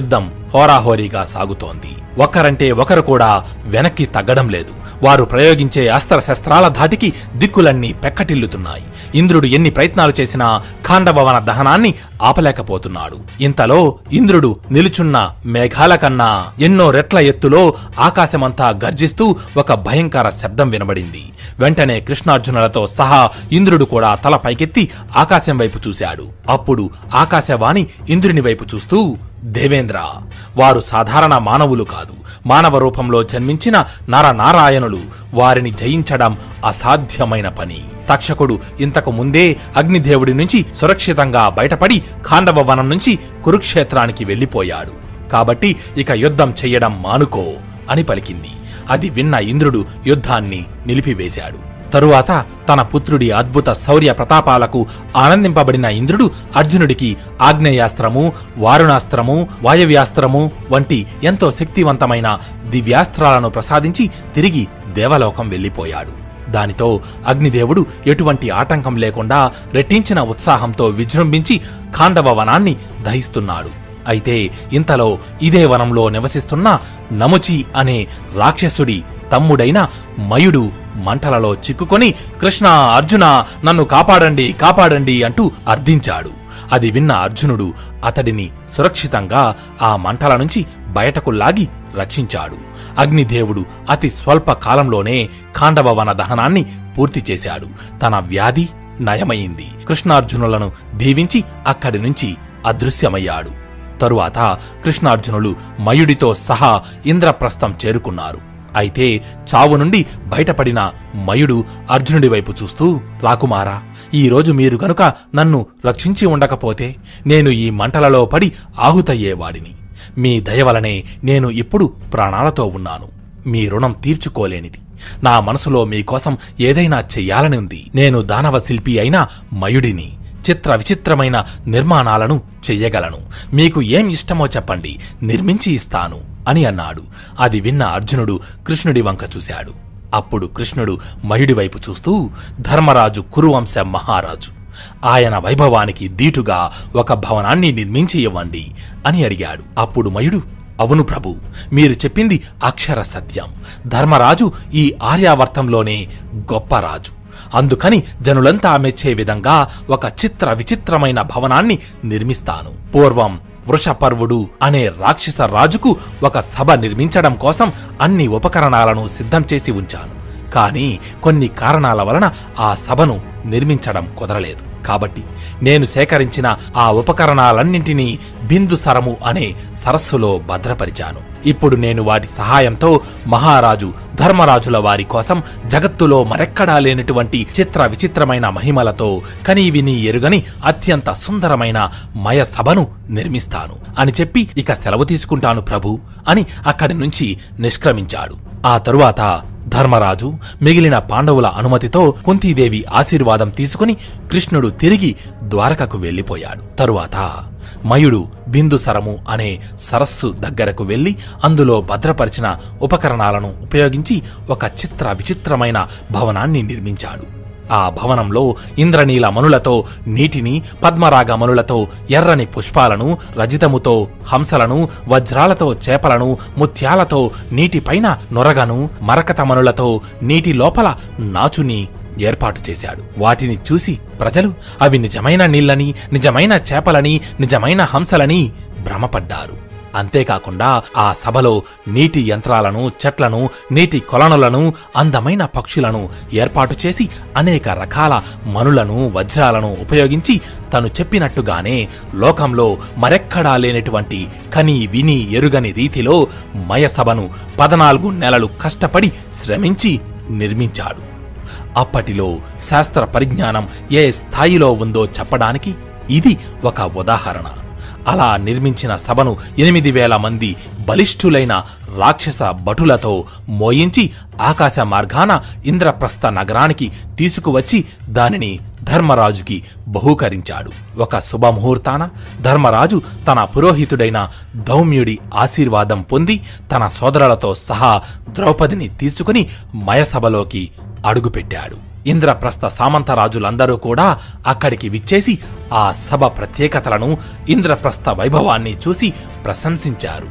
హోరాహోరీగా సాగుతోంది ఒకరంటే ఒకరు కూడా వెనక్కి తగ్గడం లేదు వారు ప్రయోగించే అస్త్ర శస్త్రాల ధాటికి దిక్కులన్నీ పెక్కటిల్లుతున్నాయి ఇంద్రుడు ఎన్ని ప్రయత్నాలు చేసినా ఖాండభవన దహనాన్ని ఆపలేకపోతున్నాడు ఇంతలో ఇంద్రుడు నిలుచున్న మేఘాల కన్నా ఎన్నో రెట్ల ఎత్తులో ఆకాశమంతా గర్జిస్తూ ఒక భయంకర శబ్దం వినబడింది వెంటనే కృష్ణార్జునులతో సహా ఇంద్రుడు కూడా తల పైకెత్తి ఆకాశం వైపు చూశాడు అప్పుడు ఆకాశవాణి ఇంద్రుని వైపు చూస్తూ దేవేంద్ర వారు సాధారణ మానవులు కాదు మానవ రూపంలో జన్మించిన నరనారాయణులు వారిని జయించడం అసాధ్యమైన పని తక్షకుడు ఇంతకు ముందే అగ్నిదేవుడి నుంచి సురక్షితంగా బయటపడి ఖాండవ వనం నుంచి కురుక్షేత్రానికి వెళ్లిపోయాడు కాబట్టి ఇక యుద్ధం చెయ్యడం మానుకో అని పలికింది అది విన్న ఇంద్రుడు యుద్ధాన్ని నిలిపివేశాడు తరువాత తన పుత్రుడి అద్భుత శౌర్య ప్రతాపాలకు ఆనందింపబడిన ఇంద్రుడు అర్జునుడికి ఆగ్నేయాస్త్రము వారుణాస్త్రము వాయవ్యాస్త్రము వంటి ఎంతో శక్తివంతమైన దివ్యాస్త్రాలను ప్రసాదించి తిరిగి దేవలోకం వెళ్లిపోయాడు దానితో అగ్నిదేవుడు ఎటువంటి ఆటంకం లేకుండా రెట్టించిన ఉత్సాహంతో విజృంభించి ఖాండవ వనాన్ని దహిస్తున్నాడు అయితే ఇంతలో ఇదే వనంలో నివసిస్తున్న నముచి అనే రాక్షసుడి తమ్ముడైన మయుడు మంటలలో చిక్కుకొని కృష్ణ అర్జున నన్ను కాపాడండి కాపాడండి అంటూ అర్థించాడు అది విన్న అర్జునుడు అతడిని సురక్షితంగా ఆ మంటల నుంచి బయటకు లాగి రక్షించాడు అగ్నిదేవుడు అతి స్వల్ప కాలంలోనే ఖాండవ వన దహనాన్ని పూర్తి చేశాడు తన వ్యాధి నయమైంది కృష్ణార్జునులను దీవించి అక్కడి నుంచి అదృశ్యమయ్యాడు తరువాత కృష్ణార్జునులు మయుడితో సహా ఇంద్రప్రస్థం చేరుకున్నారు అయితే చావు నుండి బయటపడిన మయుడు అర్జునుడి వైపు చూస్తూ రాకుమారా ఈరోజు మీరు గనుక నన్ను రక్షించి ఉండకపోతే నేను ఈ మంటలలో పడి ఆహుతయ్యేవాడిని మీ దయవలనే నేను ఇప్పుడు ప్రాణాలతో ఉన్నాను మీ రుణం తీర్చుకోలేనిది నా మనసులో మీకోసం ఏదైనా చెయ్యాలని ఉంది నేను దానవ శిల్పి అయిన మయుడిని చిత్ర విచిత్రమైన నిర్మాణాలను చెయ్యగలను మీకు ఏం ఇష్టమో చెప్పండి నిర్మించి ఇస్తాను అని అన్నాడు అది విన్న అర్జునుడు కృష్ణుడి వంక చూశాడు అప్పుడు కృష్ణుడు మయుడి వైపు చూస్తూ ధర్మరాజు కురువంశ మహారాజు ఆయన వైభవానికి దీటుగా ఒక భవనాన్ని నిర్మించి ఇవ్వండి అని అడిగాడు అప్పుడు మయుడు అవును ప్రభు మీరు చెప్పింది అక్షర సత్యం ధర్మరాజు ఈ ఆర్యావర్తంలోనే గొప్ప రాజు అందుకని జనులంతా మెచ్చే విధంగా ఒక చిత్ర విచిత్రమైన భవనాన్ని నిర్మిస్తాను పూర్వం వృషపర్వుడు అనే రాక్షస రాజుకు ఒక సభ నిర్మించడం కోసం అన్ని ఉపకరణాలను సిద్ధం చేసి ఉంచాను కానీ కొన్ని కారణాల వలన ఆ సభను నిర్మించడం కుదరలేదు కాబట్టి నేను సేకరించిన ఆ ఉపకరణాలన్నింటినీ బిందుసరము అనే సరస్సులో భద్రపరిచాను ఇప్పుడు నేను వాటి సహాయంతో మహారాజు ధర్మరాజుల వారి కోసం జగత్తులో మరెక్కడా లేనటువంటి చిత్ర విచిత్రమైన మహిమలతో కనీవిని ఎరుగని అత్యంత సుందరమైన మయ సభను నిర్మిస్తాను అని చెప్పి ఇక సెలవు తీసుకుంటాను ప్రభు అని అక్కడి నుంచి నిష్క్రమించాడు ఆ తరువాత ధర్మరాజు మిగిలిన పాండవుల అనుమతితో కుంతీదేవి ఆశీర్వాదం తీసుకుని కృష్ణుడు తిరిగి ద్వారకకు వెళ్లిపోయాడు తరువాత మయుడు బిందుసరము అనే సరస్సు దగ్గరకు వెళ్లి అందులో భద్రపరిచిన ఉపకరణాలను ఉపయోగించి ఒక చిత్ర విచిత్రమైన భవనాన్ని నిర్మించాడు ఆ భవనంలో ఇంద్రనీల మనులతో నీటిని పద్మరాగ మనులతో ఎర్రని పుష్పాలను రజితముతో హంసలను వజ్రాలతో చేపలను ముత్యాలతో నీటిపైన నొరగను మరకతమనులతో నీటి లోపల నాచుని ఏర్పాటు చేశాడు వాటిని చూసి ప్రజలు అవి నిజమైన నీళ్ళని నిజమైన చేపలని నిజమైన హంసలని భ్రమపడ్డారు అంతేకాకుండా ఆ సభలో నీటి యంత్రాలను చెట్లను నీటి కొలనులను అందమైన పక్షులను ఏర్పాటు చేసి అనేక రకాల మనులను వజ్రాలను ఉపయోగించి తను చెప్పినట్టుగానే లోకంలో మరెక్కడా లేనటువంటి కని విని ఎరుగని రీతిలో మయసభను పదనాలుగు నెలలు కష్టపడి శ్రమించి నిర్మించాడు అప్పటిలో శాస్త్ర పరిజ్ఞానం ఏ స్థాయిలో ఉందో చెప్పడానికి ఇది ఒక ఉదాహరణ అలా నిర్మించిన సభను ఎనిమిది వేల మంది బలిష్ఠులైన రాక్షస భటులతో మోయించి ఆకాశ మార్గాన ఇంద్రప్రస్థ నగరానికి తీసుకువచ్చి దానిని ధర్మరాజుకి బహూకరించాడు ఒక శుభముహూర్తాన ధర్మరాజు తన పురోహితుడైన దౌమ్యుడి ఆశీర్వాదం పొంది తన సోదరులతో సహా ద్రౌపదిని తీసుకుని మయసభలోకి అడుగుపెట్టాడు ఇంద్రప్రస్థ సామంతరాజులందరూ కూడా అక్కడికి విచ్చేసి ఆ సభ ప్రత్యేకతలను ఇంద్రప్రస్థ వైభవాన్ని చూసి ప్రశంసించారు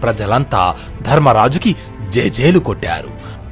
ప్రజలంతా ధర్మరాజుకి జేజేలు కొట్టారు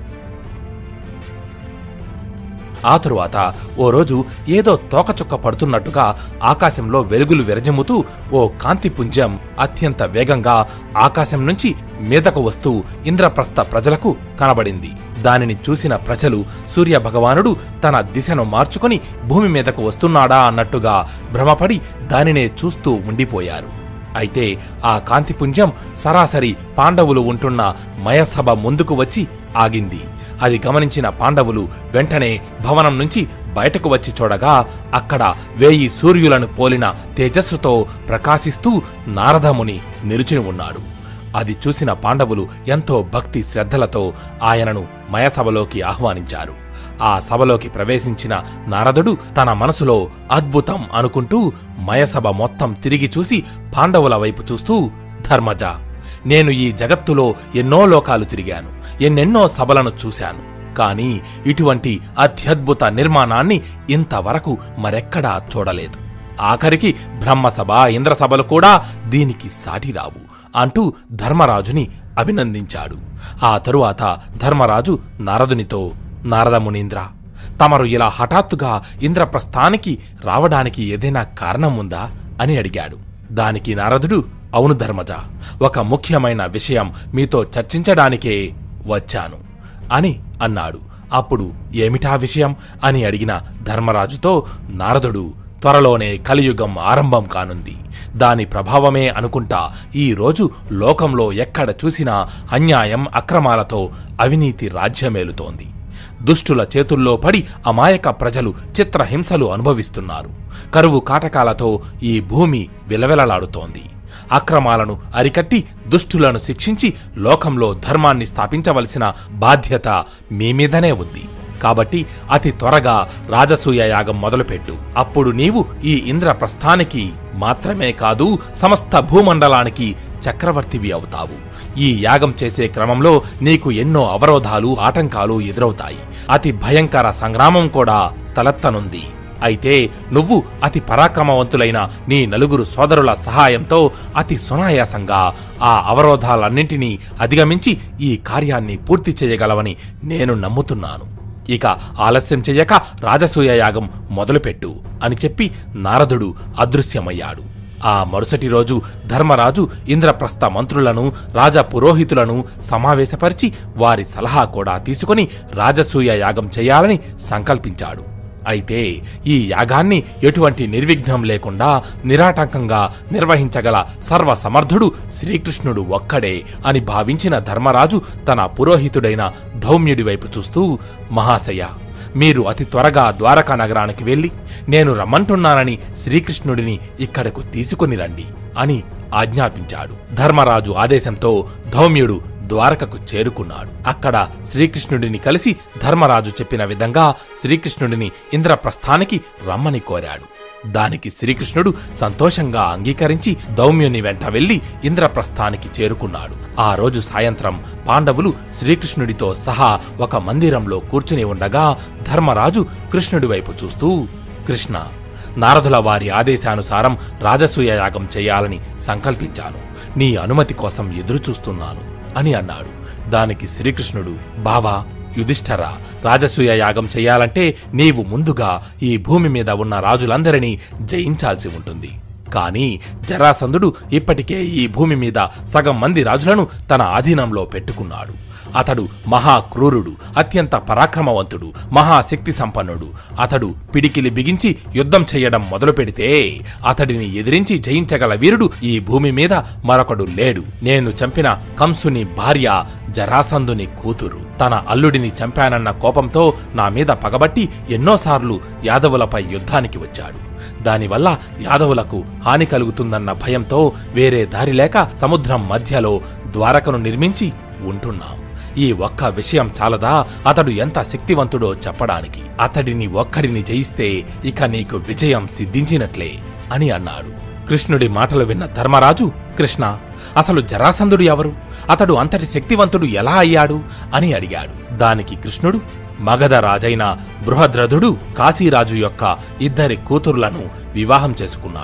ఆ తరువాత ఓ రోజు ఏదో తోకచుక్క పడుతున్నట్టుగా ఆకాశంలో వెలుగులు విరజిమ్ముతూ ఓ కాంతిపుంజం అత్యంత వేగంగా ఆకాశం నుంచి మీదకు వస్తూ ఇంద్రప్రస్థ ప్రజలకు కనబడింది దానిని చూసిన ప్రజలు సూర్య భగవానుడు తన దిశను మార్చుకొని భూమి మీదకు వస్తున్నాడా అన్నట్టుగా భ్రమపడి దానినే చూస్తూ ఉండిపోయారు అయితే ఆ కాంతిపుంజం సరాసరి పాండవులు ఉంటున్న మయసభ ముందుకు వచ్చి ఆగింది అది గమనించిన పాండవులు వెంటనే భవనం నుంచి బయటకు వచ్చి చూడగా అక్కడ వేయి సూర్యులను పోలిన తేజస్సుతో ప్రకాశిస్తూ నారదముని నిలుచుని ఉన్నాడు అది చూసిన పాండవులు ఎంతో భక్తి శ్రద్ధలతో ఆయనను మయసభలోకి ఆహ్వానించారు ఆ సభలోకి ప్రవేశించిన నారదుడు తన మనసులో అద్భుతం అనుకుంటూ మయసభ మొత్తం తిరిగి చూసి పాండవుల వైపు చూస్తూ ధర్మజ నేను ఈ జగత్తులో ఎన్నో లోకాలు తిరిగాను ఎన్నెన్నో సభలను చూశాను కాని ఇటువంటి అత్యద్భుత నిర్మాణాన్ని ఇంతవరకు మరెక్కడా చూడలేదు ఆఖరికి బ్రహ్మసభ ఇంద్రసభలు కూడా దీనికి సాటిరావు అంటూ ధర్మరాజుని అభినందించాడు ఆ తరువాత ధర్మరాజు నారదునితో నారద మునీంద్ర తమరు ఇలా హఠాత్తుగా ఇంద్రప్రస్థానికి రావడానికి ఏదైనా కారణం ఉందా అని అడిగాడు దానికి నారదుడు అవును ధర్మజ ఒక ముఖ్యమైన విషయం మీతో చర్చించడానికే వచ్చాను అని అన్నాడు అప్పుడు ఏమిటా విషయం అని అడిగిన ధర్మరాజుతో నారదుడు త్వరలోనే కలియుగం ఆరంభం కానుంది దాని ప్రభావమే అనుకుంటా ఈ రోజు లోకంలో ఎక్కడ చూసినా అన్యాయం అక్రమాలతో అవినీతి రాజ్యమేలుతోంది దుష్టుల చేతుల్లో పడి అమాయక ప్రజలు చిత్రహింసలు అనుభవిస్తున్నారు కరువు కాటకాలతో ఈ భూమి విలవిలలాడుతోంది అక్రమాలను అరికట్టి దుష్టులను శిక్షించి లోకంలో ధర్మాన్ని స్థాపించవలసిన బాధ్యత మీ మీదనే ఉంది కాబట్టి అతి త్వరగా రాజసూయ యాగం మొదలుపెట్టు అప్పుడు నీవు ఈ ఇంద్రప్రస్థానికి మాత్రమే కాదు సమస్త భూమండలానికి చక్రవర్తివి అవుతావు ఈ యాగం చేసే క్రమంలో నీకు ఎన్నో అవరోధాలు ఆటంకాలు ఎదురవుతాయి అతి భయంకర సంగ్రామం కూడా తలెత్తనుంది అయితే నువ్వు అతి పరాక్రమవంతులైన నీ నలుగురు సోదరుల సహాయంతో అతి సునాయాసంగా ఆ అవరోధాలన్నింటినీ అధిగమించి ఈ కార్యాన్ని పూర్తి చేయగలవని నేను నమ్ముతున్నాను ఇక ఆలస్యం చెయ్యక రాజసూయ యాగం మొదలుపెట్టు అని చెప్పి నారదుడు అదృశ్యమయ్యాడు ఆ మరుసటి రోజు ధర్మరాజు ఇంద్రప్రస్థ మంత్రులను రాజ పురోహితులను సమావేశపరిచి వారి సలహా కూడా తీసుకుని రాజసూయ యాగం చేయాలని సంకల్పించాడు అయితే ఈ యాగాన్ని ఎటువంటి నిర్విఘ్నం లేకుండా నిరాటంకంగా నిర్వహించగల సర్వసమర్థుడు శ్రీకృష్ణుడు ఒక్కడే అని భావించిన ధర్మరాజు తన పురోహితుడైన ధౌమ్యుడి వైపు చూస్తూ మహాశయ మీరు అతి త్వరగా ద్వారకా నగరానికి వెళ్ళి నేను రమ్మంటున్నానని శ్రీకృష్ణుడిని ఇక్కడకు తీసుకుని రండి అని ఆజ్ఞాపించాడు ధర్మరాజు ఆదేశంతో ధౌమ్యుడు ద్వారకకు చేరుకున్నాడు అక్కడ శ్రీకృష్ణుడిని కలిసి ధర్మరాజు చెప్పిన విధంగా శ్రీకృష్ణుడిని ఇంద్రప్రస్థానికి రమ్మని కోరాడు దానికి శ్రీకృష్ణుడు సంతోషంగా అంగీకరించి దౌమ్యుని వెంట వెళ్లి ఇంద్రప్రస్థానికి చేరుకున్నాడు ఆ రోజు సాయంత్రం పాండవులు శ్రీకృష్ణుడితో సహా ఒక మందిరంలో కూర్చుని ఉండగా ధర్మరాజు కృష్ణుడి వైపు చూస్తూ కృష్ణ నారదుల వారి ఆదేశానుసారం రాజసూయ యాగం చేయాలని సంకల్పించాను నీ అనుమతి కోసం ఎదురుచూస్తున్నాను అని అన్నాడు దానికి శ్రీకృష్ణుడు బావా యుధిష్ఠరా రాజసూయ యాగం చెయ్యాలంటే నీవు ముందుగా ఈ భూమి మీద ఉన్న రాజులందరినీ జయించాల్సి ఉంటుంది కానీ జరాసంధుడు ఇప్పటికే ఈ భూమి మీద సగం మంది రాజులను తన ఆధీనంలో పెట్టుకున్నాడు అతడు మహాక్రూరుడు అత్యంత పరాక్రమవంతుడు మహాశక్తి సంపన్నుడు అతడు పిడికిలి బిగించి యుద్ధం చెయ్యడం మొదలు పెడితే అతడిని ఎదిరించి జయించగల వీరుడు ఈ భూమి మీద మరొకడు లేడు నేను చంపిన కంసుని భార్య జరాసంధుని కూతురు తన అల్లుడిని చంపానన్న కోపంతో నా మీద పగబట్టి ఎన్నోసార్లు యాదవులపై యుద్ధానికి వచ్చాడు దానివల్ల యాదవులకు హాని కలుగుతుందన్న భయంతో వేరే దారి లేక సముద్రం మధ్యలో ద్వారకను నిర్మించి ఉంటున్నాం ఈ ఒక్క విషయం చాలదా అతడు ఎంత శక్తివంతుడో చెప్పడానికి అతడిని ఒక్కడిని జయిస్తే ఇక నీకు విజయం సిద్ధించినట్లే అని అన్నాడు కృష్ణుడి మాటలు విన్న ధర్మరాజు కృష్ణ అసలు జరాసంధుడు ఎవరు అతడు అంతటి శక్తివంతుడు ఎలా అయ్యాడు అని అడిగాడు దానికి కృష్ణుడు మగధ రాజైన బృహద్రథుడు కాశీరాజు యొక్క ఇద్దరి కూతురులను వివాహం చేసుకున్నాడు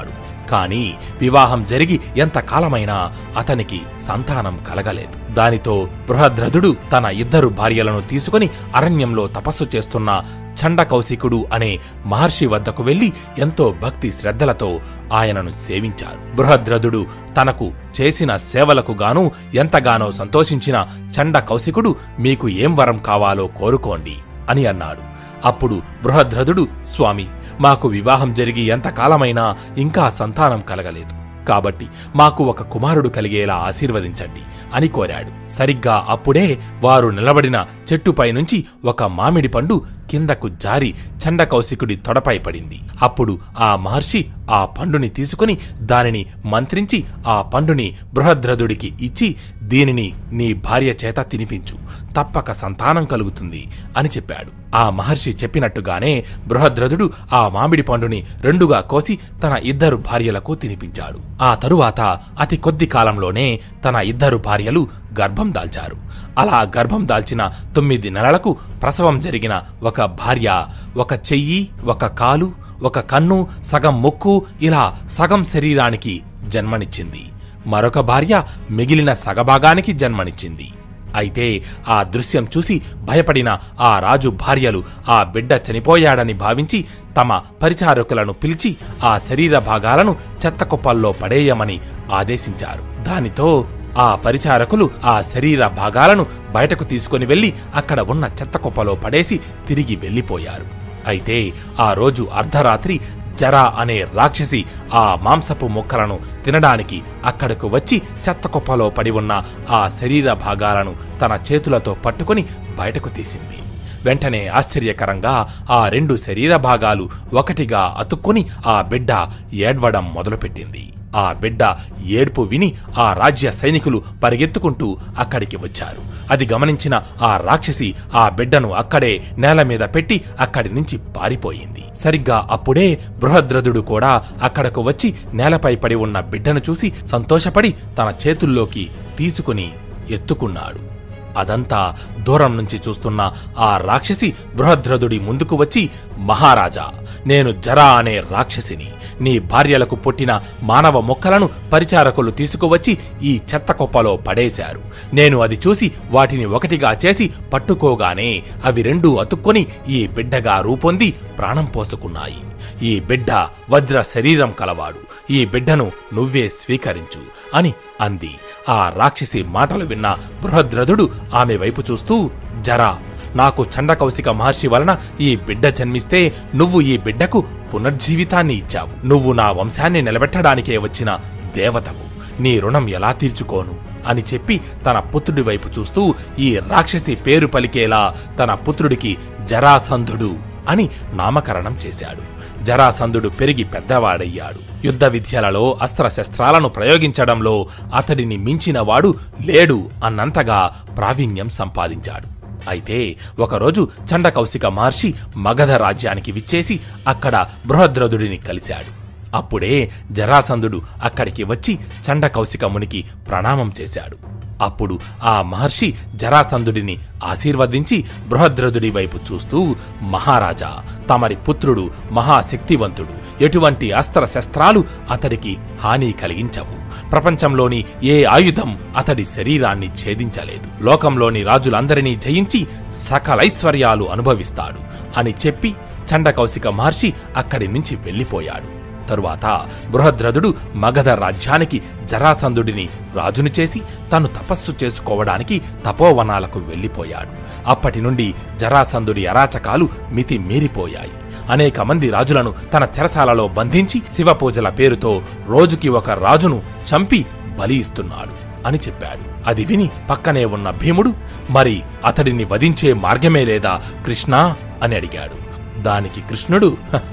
కాని వివాహం జరిగి ఎంతకాలమైనా అతనికి సంతానం కలగలేదు దానితో బృహద్రథుడు తన ఇద్దరు భార్యలను తీసుకుని అరణ్యంలో తపస్సు చేస్తున్న చండకౌశికుడు అనే మహర్షి వద్దకు వెళ్లి ఎంతో భక్తి శ్రద్ధలతో ఆయనను సేవించారు బృహద్రథుడు తనకు చేసిన సేవలకు గాను ఎంతగానో సంతోషించిన చండ కౌశికుడు మీకు ఏం వరం కావాలో కోరుకోండి అని అన్నాడు అప్పుడు బృహద్రథుడు స్వామి మాకు వివాహం జరిగి ఎంతకాలమైనా ఇంకా సంతానం కలగలేదు కాబట్టి మాకు ఒక కుమారుడు కలిగేలా ఆశీర్వదించండి అని కోరాడు సరిగ్గా అప్పుడే వారు నిలబడిన చెట్టుపై నుంచి ఒక మామిడి పండు కిందకు జారి చండకౌశికుడి తొడపై పడింది అప్పుడు ఆ మహర్షి ఆ పండుని తీసుకుని దానిని మంత్రించి ఆ పండుని బృహద్రథుడికి ఇచ్చి దీనిని నీ భార్య చేత తినిపించు తప్పక సంతానం కలుగుతుంది అని చెప్పాడు ఆ మహర్షి చెప్పినట్టుగానే బృహద్రథుడు ఆ మామిడి పండుని రెండుగా కోసి తన ఇద్దరు భార్యలకు తినిపించాడు ఆ తరువాత అతి కొద్ది కాలంలోనే తన ఇద్దరు భార్యలు గర్భం దాల్చారు అలా గర్భం దాల్చిన తొమ్మిది నెలలకు ప్రసవం జరిగిన ఒక భార్య ఒక చెయ్యి ఒక కాలు ఒక కన్ను సగం ముక్కు ఇలా సగం శరీరానికి జన్మనిచ్చింది మరొక భార్య మిగిలిన సగభాగానికి జన్మనిచ్చింది అయితే ఆ దృశ్యం చూసి భయపడిన ఆ రాజు భార్యలు ఆ బిడ్డ చనిపోయాడని భావించి తమ పరిచారకులను పిలిచి ఆ శరీర భాగాలను చెత్తకుప్పల్లో పడేయమని ఆదేశించారు దానితో ఆ పరిచారకులు ఆ శరీర భాగాలను బయటకు తీసుకుని వెళ్లి అక్కడ ఉన్న చెత్తకుప్పలో పడేసి తిరిగి వెళ్లిపోయారు అయితే ఆ రోజు అర్ధరాత్రి జరా అనే రాక్షసి ఆ మాంసపు ముక్కలను తినడానికి అక్కడకు వచ్చి చెత్తకుప్పలో పడి ఉన్న ఆ శరీర భాగాలను తన చేతులతో పట్టుకుని బయటకు తీసింది వెంటనే ఆశ్చర్యకరంగా ఆ రెండు శరీర భాగాలు ఒకటిగా అతుక్కుని ఆ బిడ్డ ఏడ్వడం మొదలుపెట్టింది ఆ బిడ్డ ఏడ్పు విని ఆ రాజ్య సైనికులు పరిగెత్తుకుంటూ అక్కడికి వచ్చారు అది గమనించిన ఆ రాక్షసి ఆ బిడ్డను అక్కడే నేల మీద పెట్టి అక్కడి నుంచి పారిపోయింది సరిగ్గా అప్పుడే బృహద్రథుడు కూడా అక్కడకు వచ్చి నేలపై పడి ఉన్న బిడ్డను చూసి సంతోషపడి తన చేతుల్లోకి తీసుకుని ఎత్తుకున్నాడు అదంతా దూరం నుంచి చూస్తున్న ఆ రాక్షసి బృహద్రథుడి ముందుకు వచ్చి మహారాజా నేను జరా అనే రాక్షసిని నీ భార్యలకు పుట్టిన మానవ మొక్కలను పరిచారకులు తీసుకువచ్చి ఈ చెత్త కుప్పలో పడేశారు నేను అది చూసి వాటిని ఒకటిగా చేసి పట్టుకోగానే అవి రెండూ అతుక్కొని ఈ బిడ్డగా రూపొంది ప్రాణం పోసుకున్నాయి ఈ బిడ్డ వజ్ర శరీరం కలవాడు ఈ బిడ్డను నువ్వే స్వీకరించు అని అంది ఆ రాక్షసి మాటలు విన్న బృహద్రథుడు ఆమె వైపు చూస్తూ జరా నాకు చండకౌశిక మహర్షి వలన ఈ బిడ్డ జన్మిస్తే నువ్వు ఈ బిడ్డకు పునర్జీవితాన్ని ఇచ్చావు నువ్వు నా వంశాన్ని నిలబెట్టడానికే వచ్చిన దేవతవు నీ రుణం ఎలా తీర్చుకోను అని చెప్పి తన పుత్రుడి వైపు చూస్తూ ఈ రాక్షసి పేరు పలికేలా తన పుత్రుడికి జరాసంధుడు అని నామకరణం చేశాడు జరాసంధుడు పెరిగి పెద్దవాడయ్యాడు యుద్ధ విద్యలలో అస్త్రశస్త్రాలను ప్రయోగించడంలో అతడిని మించినవాడు లేడు అన్నంతగా ప్రావీణ్యం సంపాదించాడు అయితే ఒకరోజు చండకౌశిక మహర్షి మగధ రాజ్యానికి విచ్చేసి అక్కడ బృహద్రథుడిని కలిశాడు అప్పుడే జరాసంధుడు అక్కడికి వచ్చి చండకౌశిక మునికి ప్రణామం చేశాడు అప్పుడు ఆ మహర్షి జరాసంధుడిని ఆశీర్వదించి బృహద్రథుడి వైపు చూస్తూ మహారాజా తమరి పుత్రుడు మహాశక్తివంతుడు ఎటువంటి అస్త్ర శస్త్రాలు అతడికి హాని కలిగించవు ప్రపంచంలోని ఏ ఆయుధం అతడి శరీరాన్ని ఛేదించలేదు లోకంలోని రాజులందరినీ జయించి సకలైశ్వర్యాలు అనుభవిస్తాడు అని చెప్పి చండకౌశిక మహర్షి అక్కడి నుంచి వెళ్ళిపోయాడు తరువాత బృహద్రథుడు మగధ రాజ్యానికి జరాసంధుడిని రాజుని చేసి తను తపస్సు చేసుకోవడానికి తపోవనాలకు వెళ్ళిపోయాడు అప్పటి నుండి జరాసంధుడి అరాచకాలు మితి మీరిపోయాయి అనేక మంది రాజులను తన చెరసాలలో బంధించి శివపూజల పేరుతో రోజుకి ఒక రాజును చంపి బలి ఇస్తున్నాడు అని చెప్పాడు అది విని పక్కనే ఉన్న భీముడు మరి అతడిని వధించే మార్గమే లేదా కృష్ణా అని అడిగాడు దానికి కృష్ణుడు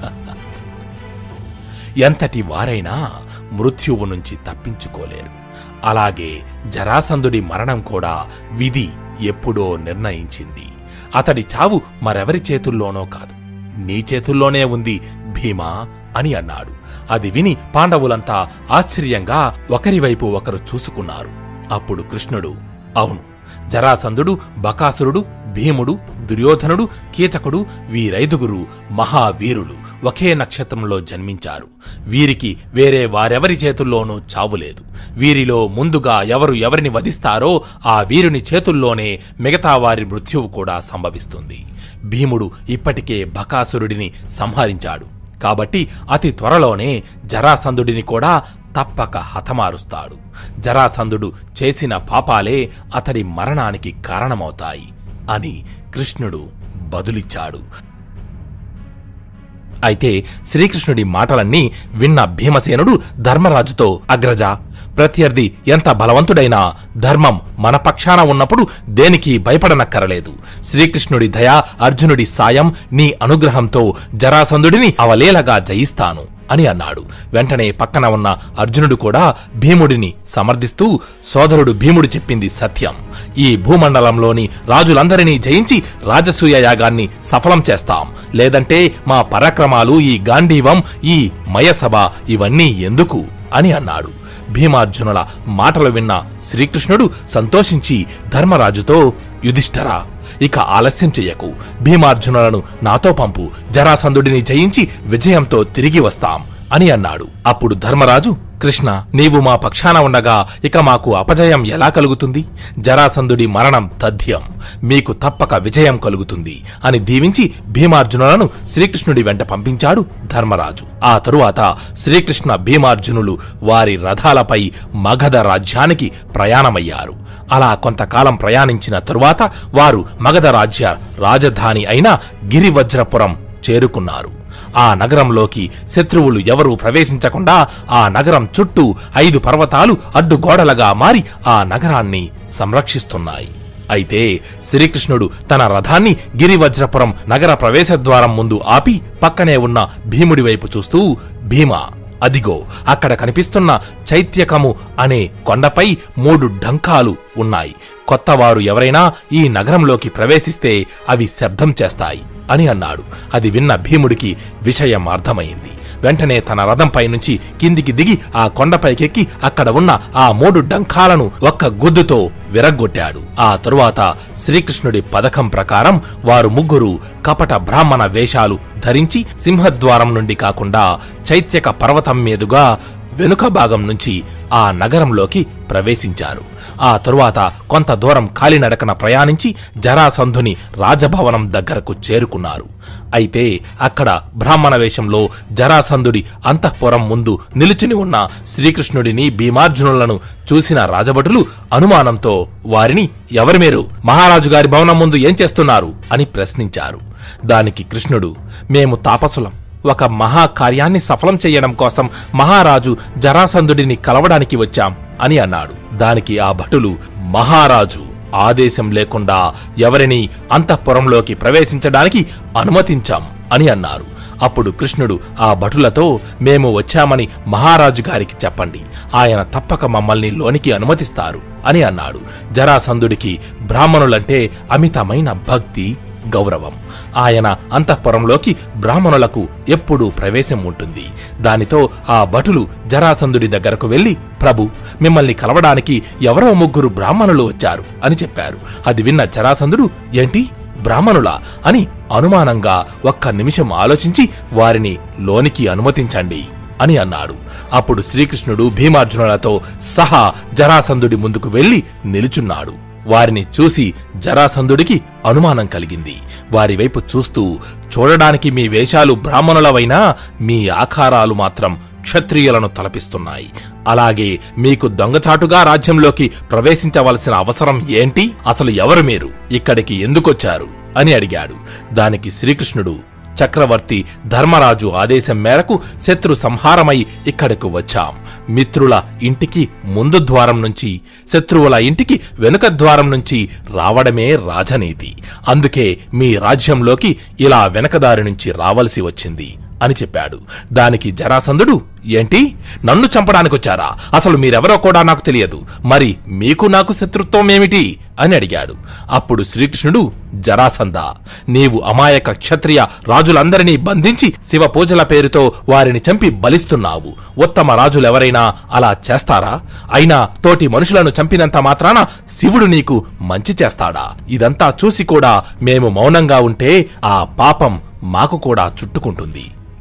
ఎంతటి వారైనా మృత్యువు నుంచి తప్పించుకోలేరు అలాగే జరాసంధుడి మరణం కూడా విధి ఎప్పుడో నిర్ణయించింది అతడి చావు మరెవరి చేతుల్లోనో కాదు నీ చేతుల్లోనే ఉంది భీమా అని అన్నాడు అది విని పాండవులంతా ఆశ్చర్యంగా ఒకరివైపు ఒకరు చూసుకున్నారు అప్పుడు కృష్ణుడు అవును జరాసంధుడు బకాసురుడు భీముడు దుర్యోధనుడు కీచకుడు వీరైదుగురు మహావీరులు ఒకే నక్షత్రంలో జన్మించారు వీరికి వేరే వారెవరి చేతుల్లోనూ చావు లేదు వీరిలో ముందుగా ఎవరు ఎవరిని వధిస్తారో ఆ వీరుని చేతుల్లోనే మిగతా వారి మృత్యువు కూడా సంభవిస్తుంది భీముడు ఇప్పటికే బకాసురుడిని సంహరించాడు కాబట్టి అతి త్వరలోనే జరాసంధుడిని కూడా తప్పక హతమారుస్తాడు జరాసంధుడు చేసిన పాపాలే అతడి మరణానికి కారణమవుతాయి అని కృష్ణుడు బదులిచ్చాడు అయితే శ్రీకృష్ణుడి మాటలన్నీ విన్న భీమసేనుడు ధర్మరాజుతో అగ్రజ ప్రత్యర్థి ఎంత బలవంతుడైనా ధర్మం మన పక్షాన ఉన్నప్పుడు దేనికి భయపడనక్కరలేదు శ్రీకృష్ణుడి దయ అర్జునుడి సాయం నీ అనుగ్రహంతో జరాసంధుడిని అవలేలగా జయిస్తాను అని అన్నాడు వెంటనే పక్కన ఉన్న అర్జునుడు కూడా భీముడిని సమర్థిస్తూ సోదరుడు భీముడు చెప్పింది సత్యం ఈ భూమండలంలోని రాజులందరినీ జయించి రాజసూయ యాగాన్ని సఫలం చేస్తాం లేదంటే మా పరాక్రమాలు ఈ గాంధీవం ఈ మయసభ ఇవన్నీ ఎందుకు అని అన్నాడు భీమార్జునుల మాటలు విన్న శ్రీకృష్ణుడు సంతోషించి ధర్మరాజుతో యుధిష్ఠరా ఇక ఆలస్యం చెయ్యకు భీమార్జునులను నాతో పంపు జరాసంధుడిని జయించి విజయంతో తిరిగి వస్తాం అని అన్నాడు అప్పుడు ధర్మరాజు కృష్ణ నీవు మా పక్షాన ఉండగా ఇక మాకు అపజయం ఎలా కలుగుతుంది జరాసంధుడి మరణం తథ్యం మీకు తప్పక విజయం కలుగుతుంది అని దీవించి భీమార్జునులను శ్రీకృష్ణుడి వెంట పంపించాడు ధర్మరాజు ఆ తరువాత శ్రీకృష్ణ భీమార్జునులు వారి రథాలపై మగధ రాజ్యానికి ప్రయాణమయ్యారు అలా కొంతకాలం ప్రయాణించిన తరువాత వారు మగధ రాజ్య రాజధాని అయిన గిరివజ్రపురం చేరుకున్నారు ఆ నగరంలోకి శత్రువులు ఎవరూ ప్రవేశించకుండా ఆ నగరం చుట్టూ ఐదు పర్వతాలు అడ్డుగోడలుగా మారి ఆ నగరాన్ని సంరక్షిస్తున్నాయి అయితే శ్రీకృష్ణుడు తన రథాన్ని గిరివజ్రపురం నగర ప్రవేశద్వారం ముందు ఆపి పక్కనే ఉన్న భీముడి వైపు చూస్తూ భీమా అదిగో అక్కడ కనిపిస్తున్న చైత్యకము అనే కొండపై మూడు ఢంకాలు ఉన్నాయి కొత్తవారు ఎవరైనా ఈ నగరంలోకి ప్రవేశిస్తే అవి శబ్దం చేస్తాయి అని అన్నాడు అది విన్న భీముడికి విషయం అర్థమైంది వెంటనే తన రథంపై నుంచి కిందికి దిగి ఆ కొండపైకెక్కి అక్కడ ఉన్న ఆ మూడు డంకాలను ఒక్క గుద్దుతో విరగ్గొట్టాడు ఆ తరువాత శ్రీకృష్ణుడి పథకం ప్రకారం వారు ముగ్గురు కపట బ్రాహ్మణ వేషాలు ధరించి సింహద్వారం నుండి కాకుండా చైత్యక పర్వతం మీదుగా వెనుక భాగం నుంచి ఆ నగరంలోకి ప్రవేశించారు ఆ తరువాత కొంత దూరం కాలినడకన ప్రయాణించి జరాసంధుని రాజభవనం దగ్గరకు చేరుకున్నారు అయితే అక్కడ బ్రాహ్మణ వేషంలో జరాసంధుడి అంతఃపురం ముందు నిలుచుని ఉన్న శ్రీకృష్ణుడిని భీమార్జునులను చూసిన రాజభటులు అనుమానంతో వారిని ఎవరి మీరు మహారాజు గారి భవనం ముందు ఏం చేస్తున్నారు అని ప్రశ్నించారు దానికి కృష్ణుడు మేము తాపసులం ఒక మహాకార్యాన్ని సఫలం చెయ్యడం కోసం మహారాజు జరాసంధుడిని కలవడానికి వచ్చాం అని అన్నాడు దానికి ఆ భటులు మహారాజు ఆదేశం లేకుండా ఎవరిని అంతఃపురంలోకి ప్రవేశించడానికి అనుమతించాం అని అన్నారు అప్పుడు కృష్ణుడు ఆ భటులతో మేము వచ్చామని మహారాజు గారికి చెప్పండి ఆయన తప్పక మమ్మల్ని లోనికి అనుమతిస్తారు అని అన్నాడు జరాసంధుడికి బ్రాహ్మణులంటే అమితమైన భక్తి గౌరవం ఆయన అంతఃపురంలోకి బ్రాహ్మణులకు ఎప్పుడూ ప్రవేశం ఉంటుంది దానితో ఆ భటులు జరాసంధుడి దగ్గరకు వెళ్లి ప్రభు మిమ్మల్ని కలవడానికి ఎవరో ముగ్గురు బ్రాహ్మణులు వచ్చారు అని చెప్పారు అది విన్న జరాసంధుడు ఏంటి బ్రాహ్మణులా అని అనుమానంగా ఒక్క నిమిషం ఆలోచించి వారిని లోనికి అనుమతించండి అని అన్నాడు అప్పుడు శ్రీకృష్ణుడు భీమార్జునులతో సహా జరాసంధుడి ముందుకు వెళ్లి నిలుచున్నాడు వారిని చూసి జరాసంధుడికి అనుమానం కలిగింది వారి వైపు చూస్తూ చూడడానికి మీ వేషాలు బ్రాహ్మణులవైనా మీ ఆకారాలు మాత్రం క్షత్రియులను తలపిస్తున్నాయి అలాగే మీకు దొంగచాటుగా రాజ్యంలోకి ప్రవేశించవలసిన అవసరం ఏంటి అసలు ఎవరు మీరు ఇక్కడికి ఎందుకొచ్చారు అని అడిగాడు దానికి శ్రీకృష్ణుడు చక్రవర్తి ధర్మరాజు ఆదేశం మేరకు శత్రు సంహారమై ఇక్కడకు వచ్చాం మిత్రుల ఇంటికి ముందు ద్వారం నుంచి శత్రువుల ఇంటికి వెనుక ద్వారం నుంచి రావడమే రాజనీతి అందుకే మీ రాజ్యంలోకి ఇలా వెనకదారి నుంచి రావలసి వచ్చింది అని చెప్పాడు దానికి జరాసంధుడు ఏంటి నన్ను చంపడానికొచ్చారా అసలు మీరెవరో కూడా నాకు తెలియదు మరి మీకు నాకు శత్రుత్వం ఏమిటి అని అడిగాడు అప్పుడు శ్రీకృష్ణుడు జరాసంద నీవు అమాయక క్షత్రియ రాజులందరినీ బంధించి శివ పూజల పేరుతో వారిని చంపి బలిస్తున్నావు ఉత్తమ రాజులెవరైనా అలా చేస్తారా అయినా తోటి మనుషులను చంపినంత మాత్రాన శివుడు నీకు మంచి చేస్తాడా ఇదంతా చూసి కూడా మేము మౌనంగా ఉంటే ఆ పాపం మాకు కూడా చుట్టుకుంటుంది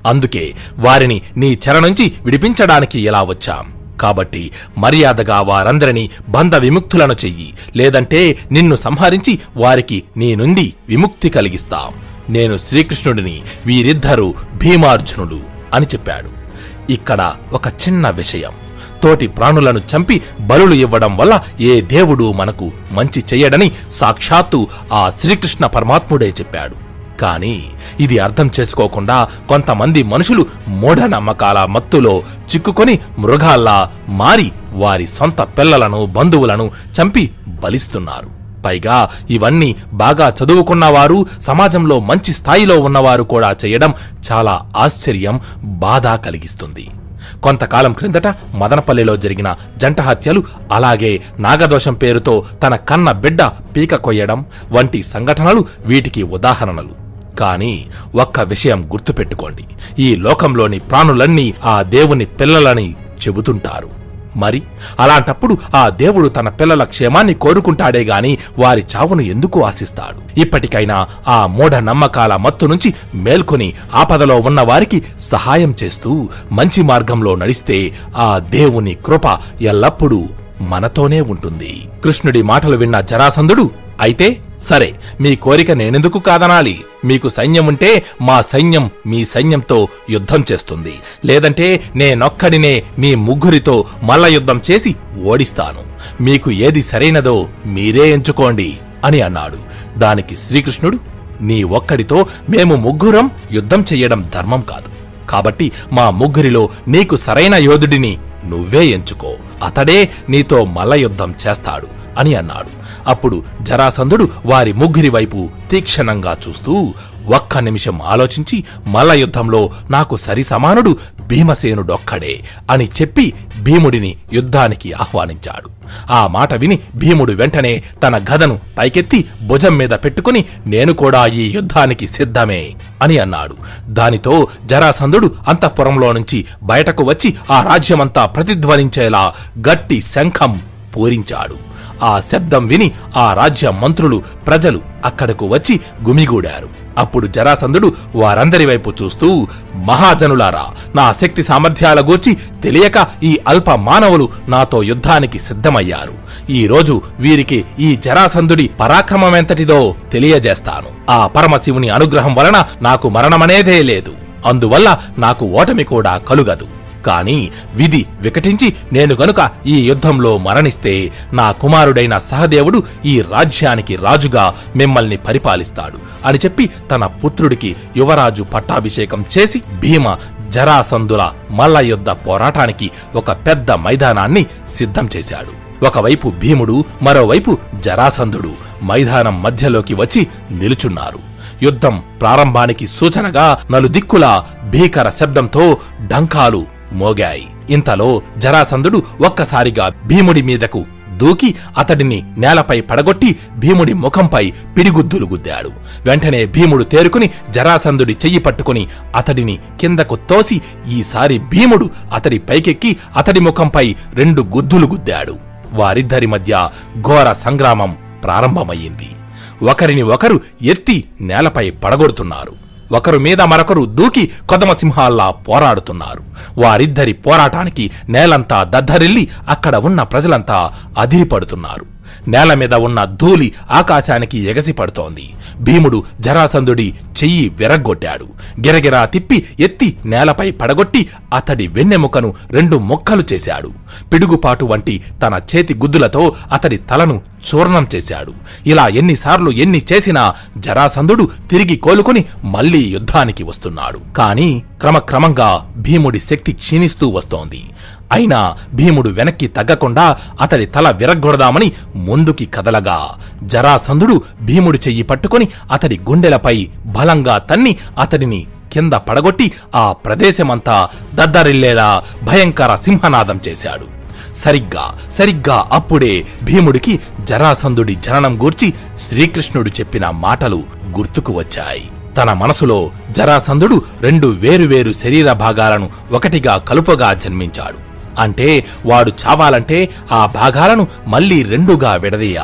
అందుకే వారిని నీ చెర నుంచి విడిపించడానికి ఇలా వచ్చాం కాబట్టి మర్యాదగా వారందరినీ బంధ విముక్తులను చెయ్యి లేదంటే నిన్ను సంహరించి వారికి నీ నుండి విముక్తి కలిగిస్తాం నేను శ్రీకృష్ణుడిని వీరిద్దరూ భీమార్జునుడు అని చెప్పాడు ఇక్కడ ఒక చిన్న విషయం తోటి ప్రాణులను చంపి బలులు ఇవ్వడం వల్ల ఏ దేవుడు మనకు మంచి చెయ్యడని సాక్షాత్తు ఆ శ్రీకృష్ణ పరమాత్ముడే చెప్పాడు కానీ ఇది అర్థం చేసుకోకుండా కొంతమంది మనుషులు మూఢనమ్మకాల మత్తులో చిక్కుకొని మృగాల్లా మారి వారి సొంత పిల్లలను బంధువులను చంపి బలిస్తున్నారు పైగా ఇవన్నీ బాగా చదువుకున్నవారు సమాజంలో మంచి స్థాయిలో ఉన్నవారు కూడా చేయడం చాలా ఆశ్చర్యం బాధ కలిగిస్తుంది కొంతకాలం క్రిందట మదనపల్లిలో జరిగిన జంట హత్యలు అలాగే నాగదోషం పేరుతో తన కన్న బిడ్డ పీక కొయ్యడం వంటి సంఘటనలు వీటికి ఉదాహరణలు కానీ ఒక్క విషయం గుర్తుపెట్టుకోండి ఈ లోకంలోని ప్రాణులన్నీ ఆ దేవుని పిల్లలని చెబుతుంటారు మరి అలాంటప్పుడు ఆ దేవుడు తన పిల్లల క్షేమాన్ని కోరుకుంటాడే గాని వారి చావును ఎందుకు ఆశిస్తాడు ఇప్పటికైనా ఆ మూఢ నమ్మకాల మత్తు నుంచి మేల్కొని ఆపదలో ఉన్న వారికి సహాయం చేస్తూ మంచి మార్గంలో నడిస్తే ఆ దేవుని కృప ఎల్లప్పుడూ మనతోనే ఉంటుంది కృష్ణుడి మాటలు విన్న జరాసంధుడు అయితే సరే మీ కోరిక నేనెందుకు కాదనాలి మీకు సైన్యం ఉంటే మా సైన్యం మీ సైన్యంతో యుద్ధం చేస్తుంది లేదంటే నేనొక్కడినే మీ ముగ్గురితో మల్ల యుద్ధం చేసి ఓడిస్తాను మీకు ఏది సరైనదో మీరే ఎంచుకోండి అని అన్నాడు దానికి శ్రీకృష్ణుడు నీ ఒక్కడితో మేము ముగ్గురం యుద్ధం చెయ్యడం ధర్మం కాదు కాబట్టి మా ముగ్గురిలో నీకు సరైన యోధుడిని నువ్వే ఎంచుకో అతడే నీతో మల్ల యుద్ధం చేస్తాడు అని అన్నాడు అప్పుడు జరాసంధుడు వారి ముగ్గురి వైపు తీక్షణంగా చూస్తూ ఒక్క నిమిషం ఆలోచించి మల్ల యుద్ధంలో నాకు సరి సమానుడు భీమసేనుడొక్కడే అని చెప్పి భీముడిని యుద్ధానికి ఆహ్వానించాడు ఆ మాట విని భీముడు వెంటనే తన గదను పైకెత్తి భుజం మీద పెట్టుకుని నేను కూడా ఈ యుద్ధానికి సిద్ధమే అని అన్నాడు దానితో జరాసంధుడు అంతఃపురంలో నుంచి బయటకు వచ్చి ఆ రాజ్యమంతా ప్రతిధ్వనించేలా గట్టి శంఖం పూరించాడు ఆ శబ్దం విని ఆ రాజ్య మంత్రులు ప్రజలు అక్కడకు వచ్చి గుమిగూడారు అప్పుడు జరాసంధుడు వారందరి వైపు చూస్తూ మహాజనులారా నా శక్తి సామర్థ్యాల గూర్చి తెలియక ఈ అల్ప మానవులు నాతో యుద్ధానికి సిద్ధమయ్యారు ఈ రోజు వీరికి ఈ జరాసంధుడి పరాక్రమమెంతటిదో తెలియజేస్తాను ఆ పరమశివుని అనుగ్రహం వలన నాకు మరణమనేదే లేదు అందువల్ల నాకు ఓటమి కూడా కలుగదు కాని విధి వికటించి నేను గనుక ఈ యుద్ధంలో మరణిస్తే నా కుమారుడైన సహదేవుడు ఈ రాజ్యానికి రాజుగా మిమ్మల్ని పరిపాలిస్తాడు అని చెప్పి తన పుత్రుడికి యువరాజు పట్టాభిషేకం చేసి భీమ జరాసంధుల మల్ల యుద్ధ పోరాటానికి ఒక పెద్ద మైదానాన్ని సిద్ధం చేశాడు ఒకవైపు భీముడు మరోవైపు జరాసంధుడు మైదానం మధ్యలోకి వచ్చి నిలుచున్నారు యుద్ధం ప్రారంభానికి సూచనగా నలుదిక్కుల భీకర శబ్దంతో డంకాలు మోగాయి ఇంతలో జరాసంధుడు ఒక్కసారిగా భీముడి మీదకు దూకి అతడిని నేలపై పడగొట్టి భీముడి ముఖంపై పిడిగుద్దులు గుద్దాడు వెంటనే భీముడు తేరుకుని జరాసంధుడి చెయ్యి పట్టుకుని అతడిని కిందకు తోసి ఈసారి భీముడు అతడి పైకెక్కి అతడి ముఖంపై రెండు గుద్దులు గుద్దాడు వారిద్దరి మధ్య ఘోర సంగ్రామం ప్రారంభమయ్యింది ఒకరిని ఒకరు ఎత్తి నేలపై పడగొడుతున్నారు ఒకరు మీద మరొకరు దూకి కొదమసింహాల్లా పోరాడుతున్నారు వారిద్దరి పోరాటానికి నేలంతా దద్దరిల్లి అక్కడ ఉన్న ప్రజలంతా అదిరిపడుతున్నారు నేల మీద ఉన్న ధూళి ఆకాశానికి ఎగసిపడుతోంది భీముడు జరాసంధుడి చెయ్యి విరగ్గొట్టాడు గిరగిరా తిప్పి ఎత్తి నేలపై పడగొట్టి అతడి వెన్నెముకను రెండు మొక్కలు చేశాడు పిడుగుపాటు వంటి తన చేతి గుద్దులతో అతడి తలను చూర్ణం చేశాడు ఇలా ఎన్నిసార్లు ఎన్ని చేసినా జరాసంధుడు తిరిగి కోలుకుని మళ్లీ యుద్ధానికి వస్తున్నాడు కాని క్రమక్రమంగా భీముడి శక్తి క్షీణిస్తూ వస్తోంది అయినా భీముడు వెనక్కి తగ్గకుండా అతడి తల విరగ్గొడదామని ముందుకి కదలగా జరాసంధుడు భీముడి చెయ్యి పట్టుకొని అతడి గుండెలపై బలంగా తన్ని అతడిని కింద పడగొట్టి ఆ ప్రదేశమంతా దద్దరిల్లేలా భయంకర సింహనాదం చేశాడు సరిగ్గా సరిగ్గా అప్పుడే భీముడికి జరాసంధుడి జననం గూర్చి శ్రీకృష్ణుడు చెప్పిన మాటలు గుర్తుకు వచ్చాయి తన మనసులో జరాసంధుడు రెండు వేరువేరు శరీర భాగాలను ఒకటిగా కలుపగా జన్మించాడు అంటే వాడు చావాలంటే ఆ భాగాలను మళ్ళీ రెండుగా విడదీయాలి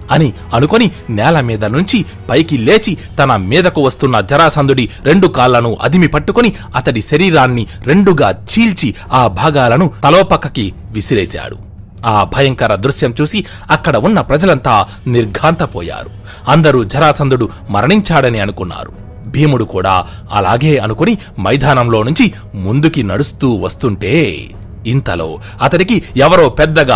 అని అనుకొని నేల మీద నుంచి పైకి లేచి తన మీదకు వస్తున్న జరాసంధుడి రెండు కాళ్లను అదిమి పట్టుకొని అతడి శరీరాన్ని రెండుగా చీల్చి ఆ భాగాలను తలోపక్కకి విసిరేశాడు ఆ భయంకర దృశ్యం చూసి అక్కడ ఉన్న ప్రజలంతా నిర్ఘాంతపోయారు అందరూ జరాసంధుడు మరణించాడని అనుకున్నారు భీముడు కూడా అలాగే అనుకుని మైదానంలో నుంచి ముందుకి నడుస్తూ వస్తుంటే ఇంతలో అతడికి ఎవరో పెద్దగా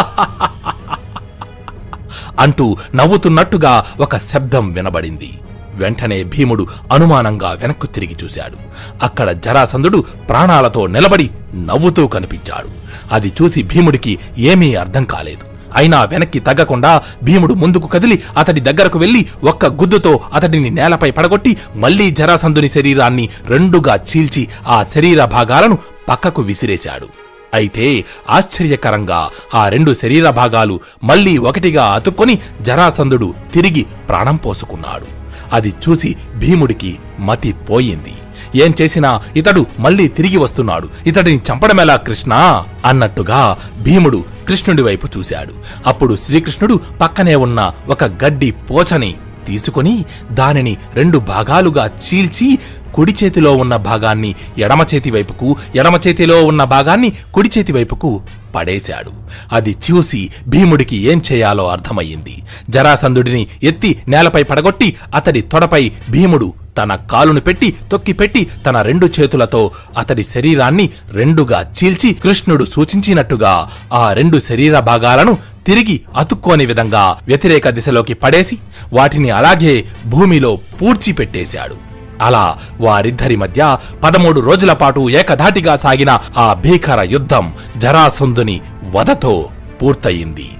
అంటూ నవ్వుతున్నట్టుగా ఒక శబ్దం వినబడింది వెంటనే భీముడు అనుమానంగా వెనక్కు తిరిగి చూశాడు అక్కడ జరాసంధుడు ప్రాణాలతో నిలబడి నవ్వుతూ కనిపించాడు అది చూసి భీముడికి ఏమీ అర్థం కాలేదు అయినా వెనక్కి తగ్గకుండా భీముడు ముందుకు కదిలి అతడి దగ్గరకు వెళ్లి ఒక్క గుద్దుతో అతడిని నేలపై పడగొట్టి మళ్లీ జరాసంధుని శరీరాన్ని రెండుగా చీల్చి ఆ శరీర భాగాలను పక్కకు విసిరేశాడు అయితే ఆశ్చర్యకరంగా ఆ రెండు శరీర భాగాలు మళ్లీ ఒకటిగా అతుక్కొని జరాసంధుడు తిరిగి ప్రాణం పోసుకున్నాడు అది చూసి భీముడికి మతి పోయింది ఏం చేసినా ఇతడు మళ్ళీ తిరిగి వస్తున్నాడు ఇతడిని చంపడమెలా కృష్ణా అన్నట్టుగా భీముడు కృష్ణుడి వైపు చూశాడు అప్పుడు శ్రీకృష్ణుడు పక్కనే ఉన్న ఒక గడ్డి పోచని తీసుకుని దానిని రెండు భాగాలుగా చీల్చి కుడి చేతిలో ఉన్న భాగాన్ని ఎడమ చేతి వైపుకు ఎడమ చేతిలో ఉన్న భాగాన్ని కుడి చేతి వైపుకు పడేశాడు అది చూసి భీముడికి ఏం చేయాలో అర్థమయ్యింది జరాసంధుడిని ఎత్తి నేలపై పడగొట్టి అతడి తొడపై భీముడు తన కాలును పెట్టి తొక్కి పెట్టి తన రెండు చేతులతో అతడి శరీరాన్ని రెండుగా చీల్చి కృష్ణుడు సూచించినట్టుగా ఆ రెండు శరీర భాగాలను తిరిగి అతుక్కోని విధంగా వ్యతిరేక దిశలోకి పడేసి వాటిని అలాగే భూమిలో పూడ్చిపెట్టేశాడు అలా వారిద్దరి మధ్య పదమూడు రోజుల పాటు ఏకధాటిగా సాగిన ఆ భీకర యుద్ధం జరాసంధుని వధతో పూర్తయింది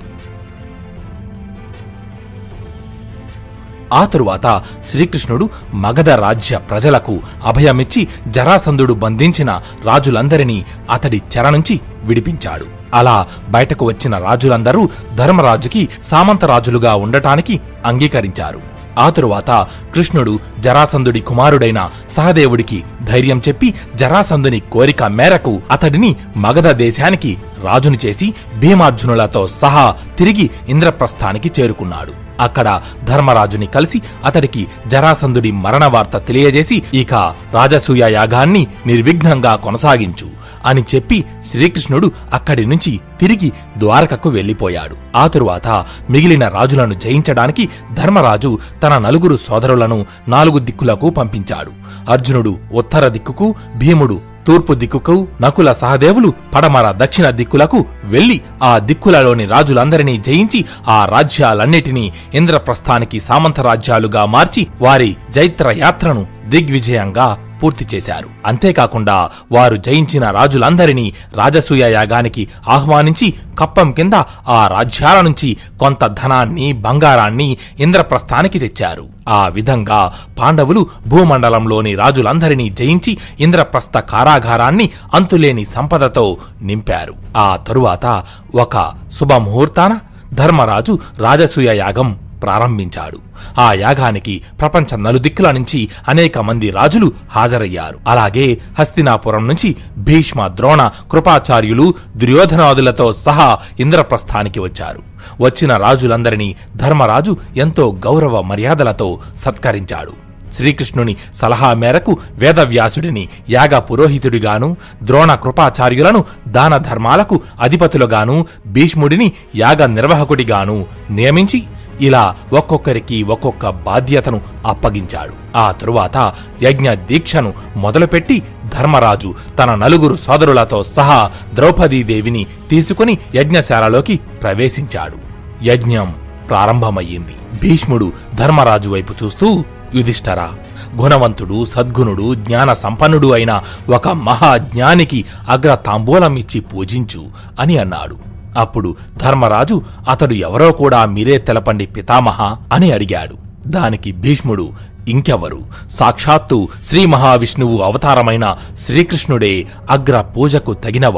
ఆ తరువాత శ్రీకృష్ణుడు మగధ రాజ్య ప్రజలకు అభయమిచ్చి జరాసంధుడు బంధించిన రాజులందరినీ అతడి చెర నుంచి విడిపించాడు అలా బయటకు వచ్చిన రాజులందరూ ధర్మరాజుకి సామంతరాజులుగా ఉండటానికి అంగీకరించారు ఆ తరువాత కృష్ణుడు జరాసంధుడి కుమారుడైన సహదేవుడికి ధైర్యం చెప్పి జరాసంధుని కోరిక మేరకు అతడిని మగధ దేశానికి రాజుని చేసి భీమార్జునులతో సహా తిరిగి ఇంద్రప్రస్థానికి చేరుకున్నాడు అక్కడ ధర్మరాజుని కలిసి అతడికి జరాసంధుడి మరణ వార్త తెలియజేసి ఇక రాజసూయ యాగాన్ని నిర్విఘ్నంగా కొనసాగించు అని చెప్పి శ్రీకృష్ణుడు అక్కడి నుంచి తిరిగి ద్వారకకు వెళ్లిపోయాడు ఆ తరువాత మిగిలిన రాజులను జయించడానికి ధర్మరాజు తన నలుగురు సోదరులను నాలుగు దిక్కులకు పంపించాడు అర్జునుడు ఉత్తర దిక్కుకు భీముడు తూర్పు దిక్కుకు నకుల సహదేవులు పడమర దక్షిణ దిక్కులకు వెళ్లి ఆ దిక్కులలోని రాజులందరినీ జయించి ఆ రాజ్యాలన్నిటినీ ఇంద్రప్రస్థానికి సామంత రాజ్యాలుగా మార్చి వారి జైత్ర యాత్రను దిగ్విజయంగా పూర్తి చేశారు అంతేకాకుండా వారు జయించిన రాజులందరినీ రాజసూయ యాగానికి ఆహ్వానించి కప్పం కింద ఆ రాజ్యాల నుంచి కొంత ధనాన్ని బంగారాన్ని ఇంద్రప్రస్థానికి తెచ్చారు ఆ విధంగా పాండవులు భూమండలంలోని రాజులందరినీ జయించి ఇంద్రప్రస్థ కారాగారాన్ని అంతులేని సంపదతో నింపారు ఆ తరువాత ఒక శుభముహూర్తాన ధర్మరాజు రాజసూయ యాగం ప్రారంభించాడు ఆ యాగానికి ప్రపంచ నలుదిక్కుల నుంచి అనేక మంది రాజులు హాజరయ్యారు అలాగే హస్తినాపురం నుంచి భీష్మ ద్రోణ కృపాచార్యులు దుర్యోధనాదులతో సహా ఇంద్రప్రస్థానికి వచ్చారు వచ్చిన రాజులందరినీ ధర్మరాజు ఎంతో గౌరవ మర్యాదలతో సత్కరించాడు శ్రీకృష్ణుని సలహా మేరకు వేదవ్యాసుడిని యాగ పురోహితుడిగాను ద్రోణ కృపాచార్యులను దాన ధర్మాలకు అధిపతులుగాను భీష్ముడిని యాగ నిర్వాహకుడిగాను నియమించి ఇలా ఒక్కొక్కరికి ఒక్కొక్క బాధ్యతను అప్పగించాడు ఆ తరువాత యజ్ఞ దీక్షను మొదలుపెట్టి ధర్మరాజు తన నలుగురు సోదరులతో సహా ద్రౌపదీదేవిని తీసుకుని యజ్ఞశాలలోకి ప్రవేశించాడు యజ్ఞం ప్రారంభమయ్యింది భీష్ముడు ధర్మరాజు వైపు చూస్తూ యుధిష్ఠరా గుణవంతుడు సద్గుణుడు జ్ఞాన సంపన్నుడు అయిన ఒక మహాజ్ఞానికి అగ్ర తాంబూలం ఇచ్చి పూజించు అని అన్నాడు అప్పుడు ధర్మరాజు అతడు ఎవరో కూడా మీరే తెలపండి పితామహ అని అడిగాడు దానికి భీష్ముడు ఇంకెవరు సాక్షాత్తు శ్రీ మహావిష్ణువు అవతారమైన శ్రీకృష్ణుడే అగ్ర పూజకు తగినవాడు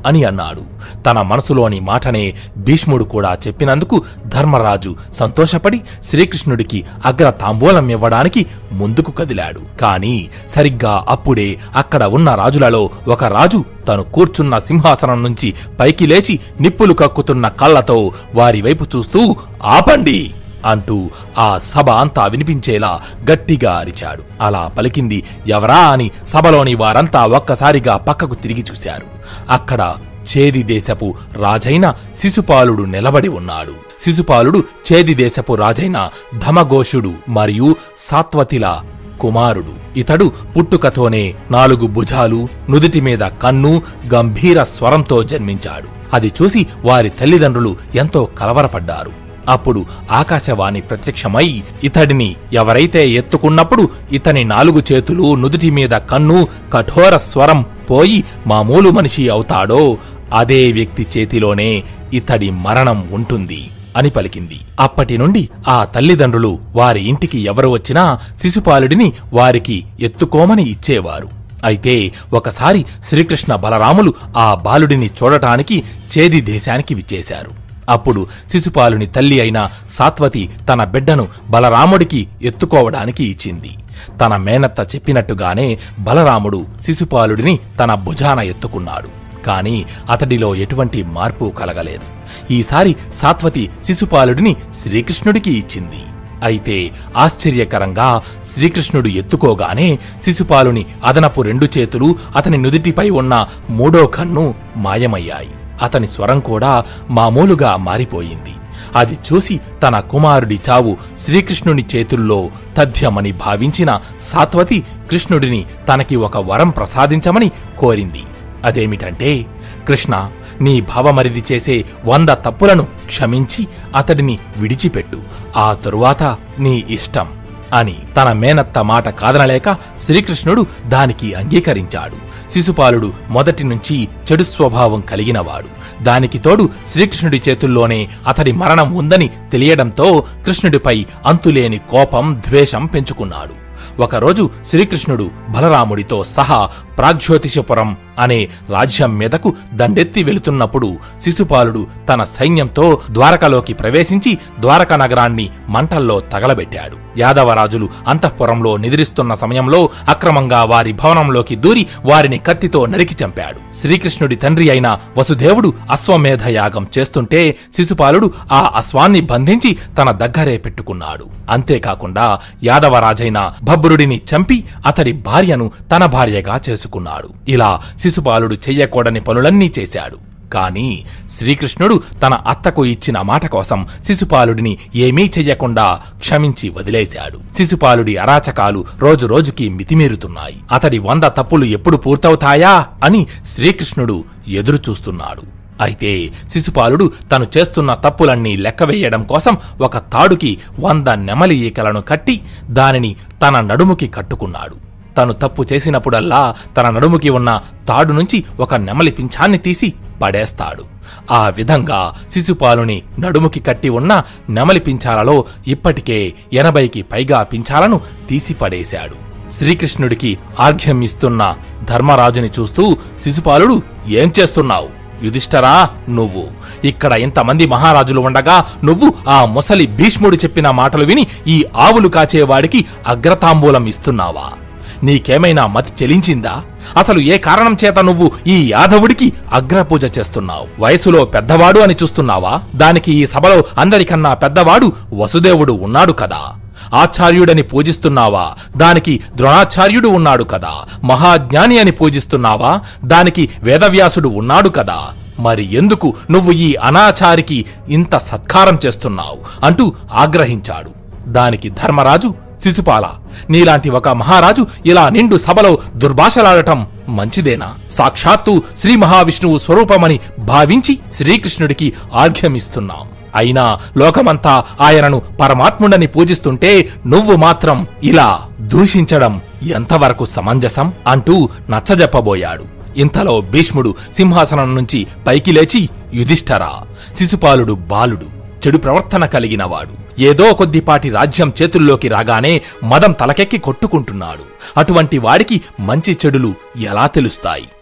అని అన్నాడు తన మనసులోని మాటనే భీష్ముడు కూడా చెప్పినందుకు ధర్మరాజు సంతోషపడి శ్రీకృష్ణుడికి అగ్ర తాంబూలం ఇవ్వడానికి ముందుకు కదిలాడు కాని సరిగ్గా అప్పుడే అక్కడ ఉన్న రాజులలో ఒక రాజు తను కూర్చున్న సింహాసనం నుంచి పైకి లేచి నిప్పులు కక్కుతున్న కళ్ళతో వారి వైపు చూస్తూ ఆపండి అంటూ ఆ సభ అంతా వినిపించేలా గట్టిగా అరిచాడు అలా పలికింది ఎవరా అని సభలోని వారంతా ఒక్కసారిగా పక్కకు తిరిగి చూశారు అక్కడ చేది దేశపు రాజైన శిశుపాలుడు నిలబడి ఉన్నాడు శిశుపాలుడు చేది దేశపు రాజైన ధమఘోషుడు మరియు సాత్వతిల కుమారుడు ఇతడు పుట్టుకతోనే నాలుగు భుజాలు నుదిటి మీద కన్ను గంభీర స్వరంతో జన్మించాడు అది చూసి వారి తల్లిదండ్రులు ఎంతో కలవరపడ్డారు అప్పుడు ఆకాశవాణి ప్రత్యక్షమై ఇతడిని ఎవరైతే ఎత్తుకున్నప్పుడు ఇతని నాలుగు చేతులు నుదుటి మీద కన్ను కఠోర స్వరం పోయి మామూలు మనిషి అవుతాడో అదే వ్యక్తి చేతిలోనే ఇతడి మరణం ఉంటుంది అని పలికింది అప్పటి నుండి ఆ తల్లిదండ్రులు వారి ఇంటికి ఎవరు వచ్చినా శిశుపాలుడిని వారికి ఎత్తుకోమని ఇచ్చేవారు అయితే ఒకసారి శ్రీకృష్ణ బలరాములు ఆ బాలుడిని చూడటానికి చేది దేశానికి విచ్చేశారు అప్పుడు శిశుపాలుని తల్లి అయిన సాత్వతి తన బిడ్డను బలరాముడికి ఎత్తుకోవడానికి ఇచ్చింది తన మేనత్త చెప్పినట్టుగానే బలరాముడు శిశుపాలుడిని తన భుజాన ఎత్తుకున్నాడు కాని అతడిలో ఎటువంటి మార్పు కలగలేదు ఈసారి సాత్వతి శిశుపాలుడిని శ్రీకృష్ణుడికి ఇచ్చింది అయితే ఆశ్చర్యకరంగా శ్రీకృష్ణుడు ఎత్తుకోగానే శిశుపాలుని అదనపు రెండు చేతులు అతని నుదిటిపై ఉన్న మూడో కన్ను మాయమయ్యాయి అతని స్వరం కూడా మామూలుగా మారిపోయింది అది చూసి తన కుమారుడి చావు శ్రీకృష్ణుని చేతుల్లో తథ్యమని భావించిన సాత్వతి కృష్ణుడిని తనకి ఒక వరం ప్రసాదించమని కోరింది అదేమిటంటే కృష్ణ నీ భావమరిది చేసే వంద తప్పులను క్షమించి అతడిని విడిచిపెట్టు ఆ తరువాత నీ ఇష్టం అని తన మేనత్త మాట కాదనలేక శ్రీకృష్ణుడు దానికి అంగీకరించాడు శిశుపాలుడు మొదటి నుంచి చెడు స్వభావం కలిగినవాడు దానికి తోడు శ్రీకృష్ణుడి చేతుల్లోనే అతడి మరణం ఉందని తెలియడంతో కృష్ణుడిపై అంతులేని కోపం ద్వేషం పెంచుకున్నాడు ఒకరోజు శ్రీకృష్ణుడు బలరాముడితో సహా ప్రాగ్జ్యోతిషపురం అనే రాజ్యం మీదకు దండెత్తి వెళుతున్నప్పుడు శిశుపాలుడు తన సైన్యంతో ద్వారకలోకి ప్రవేశించి ద్వారక నగరాన్ని మంటల్లో తగలబెట్టాడు యాదవరాజులు అంతఃపురంలో నిద్రిస్తున్న సమయంలో అక్రమంగా వారి భవనంలోకి దూరి వారిని కత్తితో నరికి చంపాడు శ్రీకృష్ణుడి తండ్రి అయిన వసుదేవుడు అశ్వమేధ యాగం చేస్తుంటే శిశుపాలుడు ఆ అశ్వాన్ని బంధించి తన దగ్గరే పెట్టుకున్నాడు అంతేకాకుండా యాదవరాజైన భబ్రుడిని చంపి అతడి భార్యను తన భార్యగా చేసుకున్నాడు ఇలా శిశుపాలుడు చెయ్యకూడని పనులన్నీ చేశాడు కాని శ్రీకృష్ణుడు తన అత్తకు ఇచ్చిన మాట కోసం శిశుపాలుడిని ఏమీ చెయ్యకుండా క్షమించి వదిలేశాడు శిశుపాలుడి అరాచకాలు రోజు రోజుకి మితిమీరుతున్నాయి అతడి వంద తప్పులు ఎప్పుడు పూర్తవుతాయా అని శ్రీకృష్ణుడు ఎదురుచూస్తున్నాడు అయితే శిశుపాలుడు తను చేస్తున్న తప్పులన్నీ లెక్కవేయడం కోసం ఒక తాడుకి వంద నెమలి ఈకలను కట్టి దానిని తన నడుముకి కట్టుకున్నాడు తను తప్పు చేసినప్పుడల్లా తన నడుముకి ఉన్న తాడు నుంచి ఒక నెమలి పింఛాన్ని తీసి పడేస్తాడు ఆ విధంగా శిశుపాలుని నడుముకి కట్టి ఉన్న నెమలి పింఛాలలో ఇప్పటికే ఎనభైకి పైగా పింఛాలను తీసి పడేశాడు శ్రీకృష్ణుడికి ఆర్ఘ్యం ఇస్తున్న ధర్మరాజుని చూస్తూ శిశుపాలుడు ఏం చేస్తున్నావు యుధిష్ఠరా నువ్వు ఇక్కడ ఇంతమంది మహారాజులు ఉండగా నువ్వు ఆ ముసలి భీష్ముడు చెప్పిన మాటలు విని ఈ ఆవులు కాచేవాడికి అగ్రతాంబూలం ఇస్తున్నావా నీకేమైనా మతి చెలించిందా అసలు ఏ కారణం చేత నువ్వు ఈ యాదవుడికి అగ్రపూజ చేస్తున్నావు వయసులో పెద్దవాడు అని చూస్తున్నావా దానికి ఈ సభలో అందరికన్నా పెద్దవాడు వసుదేవుడు ఉన్నాడు కదా ఆచార్యుడని పూజిస్తున్నావా దానికి ద్రోణాచార్యుడు ఉన్నాడు కదా మహాజ్ఞాని అని పూజిస్తున్నావా దానికి వేదవ్యాసుడు ఉన్నాడు కదా మరి ఎందుకు నువ్వు ఈ అనాచారికి ఇంత సత్కారం చేస్తున్నావు అంటూ ఆగ్రహించాడు దానికి ధర్మరాజు శిశుపాల నీలాంటి ఒక మహారాజు ఇలా నిండు సభలో దుర్భాషలాడటం మంచిదేనా సాక్షాత్తు శ్రీ మహావిష్ణువు స్వరూపమని భావించి శ్రీకృష్ణుడికి ఆర్ఘ్యమిస్తున్నాం అయినా లోకమంతా ఆయనను పరమాత్ముడని పూజిస్తుంటే నువ్వు మాత్రం ఇలా దూషించడం ఎంతవరకు సమంజసం అంటూ నచ్చజెప్పబోయాడు ఇంతలో భీష్ముడు సింహాసనం నుంచి పైకి లేచి యుధిష్ఠరా శిశుపాలుడు బాలుడు చెడు ప్రవర్తన కలిగినవాడు ఏదో కొద్దిపాటి రాజ్యం చేతుల్లోకి రాగానే మదం తలకెక్కి కొట్టుకుంటున్నాడు అటువంటి వాడికి మంచి చెడులు ఎలా తెలుస్తాయి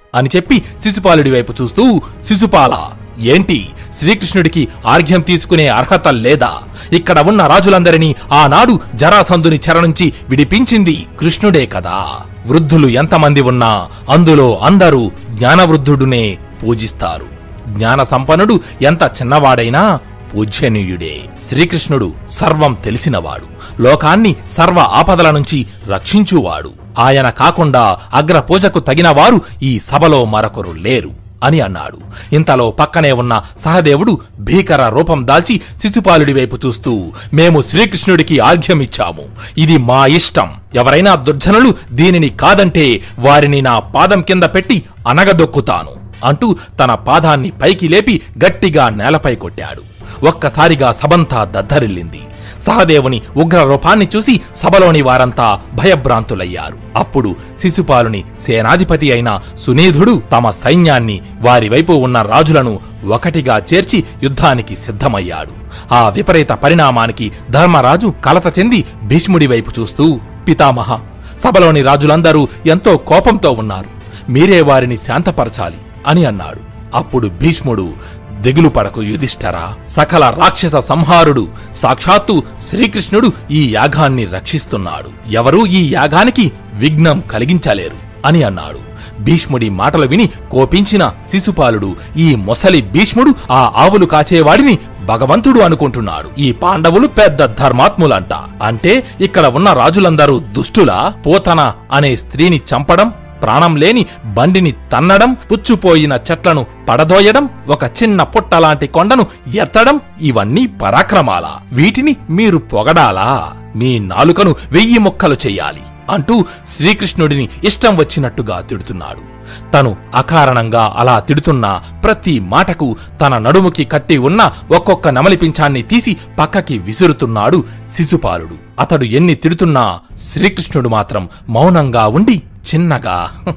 అని చెప్పి శిశుపాలుడి వైపు చూస్తూ శిశుపాల ఏంటి శ్రీకృష్ణుడికి ఆర్ఘ్యం తీసుకునే అర్హత లేదా ఇక్కడ ఉన్న రాజులందరినీ ఆనాడు జరాసంధుని చెర నుంచి విడిపించింది కృష్ణుడే కదా వృద్ధులు ఎంతమంది ఉన్నా అందులో అందరూ జ్ఞానవృద్ధుడునే పూజిస్తారు జ్ఞాన సంపన్నుడు ఎంత చిన్నవాడైనా పూజ్యనీయుడే శ్రీకృష్ణుడు సర్వం తెలిసినవాడు లోకాన్ని సర్వ ఆపదల నుంచి రక్షించువాడు ఆయన కాకుండా అగ్రపూజకు తగినవారు ఈ సభలో మరొకరు లేరు అని అన్నాడు ఇంతలో పక్కనే ఉన్న సహదేవుడు భీకర రూపం దాల్చి శిశుపాలుడి వైపు చూస్తూ మేము శ్రీకృష్ణుడికి ఆర్ఘ్యమిచ్చాము ఇది మా ఇష్టం ఎవరైనా దుర్జనులు దీనిని కాదంటే వారిని నా పాదం కింద పెట్టి అనగదొక్కుతాను అంటూ తన పాదాన్ని పైకి లేపి గట్టిగా నేలపై కొట్టాడు ఒక్కసారిగా సభంతా దద్దరిల్లింది సహదేవుని ఉగ్ర రూపాన్ని చూసి సభలోని వారంతా భయభ్రాంతులయ్యారు అప్పుడు శిశుపాలుని సేనాధిపతి అయిన సునీధుడు తమ సైన్యాన్ని వారి వైపు ఉన్న రాజులను ఒకటిగా చేర్చి యుద్ధానికి సిద్ధమయ్యాడు ఆ విపరీత పరిణామానికి ధర్మరాజు కలత చెంది భీష్ముడి వైపు చూస్తూ పితామహ సభలోని రాజులందరూ ఎంతో కోపంతో ఉన్నారు మీరే వారిని శాంతపరచాలి అని అన్నాడు అప్పుడు భీష్ముడు దిగులు పడకు యుధిష్ఠరా సకల రాక్షస సంహారుడు సాక్షాత్తు శ్రీకృష్ణుడు ఈ యాగాన్ని రక్షిస్తున్నాడు ఎవరూ ఈ యాగానికి విఘ్నం కలిగించలేరు అని అన్నాడు భీష్ముడి మాటలు విని కోపించిన శిశుపాలుడు ఈ మొసలి భీష్ముడు ఆ ఆవులు కాచేవాడిని భగవంతుడు అనుకుంటున్నాడు ఈ పాండవులు పెద్ద ధర్మాత్ములంట అంటే ఇక్కడ ఉన్న రాజులందరూ దుష్టులా పోతన అనే స్త్రీని చంపడం ప్రాణం లేని బండిని తన్నడం పుచ్చుపోయిన చెట్లను పడదోయడం ఒక చిన్న పుట్టలాంటి కొండను ఎత్తడం ఇవన్నీ పరాక్రమాల వీటిని మీరు పొగడాలా మీ నాలుకను వెయ్యి ముక్కలు చెయ్యాలి అంటూ శ్రీకృష్ణుడిని ఇష్టం వచ్చినట్టుగా తిడుతున్నాడు తను అకారణంగా అలా తిడుతున్న ప్రతి మాటకు తన నడుముకి కట్టి ఉన్న ఒక్కొక్క నమలిపించాన్ని తీసి పక్కకి విసురుతున్నాడు శిశుపాలుడు అతడు ఎన్ని తిడుతున్నా శ్రీకృష్ణుడు మాత్రం మౌనంగా ఉండి చిన్నగా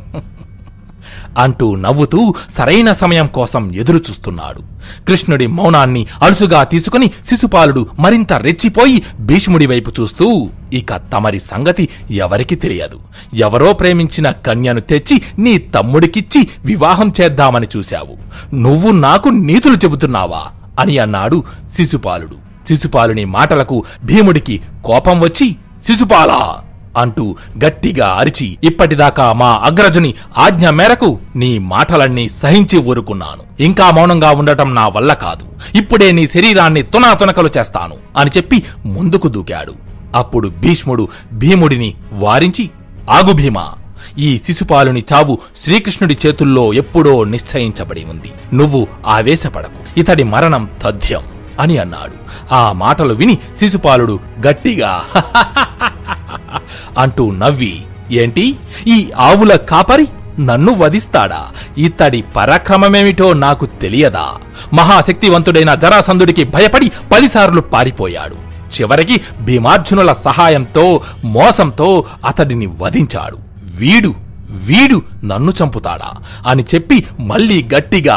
అంటూ నవ్వుతూ సరైన సమయం కోసం ఎదురుచూస్తున్నాడు కృష్ణుడి మౌనాన్ని అలుసుగా తీసుకుని శిశుపాలుడు మరింత రెచ్చిపోయి భీష్ముడి వైపు చూస్తూ ఇక తమరి సంగతి ఎవరికి తెలియదు ఎవరో ప్రేమించిన కన్యను తెచ్చి నీ తమ్ముడికిచ్చి వివాహం చేద్దామని చూశావు నువ్వు నాకు నీతులు చెబుతున్నావా అని అన్నాడు శిశుపాలుడు శిశుపాలుని మాటలకు భీముడికి కోపం వచ్చి శిశుపాలా అంటూ గట్టిగా అరిచి ఇప్పటిదాకా మా అగ్రజుని ఆజ్ఞ మేరకు నీ మాటలన్నీ సహించి ఊరుకున్నాను ఇంకా మౌనంగా ఉండటం నా వల్ల కాదు ఇప్పుడే నీ శరీరాన్ని తునాతునకలు చేస్తాను అని చెప్పి ముందుకు దూకాడు అప్పుడు భీష్ముడు భీముడిని వారించి ఆగు భీమా ఈ శిశుపాలుని చావు శ్రీకృష్ణుడి చేతుల్లో ఎప్పుడో నిశ్చయించబడి ఉంది నువ్వు ఆవేశపడకు ఇతడి మరణం తథ్యం అని అన్నాడు ఆ మాటలు విని శిశుపాలుడు గట్టిగా అంటూ నవ్వి ఏంటి ఈ ఆవుల కాపరి నన్ను వధిస్తాడా ఇతడి పరాక్రమమేమిటో నాకు తెలియదా మహాశక్తివంతుడైన జరాసంధుడికి భయపడి పదిసార్లు పారిపోయాడు చివరికి భీమార్జునుల సహాయంతో మోసంతో అతడిని వధించాడు వీడు వీడు నన్ను చంపుతాడా అని చెప్పి మళ్ళీ గట్టిగా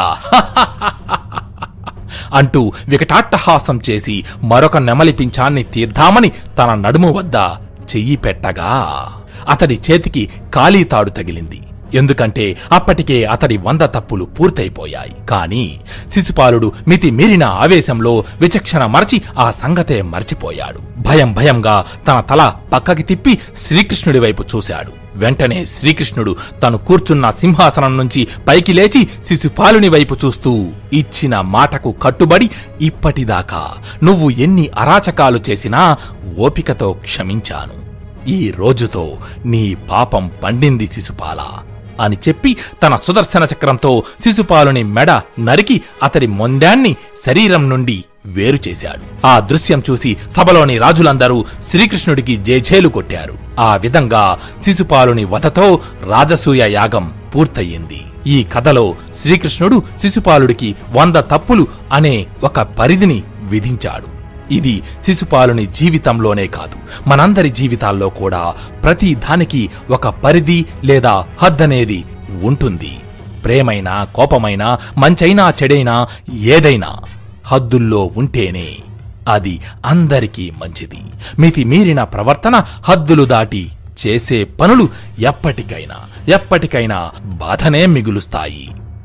అంటూ వికటాట్టహాసం చేసి మరొక నెమలి పింఛాన్ని తీర్దామని తన నడుము వద్ద చెయ్యి పెట్టగా అతడి చేతికి కాళీతాడు తగిలింది ఎందుకంటే అప్పటికే అతడి వంద తప్పులు పూర్తయిపోయాయి కాని శిశుపాలుడు మితి మీరిన ఆవేశంలో విచక్షణ మరచి ఆ సంగతే మర్చిపోయాడు భయం భయంగా తన తల పక్కకి తిప్పి శ్రీకృష్ణుడి వైపు చూశాడు వెంటనే శ్రీకృష్ణుడు తను కూర్చున్న సింహాసనం నుంచి పైకి లేచి శిశుపాలుని వైపు చూస్తూ ఇచ్చిన మాటకు కట్టుబడి ఇప్పటిదాకా నువ్వు ఎన్ని అరాచకాలు చేసినా ఓపికతో క్షమించాను ఈ రోజుతో నీ పాపం పండింది శిశుపాల అని చెప్పి తన సుదర్శన చక్రంతో శిశుపాలుని మెడ నరికి అతడి మొండాన్ని శరీరం నుండి వేరు చేశాడు ఆ దృశ్యం చూసి సభలోని రాజులందరూ శ్రీకృష్ణుడికి జేజేలు కొట్టారు ఆ విధంగా శిశుపాలుని వధతో రాజసూయ యాగం పూర్తయింది ఈ కథలో శ్రీకృష్ణుడు శిశుపాలుడికి వంద తప్పులు అనే ఒక పరిధిని విధించాడు ఇది శిశుపాలుని జీవితంలోనే కాదు మనందరి జీవితాల్లో కూడా ప్రతి దానికి ఒక పరిధి లేదా హద్దనేది ఉంటుంది ప్రేమైనా కోపమైనా మంచైనా చెడైనా ఏదైనా హద్దుల్లో ఉంటేనే అది అందరికీ మంచిది మితి మీరిన ప్రవర్తన హద్దులు దాటి చేసే పనులు ఎప్పటికైనా ఎప్పటికైనా బాధనే మిగులుస్తాయి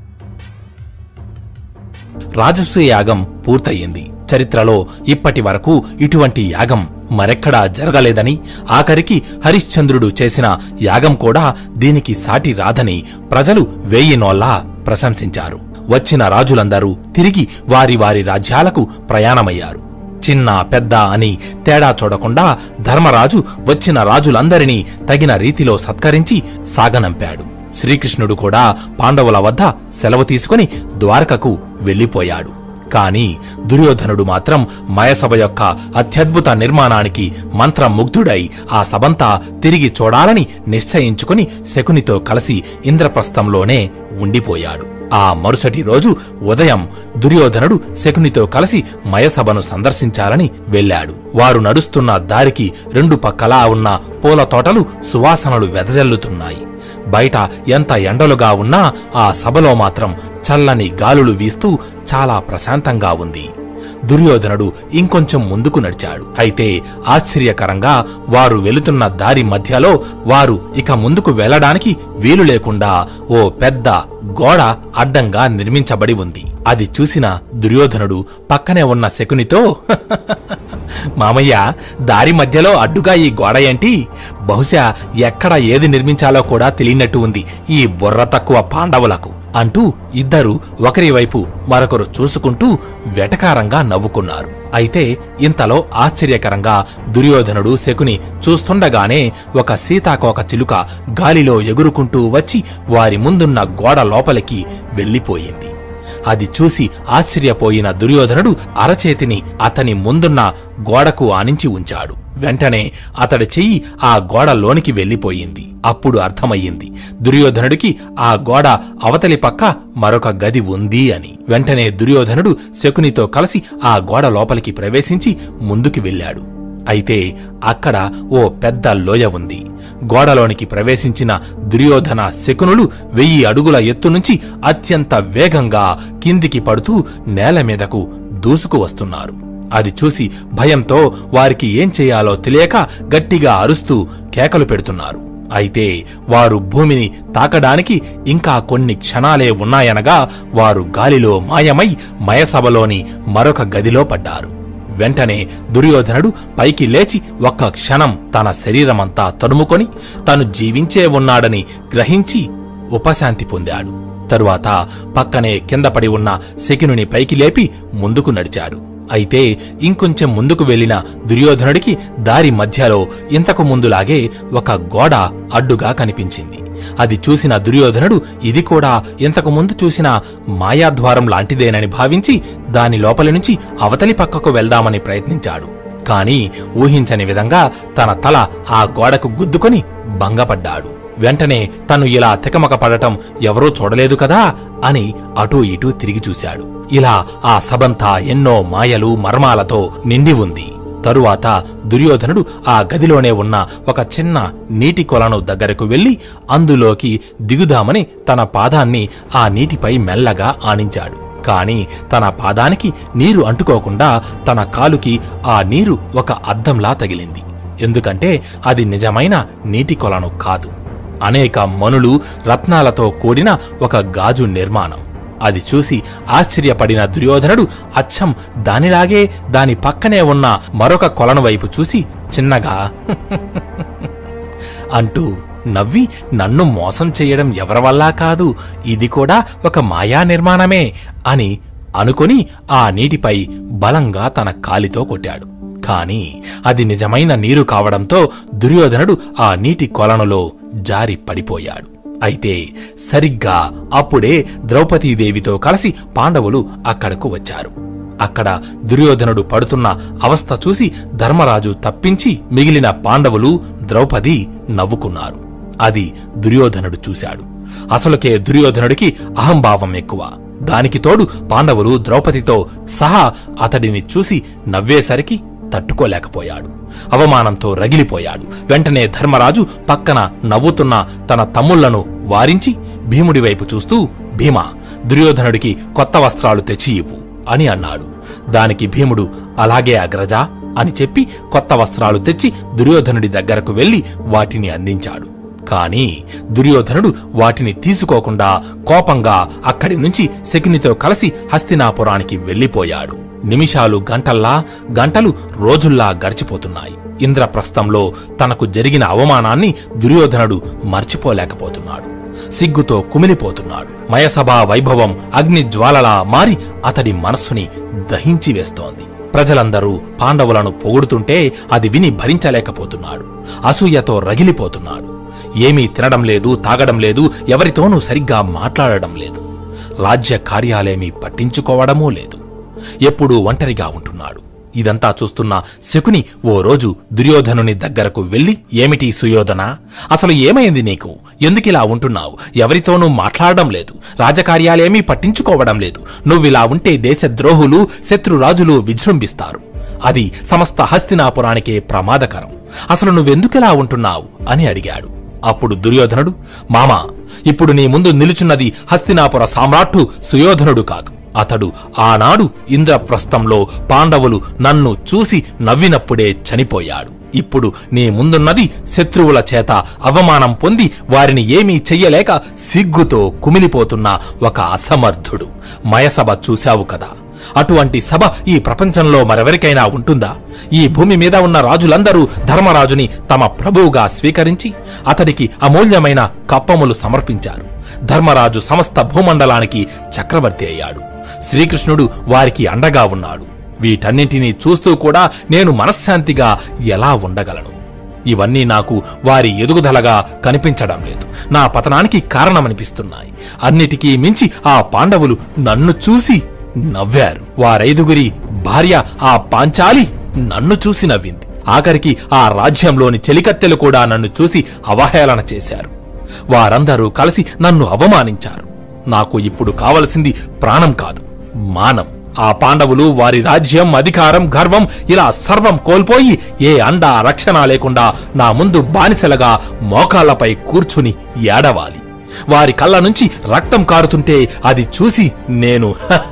రాజసూయ యాగం పూర్తయింది చరిత్రలో ఇప్పటి వరకు ఇటువంటి యాగం మరెక్కడా జరగలేదని ఆఖరికి హరిశ్చంద్రుడు చేసిన యాగం కూడా దీనికి సాటి రాదని ప్రజలు వేయి నోల్లా ప్రశంసించారు వచ్చిన రాజులందరూ తిరిగి వారి వారి రాజ్యాలకు ప్రయాణమయ్యారు చిన్న పెద్ద అని తేడా చూడకుండా ధర్మరాజు వచ్చిన రాజులందరినీ తగిన రీతిలో సత్కరించి సాగనంపాడు శ్రీకృష్ణుడు కూడా పాండవుల వద్ద సెలవు తీసుకుని ద్వారకకు వెళ్ళిపోయాడు కాని దుర్యోధనుడు మాత్రం మయసభ యొక్క అత్యద్భుత నిర్మాణానికి మంత్రముగ్ధుడై ఆ సభంతా తిరిగి చూడాలని నిశ్చయించుకుని శకునితో కలిసి ఇంద్రప్రస్థంలోనే ఉండిపోయాడు ఆ మరుసటి రోజు ఉదయం దుర్యోధనుడు శకునితో కలిసి మయసభను సందర్శించాలని వెళ్ళాడు వారు నడుస్తున్న దారికి రెండు పక్కలా ఉన్న పూల తోటలు సువాసనలు వెదజల్లుతున్నాయి బయట ఎంత ఎండలుగా ఉన్నా ఆ సభలో మాత్రం చల్లని గాలులు వీస్తూ చాలా ప్రశాంతంగా ఉంది దుర్యోధనుడు ఇంకొంచెం ముందుకు నడిచాడు అయితే ఆశ్చర్యకరంగా వారు వెళుతున్న దారి మధ్యలో వారు ఇక ముందుకు వెళ్ళడానికి వీలు లేకుండా ఓ పెద్ద గోడ అడ్డంగా నిర్మించబడి ఉంది అది చూసిన దుర్యోధనుడు పక్కనే ఉన్న శకునితో మామయ్య దారి మధ్యలో అడ్డుగా ఈ గోడ ఏంటి బహుశా ఎక్కడ ఏది నిర్మించాలో కూడా తెలియనట్టు ఉంది ఈ బుర్ర తక్కువ పాండవులకు అంటూ ఇద్దరు ఒకరి వైపు మరొకరు చూసుకుంటూ వెటకారంగా నవ్వుకున్నారు అయితే ఇంతలో ఆశ్చర్యకరంగా దుర్యోధనుడు శకుని చూస్తుండగానే ఒక సీతాకోక చిలుక గాలిలో ఎగురుకుంటూ వచ్చి వారి ముందున్న గోడ లోపలికి వెళ్ళిపోయింది అది చూసి ఆశ్చర్యపోయిన దుర్యోధనుడు అరచేతిని అతని ముందున్న గోడకు ఆనించి ఉంచాడు వెంటనే అతడి చెయ్యి ఆ గోడ లోనికి వెళ్ళిపోయింది అప్పుడు అర్థమయ్యింది దుర్యోధనుడికి ఆ గోడ అవతలి పక్క మరొక గది ఉంది అని వెంటనే దుర్యోధనుడు శకునితో కలిసి ఆ గోడ లోపలికి ప్రవేశించి ముందుకు వెళ్ళాడు అయితే అక్కడ ఓ పెద్ద లోయ ఉంది గోడలోనికి ప్రవేశించిన దుర్యోధన శకునులు వెయ్యి అడుగుల ఎత్తు నుంచి అత్యంత వేగంగా కిందికి పడుతూ నేల మీదకు దూసుకు వస్తున్నారు అది చూసి భయంతో వారికి ఏం చేయాలో తెలియక గట్టిగా అరుస్తూ కేకలు పెడుతున్నారు అయితే వారు భూమిని తాకడానికి ఇంకా కొన్ని క్షణాలే ఉన్నాయనగా వారు గాలిలో మాయమై మయసభలోని మరొక గదిలో పడ్డారు వెంటనే దుర్యోధనుడు పైకి లేచి ఒక్క క్షణం తన శరీరమంతా తడుముకొని తను జీవించే ఉన్నాడని గ్రహించి ఉపశాంతి పొందాడు తరువాత పక్కనే కింద పడి ఉన్న శకినుని పైకి లేపి ముందుకు నడిచాడు అయితే ఇంకొంచెం ముందుకు వెళ్లిన దుర్యోధనుడికి దారి మధ్యలో ఇంతకు ముందులాగే ఒక గోడ అడ్డుగా కనిపించింది అది చూసిన దుర్యోధనుడు ఇది కూడా ఇంతకు ముందు చూసిన మాయాద్వారం లాంటిదేనని భావించి దాని లోపలి నుంచి అవతలి పక్కకు వెళ్దామని ప్రయత్నించాడు కాని ఊహించని విధంగా తన తల ఆ గోడకు గుద్దుకొని భంగపడ్డాడు వెంటనే తను ఇలా తికమక పడటం ఎవరూ చూడలేదు కదా అని అటూ ఇటూ తిరిగి చూశాడు ఇలా ఆ సభంతా ఎన్నో మాయలు మర్మాలతో నిండి ఉంది తరువాత దుర్యోధనుడు ఆ గదిలోనే ఉన్న ఒక చిన్న నీటి కొలను దగ్గరకు వెళ్లి అందులోకి దిగుదామని తన పాదాన్ని ఆ నీటిపై మెల్లగా ఆనించాడు కాని తన పాదానికి నీరు అంటుకోకుండా తన కాలుకి ఆ నీరు ఒక అద్దంలా తగిలింది ఎందుకంటే అది నిజమైన నీటి కొలను కాదు అనేక మనులు రత్నాలతో కూడిన ఒక గాజు నిర్మాణం అది చూసి ఆశ్చర్యపడిన దుర్యోధనుడు అచ్చం దానిలాగే దాని పక్కనే ఉన్న మరొక కొలను వైపు చూసి చిన్నగా అంటూ నవ్వి నన్ను మోసం చేయడం ఎవరివల్లా కాదు ఇది కూడా ఒక మాయా నిర్మాణమే అని అనుకొని ఆ నీటిపై బలంగా తన కాలితో కొట్టాడు కాని అది నిజమైన నీరు కావడంతో దుర్యోధనుడు ఆ నీటి కొలనులో జారి పడిపోయాడు అయితే సరిగ్గా అప్పుడే ద్రౌపదీదేవితో కలిసి పాండవులు అక్కడకు వచ్చారు అక్కడ దుర్యోధనుడు పడుతున్న అవస్థ చూసి ధర్మరాజు తప్పించి మిగిలిన పాండవులు ద్రౌపది నవ్వుకున్నారు అది దుర్యోధనుడు చూశాడు అసలుకే దుర్యోధనుడికి అహంభావం ఎక్కువ దానికి తోడు పాండవులు ద్రౌపదితో సహా అతడిని చూసి నవ్వేసరికి తట్టుకోలేకపోయాడు అవమానంతో రగిలిపోయాడు వెంటనే ధర్మరాజు పక్కన నవ్వుతున్న తన తమ్ముళ్లను వారించి భీముడి వైపు చూస్తూ భీమా దుర్యోధనుడికి కొత్త వస్త్రాలు తెచ్చి ఇవ్వు అని అన్నాడు దానికి భీముడు అలాగే అగ్రజా అని చెప్పి కొత్త వస్త్రాలు తెచ్చి దుర్యోధనుడి దగ్గరకు వెళ్లి వాటిని అందించాడు కాని దుర్యోధనుడు వాటిని తీసుకోకుండా కోపంగా అక్కడి నుంచి శకునితో కలిసి హస్తినాపురానికి వెళ్లిపోయాడు నిమిషాలు గంటల్లా గంటలు రోజుల్లా గడిచిపోతున్నాయి ఇంద్రప్రస్థంలో తనకు జరిగిన అవమానాన్ని దుర్యోధనుడు మర్చిపోలేకపోతున్నాడు సిగ్గుతో కుమిలిపోతున్నాడు మయసభా వైభవం అగ్ని జ్వాలలా మారి అతడి మనస్సుని దహించి వేస్తోంది ప్రజలందరూ పాండవులను పొగుడుతుంటే అది విని భరించలేకపోతున్నాడు అసూయతో రగిలిపోతున్నాడు ఏమీ తినడం లేదు తాగడం లేదు ఎవరితోనూ సరిగ్గా మాట్లాడడం లేదు రాజ్య కార్యాలేమీ పట్టించుకోవడమూ లేదు ఎప్పుడూ ఒంటరిగా ఉంటున్నాడు ఇదంతా చూస్తున్న శకుని ఓ రోజు దుర్యోధనుని దగ్గరకు వెళ్లి ఏమిటి సుయోధన అసలు ఏమైంది నీకు ఎందుకిలా ఉంటున్నావు ఎవరితోనూ మాట్లాడడం లేదు రాజకార్యాలేమీ పట్టించుకోవడం లేదు నువ్విలా ఉంటే దేశద్రోహులు శత్రురాజులు విజృంభిస్తారు అది సమస్త హస్తినాపురానికే ప్రమాదకరం అసలు నువ్వెందుకిలా ఉంటున్నావు అని అడిగాడు అప్పుడు దుర్యోధనుడు మామా ఇప్పుడు నీ ముందు నిలుచున్నది హస్తినాపుర సామ్రాట్టు సుయోధనుడు కాదు అతడు ఆనాడు ఇంద్రప్రస్థంలో పాండవులు నన్ను చూసి నవ్వినప్పుడే చనిపోయాడు ఇప్పుడు నీ ముందున్నది శత్రువుల చేత అవమానం పొంది వారిని ఏమీ చెయ్యలేక సిగ్గుతో కుమిలిపోతున్న ఒక అసమర్థుడు మయసభ చూశావు కదా అటువంటి సభ ఈ ప్రపంచంలో మరెవరికైనా ఉంటుందా ఈ భూమి మీద ఉన్న రాజులందరూ ధర్మరాజుని తమ ప్రభువుగా స్వీకరించి అతడికి అమూల్యమైన కప్పములు సమర్పించారు ధర్మరాజు సమస్త భూమండలానికి చక్రవర్తి అయ్యాడు శ్రీకృష్ణుడు వారికి అండగా ఉన్నాడు వీటన్నింటినీ చూస్తూ కూడా నేను మనశ్శాంతిగా ఎలా ఉండగలను ఇవన్నీ నాకు వారి ఎదుగుదలగా కనిపించడం లేదు నా పతనానికి కారణమనిపిస్తున్నాయి అన్నిటికీ మించి ఆ పాండవులు నన్ను చూసి నవ్వారు వారైదుగురి భార్య ఆ పాంచాలి నన్ను చూసి నవ్వింది ఆఖరికి ఆ రాజ్యంలోని చెలికత్తెలు కూడా నన్ను చూసి అవహేళన చేశారు వారందరూ కలిసి నన్ను అవమానించారు నాకు ఇప్పుడు కావలసింది ప్రాణం కాదు మానం ఆ పాండవులు వారి రాజ్యం అధికారం గర్వం ఇలా సర్వం కోల్పోయి ఏ అండ రక్షణ లేకుండా నా ముందు బానిసలుగా మోకాళ్లపై కూర్చుని ఏడవాలి వారి కళ్ళ నుంచి రక్తం కారుతుంటే అది చూసి నేను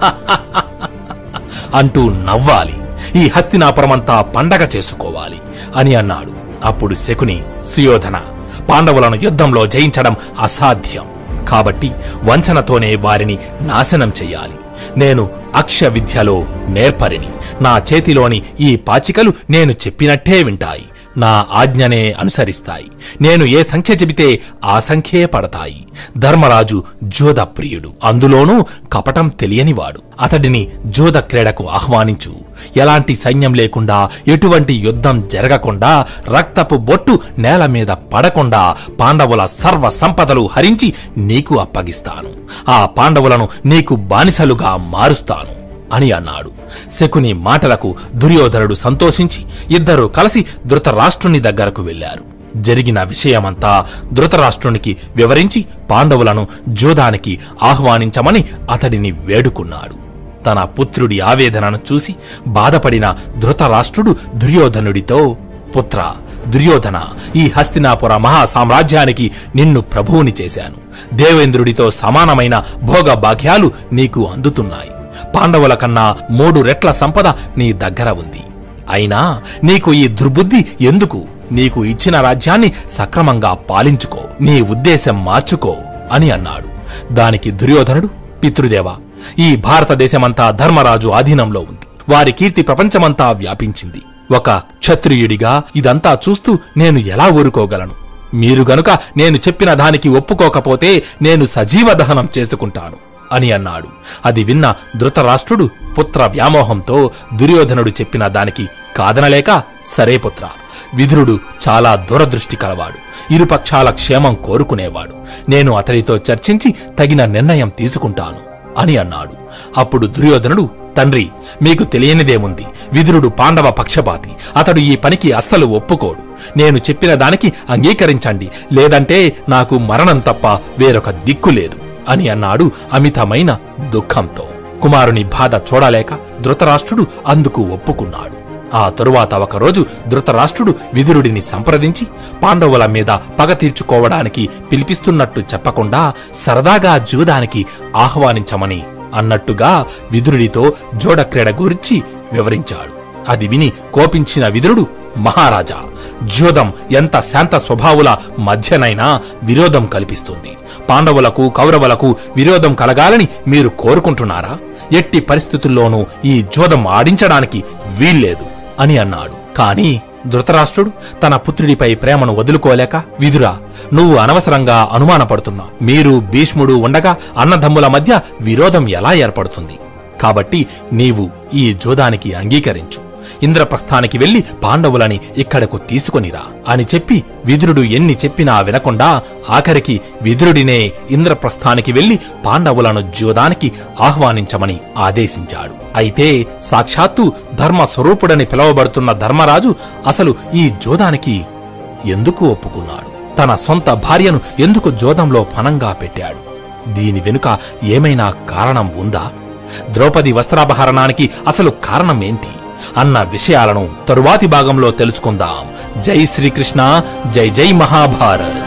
అంటూ నవ్వాలి ఈ హస్తినాపురమంతా పండగ చేసుకోవాలి అని అన్నాడు అప్పుడు శకుని సుయోధన పాండవులను యుద్ధంలో జయించడం అసాధ్యం కాబట్టి వంచనతోనే వారిని నాశనం చెయ్యాలి నేను అక్ష విద్యలో నేర్పరిని నా చేతిలోని ఈ పాచికలు నేను చెప్పినట్టే వింటాయి నా ఆజ్ఞనే అనుసరిస్తాయి నేను ఏ సంఖ్య చెబితే ఆ సంఖ్యే పడతాయి ధర్మరాజు జోద ప్రియుడు అందులోనూ కపటం తెలియనివాడు అతడిని జోద క్రీడకు ఆహ్వానించు ఎలాంటి సైన్యం లేకుండా ఎటువంటి యుద్ధం జరగకుండా రక్తపు బొట్టు నేల మీద పడకుండా పాండవుల సర్వ సంపదలు హరించి నీకు అప్పగిస్తాను ఆ పాండవులను నీకు బానిసలుగా మారుస్తాను అని అన్నాడు శకుని మాటలకు దుర్యోధనుడు సంతోషించి ఇద్దరూ కలిసి ధృతరాష్ట్రుని దగ్గరకు వెళ్లారు జరిగిన విషయమంతా ధృతరాష్ట్రునికి వివరించి పాండవులను జూదానికి ఆహ్వానించమని అతడిని వేడుకున్నాడు తన పుత్రుడి ఆవేదనను చూసి బాధపడిన ధృతరాష్ట్రుడు దుర్యోధనుడితో పుత్ర దుర్యోధన ఈ హస్తినాపుర మహా సామ్రాజ్యానికి నిన్ను ప్రభువుని చేశాను దేవేంద్రుడితో సమానమైన భోగ భాగ్యాలు నీకు అందుతున్నాయి పాండవుల కన్నా మూడు రెట్ల సంపద నీ దగ్గర ఉంది అయినా నీకు ఈ దుర్బుద్ధి ఎందుకు నీకు ఇచ్చిన రాజ్యాన్ని సక్రమంగా పాలించుకో నీ ఉద్దేశం మార్చుకో అని అన్నాడు దానికి దుర్యోధనుడు పితృదేవా ఈ భారతదేశమంతా ధర్మరాజు ఆధీనంలో ఉంది వారి కీర్తి ప్రపంచమంతా వ్యాపించింది ఒక క్షత్రియుడిగా ఇదంతా చూస్తూ నేను ఎలా ఊరుకోగలను మీరు గనుక నేను చెప్పిన దానికి ఒప్పుకోకపోతే నేను సజీవ దహనం చేసుకుంటాను అని అన్నాడు అది విన్న ధృతరాష్ట్రుడు పుత్ర వ్యామోహంతో దుర్యోధనుడు చెప్పిన దానికి కాదనలేక సరే పుత్ర విదురుడు చాలా దూరదృష్టి కలవాడు ఇరుపక్షాల క్షేమం కోరుకునేవాడు నేను అతడితో చర్చించి తగిన నిర్ణయం తీసుకుంటాను అని అన్నాడు అప్పుడు దుర్యోధనుడు తండ్రి మీకు తెలియనిదేముంది విదురుడు పాండవ పక్షపాతి అతడు ఈ పనికి అస్సలు ఒప్పుకోడు నేను చెప్పిన దానికి అంగీకరించండి లేదంటే నాకు మరణం తప్ప వేరొక దిక్కు లేదు అని అన్నాడు అమితమైన దుఃఖంతో కుమారుని బాధ చూడలేక ధృతరాష్ట్రుడు అందుకు ఒప్పుకున్నాడు ఆ తరువాత ఒకరోజు ధృతరాష్ట్రుడు విదురుడిని సంప్రదించి పాండవుల మీద పగ తీర్చుకోవడానికి పిలిపిస్తున్నట్టు చెప్పకుండా సరదాగా జూదానికి ఆహ్వానించమని అన్నట్టుగా విదురుడితో జోడక్రీడ గురించి వివరించాడు అది విని కోపించిన విదురుడు మహారాజా జ్యోదం ఎంత శాంత స్వభావుల మధ్యనైనా విరోధం కల్పిస్తుంది పాండవులకు కౌరవులకు విరోధం కలగాలని మీరు కోరుకుంటున్నారా ఎట్టి పరిస్థితుల్లోనూ ఈ జోదం ఆడించడానికి వీల్లేదు అని అన్నాడు కాని ధృతరాష్ట్రుడు తన పుత్రుడిపై ప్రేమను వదులుకోలేక విదురా నువ్వు అనవసరంగా అనుమానపడుతున్నావు మీరు భీష్ముడు ఉండగా అన్నదమ్ముల మధ్య విరోధం ఎలా ఏర్పడుతుంది కాబట్టి నీవు ఈ జోదానికి అంగీకరించు ఇంద్రప్రస్థానికి వెళ్లి పాండవులని ఇక్కడకు తీసుకొనిరా అని చెప్పి విదురుడు ఎన్ని చెప్పినా వినకుండా ఆఖరికి విదురుడినే ఇంద్రప్రస్థానికి వెళ్లి పాండవులను జోదానికి ఆహ్వానించమని ఆదేశించాడు అయితే సాక్షాత్తు ధర్మ స్వరూపుడని పిలువబడుతున్న ధర్మరాజు అసలు ఈ జోదానికి ఎందుకు ఒప్పుకున్నాడు తన సొంత భార్యను ఎందుకు జోదంలో పనంగా పెట్టాడు దీని వెనుక ఏమైనా కారణం ఉందా ద్రౌపది వస్త్రాపహరణానికి అసలు కారణం ఏంటి అన్న విషయాలను తరువాతి భాగంలో తెలుసుకుందాం జై శ్రీకృష్ణ జై జై మహాభారత్